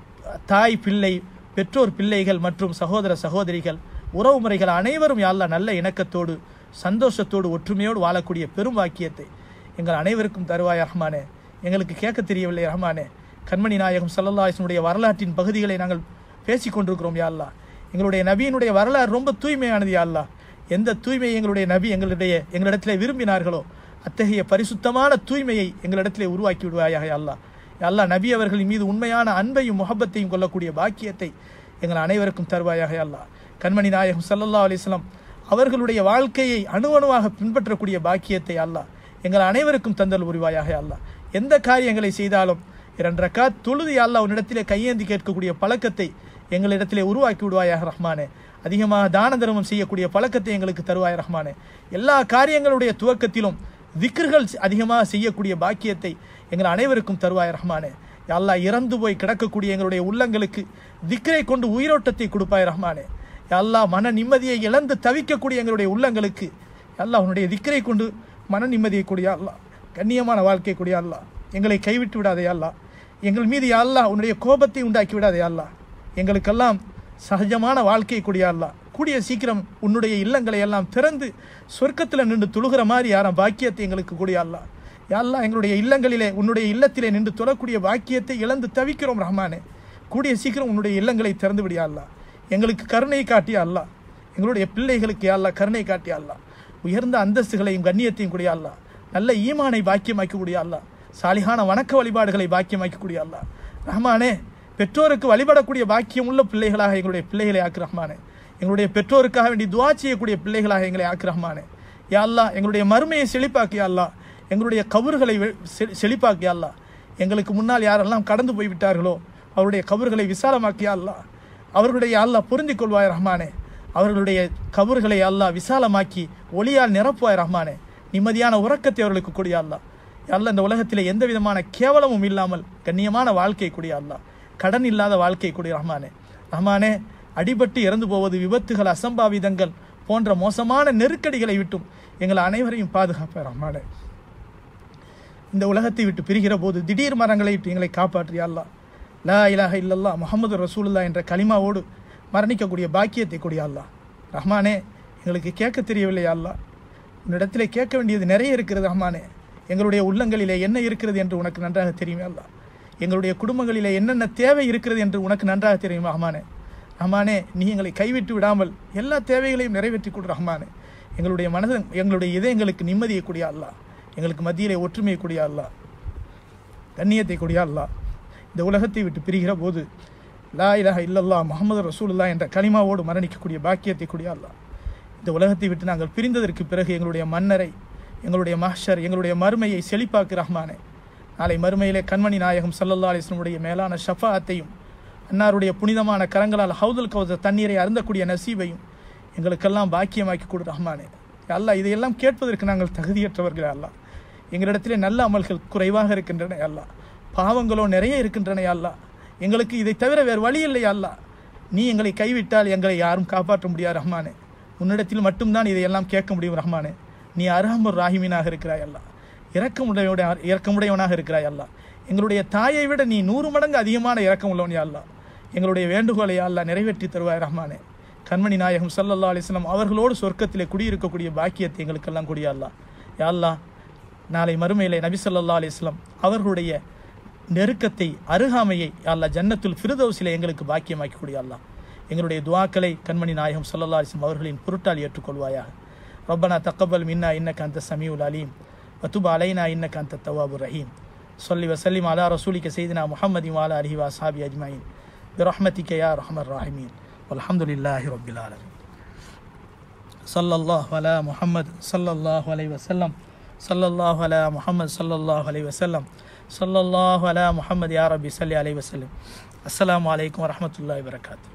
தாய் பிள்ளை பெற்றோர் பிள்ளைகள் மற்றும் சகோதர சகோதரிகள் உறவுமுறைகள் அனைவரும் யாழ்லா நல்ல இணக்கத்தோடு சந்தோஷத்தோடு ஒற்றுமையோடு வாழக்கூடிய பெரும் வாக்கியத்தை எங்கள் அனைவருக்கும் தருவாய் ரஹ்மானே எங்களுக்கு கேட்க தெரியவில்லை ரஹ்மானே கண்மணி நாயகம் சல்லல்லாஹினுடைய வரலாற்றின் பகுதிகளை நாங்கள் பேசிக் கொண்டிருக்கிறோம் யா அல்லாஹ் எங்களுடைய நபியினுடைய வரலாறு ரொம்ப தூய்மையானது யா அல்லாஹ் எந்த தூய்மையை எங்களுடைய நபி எங்களுடைய எங்களிடத்திலே விரும்பினார்களோ அத்தகைய பரிசுத்தமான தூய்மையை எங்களிடத்திலே உருவாக்கி விடுவாயாக யா அல்லாஹ் யா அல்லாஹ் நபி அவர்களின் மீது உண்மையான அன்பையும் முகப்பத்தையும் கொள்ளக்கூடிய பாக்கியத்தை எங்கள் அனைவருக்கும் தருவாயாக யா அல்லாஹ் கண்மணி நாயகம் ஸல்லல்லாஹு அலைஹி வஸல்லம் அவர்களுடைய வாழ்க்கையை அணுவணுவாக பின்பற்றக்கூடிய பாக்கியத்தை அல்லாஹ் எங்கள் அனைவருக்கும் தந்தல் உரிவாயாக யா அல்லாஹ் எந்த காரியங்களை செய்தாலும் இரண்டு ரக்காத் தொழுது யா அல்லாஹ் உன்னிடத்திலே கையேந்தி கேட்கக்கூடிய பழக்கத்தை எங்களிடத்திலே உருவாக்கி விடுவாயாக ரஹ்மானே அதிகமாக தான தர்மம் செய்யக்கூடிய பழக்கத்தை எங்களுக்கு தருவாய் ரஹ்மானே எல்லா காரியங்களுடைய துவக்கத்திலும் திக்ர்கள் அதிகமாக செய்யக்கூடிய பாக்கியத்தை எங்கள் அனைவருக்கும் தருவாய் ரஹ்மானே யா அல்லாஹ் இறந்து போய் கிடக்கக்கூடிய எங்களுடைய உள்ளங்களுக்கு திக்ரை கொண்டு உயிரோட்டத்தை கொடுப்பாய் ரஹ்மானே யா அல்லாஹ் மன நிம்மதியை இழந்து தவிக்கக்கூடிய எங்களுடைய உள்ளங்களுக்கு யா அல்லாஹ் உன்னுடைய திக்ரை கொண்டு மன நிம்மதியை கூடிய அல்லாஹ் கண்ணியமான வாழ்க்கை கூடிய அல்லாஹ் எங்களை கைவிட்டு விடாதே அல்லா எங்கள் மீது யா அல்லாஹ் உன்னுடைய கோபத்தை உண்டாக்கி விடாதே அல்லா எங்களுக்கெல்லாம் சகஜமான வாழ்க்கை கூடிய அல்லா கூடிய சீக்கிரம் உன்னுடைய இல்லங்களை எல்லாம் திறந்து சொர்க்கத்தில் நின்று தொழுகிற மாதிரி யாரும் பாக்கியத்தை எங்களுக்கு கூடிய அல்லா யா அல்லாஹ் எங்களுடைய இல்லங்களிலே உன்னுடைய இல்லத்திலே நின்று தொழக்கூடிய பாக்கியத்தை இழந்து தவிக்கிறோம் ரஹ்மானே கூடிய சீக்கிரம் உன்னுடைய இல்லங்களை திறந்து விடியா அல்லா எங்களுக்கு கருணை காட்டிய அல்லா எங்களுடைய பிள்ளைகளுக்கு யா அல்லாஹ் கருணை காட்டிய அல்லா உயர்ந்த அந்தஸ்துகளையும் கண்ணியத்தையும் கூடிய அல்லா நல்ல ஈமானை பாக்கியமாக்கி கூடிய அல்லா சாலிகான வணக்க வழிபாடுகளை பாக்கியமாக்கி கூடிய அல்லா ரஹ்மானே பெற்றோருக்கு வழிபடக்கூடிய பாக்கியம் உள்ள பிள்ளைகளாக எங்களுடைய பிள்ளைகளை ஆக்கு ரஹ்மானே எங்களுடைய பெற்றோருக்காக வேண்டி துவா செய்யக்கூடிய பிள்ளைகளாக எங்களை ஆக்கு ரஹ்மானே யா அல்லாஹ் எங்களுடைய மறுமையை செழிப்பாக்கி அல்லா எங்களுடைய கபறுகளை வெ- செ- செழிப்பாக்கி அல்லா எங்களுக்கு முன்னால் யாரெல்லாம் கடந்து போய் விட்டார்களோ அவருடைய கபறுகளை விசாலமாக்கி அல்லா அவர்களுடைய அல்லாஹ் பொருந்திக் கொள்வாய் ரஹ்மானே அவர்களுடைய கபறுகளை அல்லாஹ் விசாலமாக்கி ஒளியால் நிரப்புவாய் ரஹ்மானே நிம்மதியான உறக்கத்தை அவர்களுக்கு கூடிய அல்லாஹ் அல்ல இந்த உலகத்திலே எந்த விதமான கேவலமும் இல்லாமல் கண்ணியமான வாழ்க்கை கூடிய அல்லாஹ் கடன் இல்லாத வாழ்க்கை கூடிய ரஹ்மானே ரஹ்மானே அடிபட்டு இறந்து போவது விபத்துகள் அசம்பாவிதங்கள் போன்ற மோசமான நெருக்கடிகளை விட்டும் எங்கள் அனைவரையும் பாதுகாப்பாய் ரஹ்மானே இந்த உலகத்தை விட்டு பிரிகிற போது திடீர் மரங்களை விட்டு எங்களை காப்பாற்றிய அல்லாஹ் லா இலாஹ இல்லல்லா முஹம்மது ரசூலுல்லா என்ற கலிமாவோடு மரணிக்கக்கூடிய பாக்கியத்தை கூடிய அல்லாஹ் ரஹ்மானே எங்களுக்கு கேட்க தெரியவில்லை அல்லாஹ் உன்னிடத்திலே கேட்க வேண்டியது நிறைய இருக்கிறது ரஹ்மானே எங்களுடைய உள்ளங்களிலே என்ன இருக்கிறது என்று உனக்கு நன்றாக தெரியுமே அல்லாஹ் எங்களுடைய குடும்பங்களிலே என்னென்ன தேவை இருக்கிறது என்று உனக்கு நன்றாக தெரியும் ரஹ்மானே ரஹ்மானே நீ எங்களை கைவிட்டு விடாமல் எல்லா தேவைகளையும் நிறைவேற்றி கொடு ரஹ்மானே எங்களுடைய மனது எங்களுடைய இதயங்களுக்கு நிம்மதியை கூடிய அல்லாஹ் எங்களுக்கு மத்தியிலே ஒற்றுமையை கூடிய அல்லாஹ் கண்ணியத்தை கூடிய அல்லாஹ் இந்த உலகத்தை விட்டு பிரிகிற போது லா இலாஹ இல்லல்லா முஹம்மது ரசூலுல்லாஹ் என்ற கலிமாவோடு மரணிக்கக்கூடிய பாக்கியத்தை கூடிய அல்லாஹ் இந்த உலகத்தை விட்டு நாங்கள் பிரிந்ததற்கு பிறகு எங்களுடைய மன்னரை எங்களுடைய மஹ்ஷர் எங்களுடைய மறுமையை செழிப்பாக்கு ரஹ்மானே நாளை மறுமையிலே கண்மணி நாயகம் சல்லல்லா அலிஸ்லமுடைய மேலான ஷஃபாத்தையும் அன்னாருடைய புனிதமான கரங்களால் ஹவுதுல் கௌசர் தண்ணீரை அருந்தக்கூடிய நசீபையும் எங்களுக்கெல்லாம் பாக்கியமாக்கி கொடு ரஹ்மானே அல்லாஹ் இதையெல்லாம் கேட்பதற்கு நாங்கள் தகுதியற்றவர்கள் அல்லாஹ் எங்களிடத்திலே நல்ல அமல்கள் குறைவாக இருக்கின்றன அல்லாஹ் பாவங்களோ நிறைய இருக்கின்றன அல்லாஹ் எங்களுக்கு இதை தவிர வேறு வழி இல்லை அல்லாஹ் நீ எங்களை கைவிட்டால் எங்களை யாரும் காப்பாற்ற முடியாது ரஹ்மானே உன்னிடத்தில் மட்டும்தான் இதையெல்லாம் கேட்க முடியும் ரஹ்மானே நீ அர்ஹமுர் ராஹிமீனாக இருக்கிறாய் அல்லாஹ் இரக்கமுடைய இரக்கமுடையவனாக இருக்கிறாய் அல்லாஹ் எங்களுடைய தாயை விட நீ நூறு மடங்கு அதிகமான இரக்கம் உள்ளவன் யா அல்லாஹ் எங்களுடைய வேண்டுகோளை யா அல்லாஹ் நிறைவேற்றி தருவாய் ரஹ்மானே கண்மணி நாயகம் சல்லல்லா அலிஸ்லாம் அவர்களோடு சொர்க்கத்திலே குடியிருக்கக்கூடிய பாக்கியத்தை எங்களுக்கெல்லாம் கூடிய அல்லாஹ் யா அல்லாஹ் நாளை மறுமையிலே நபி ஸல்லல்லாஹு அலைஹி வஸல்லம் அவர்களுடைய நெருக்கத்தை அருகாமையை யா அல்லாஹ் ஜன்னத்துல் ஃபிர்தௌஸிலே எங்களுக்கு பாக்கியமாக்கி கூடிய அல்லாஹ் எங்களுடைய துஆக்களை கண்மணி நாயகம் ஸல்லல்லாஹு அலைஹி வஸல்லம் அவர்களின் பொருட்டால் ஏற்றுக்கொள்வாயாக ரப்பனா தக்கபல் மின்னா இன்னக அந்த சமீஉல் அலீம் வத்துப் அலைனா இன்னக அந்த தவாபுர் ரஹீம் சொல்லி வசல்லிம் அலா ரசூலிக்க செய்தினா முஹம்மதி வாலா அலிஹி வாசாபி அஜ்மாயின் برحمتك يا ارحم الراحمين والحمد لله رب العالمين صلى الله على محمد صلى الله عليه وسلم صلى الله على محمد صلى الله عليه وسلم صلى الله على محمد يا ربي صل عليه وسلم السلام عليكم ورحمة الله وبركاته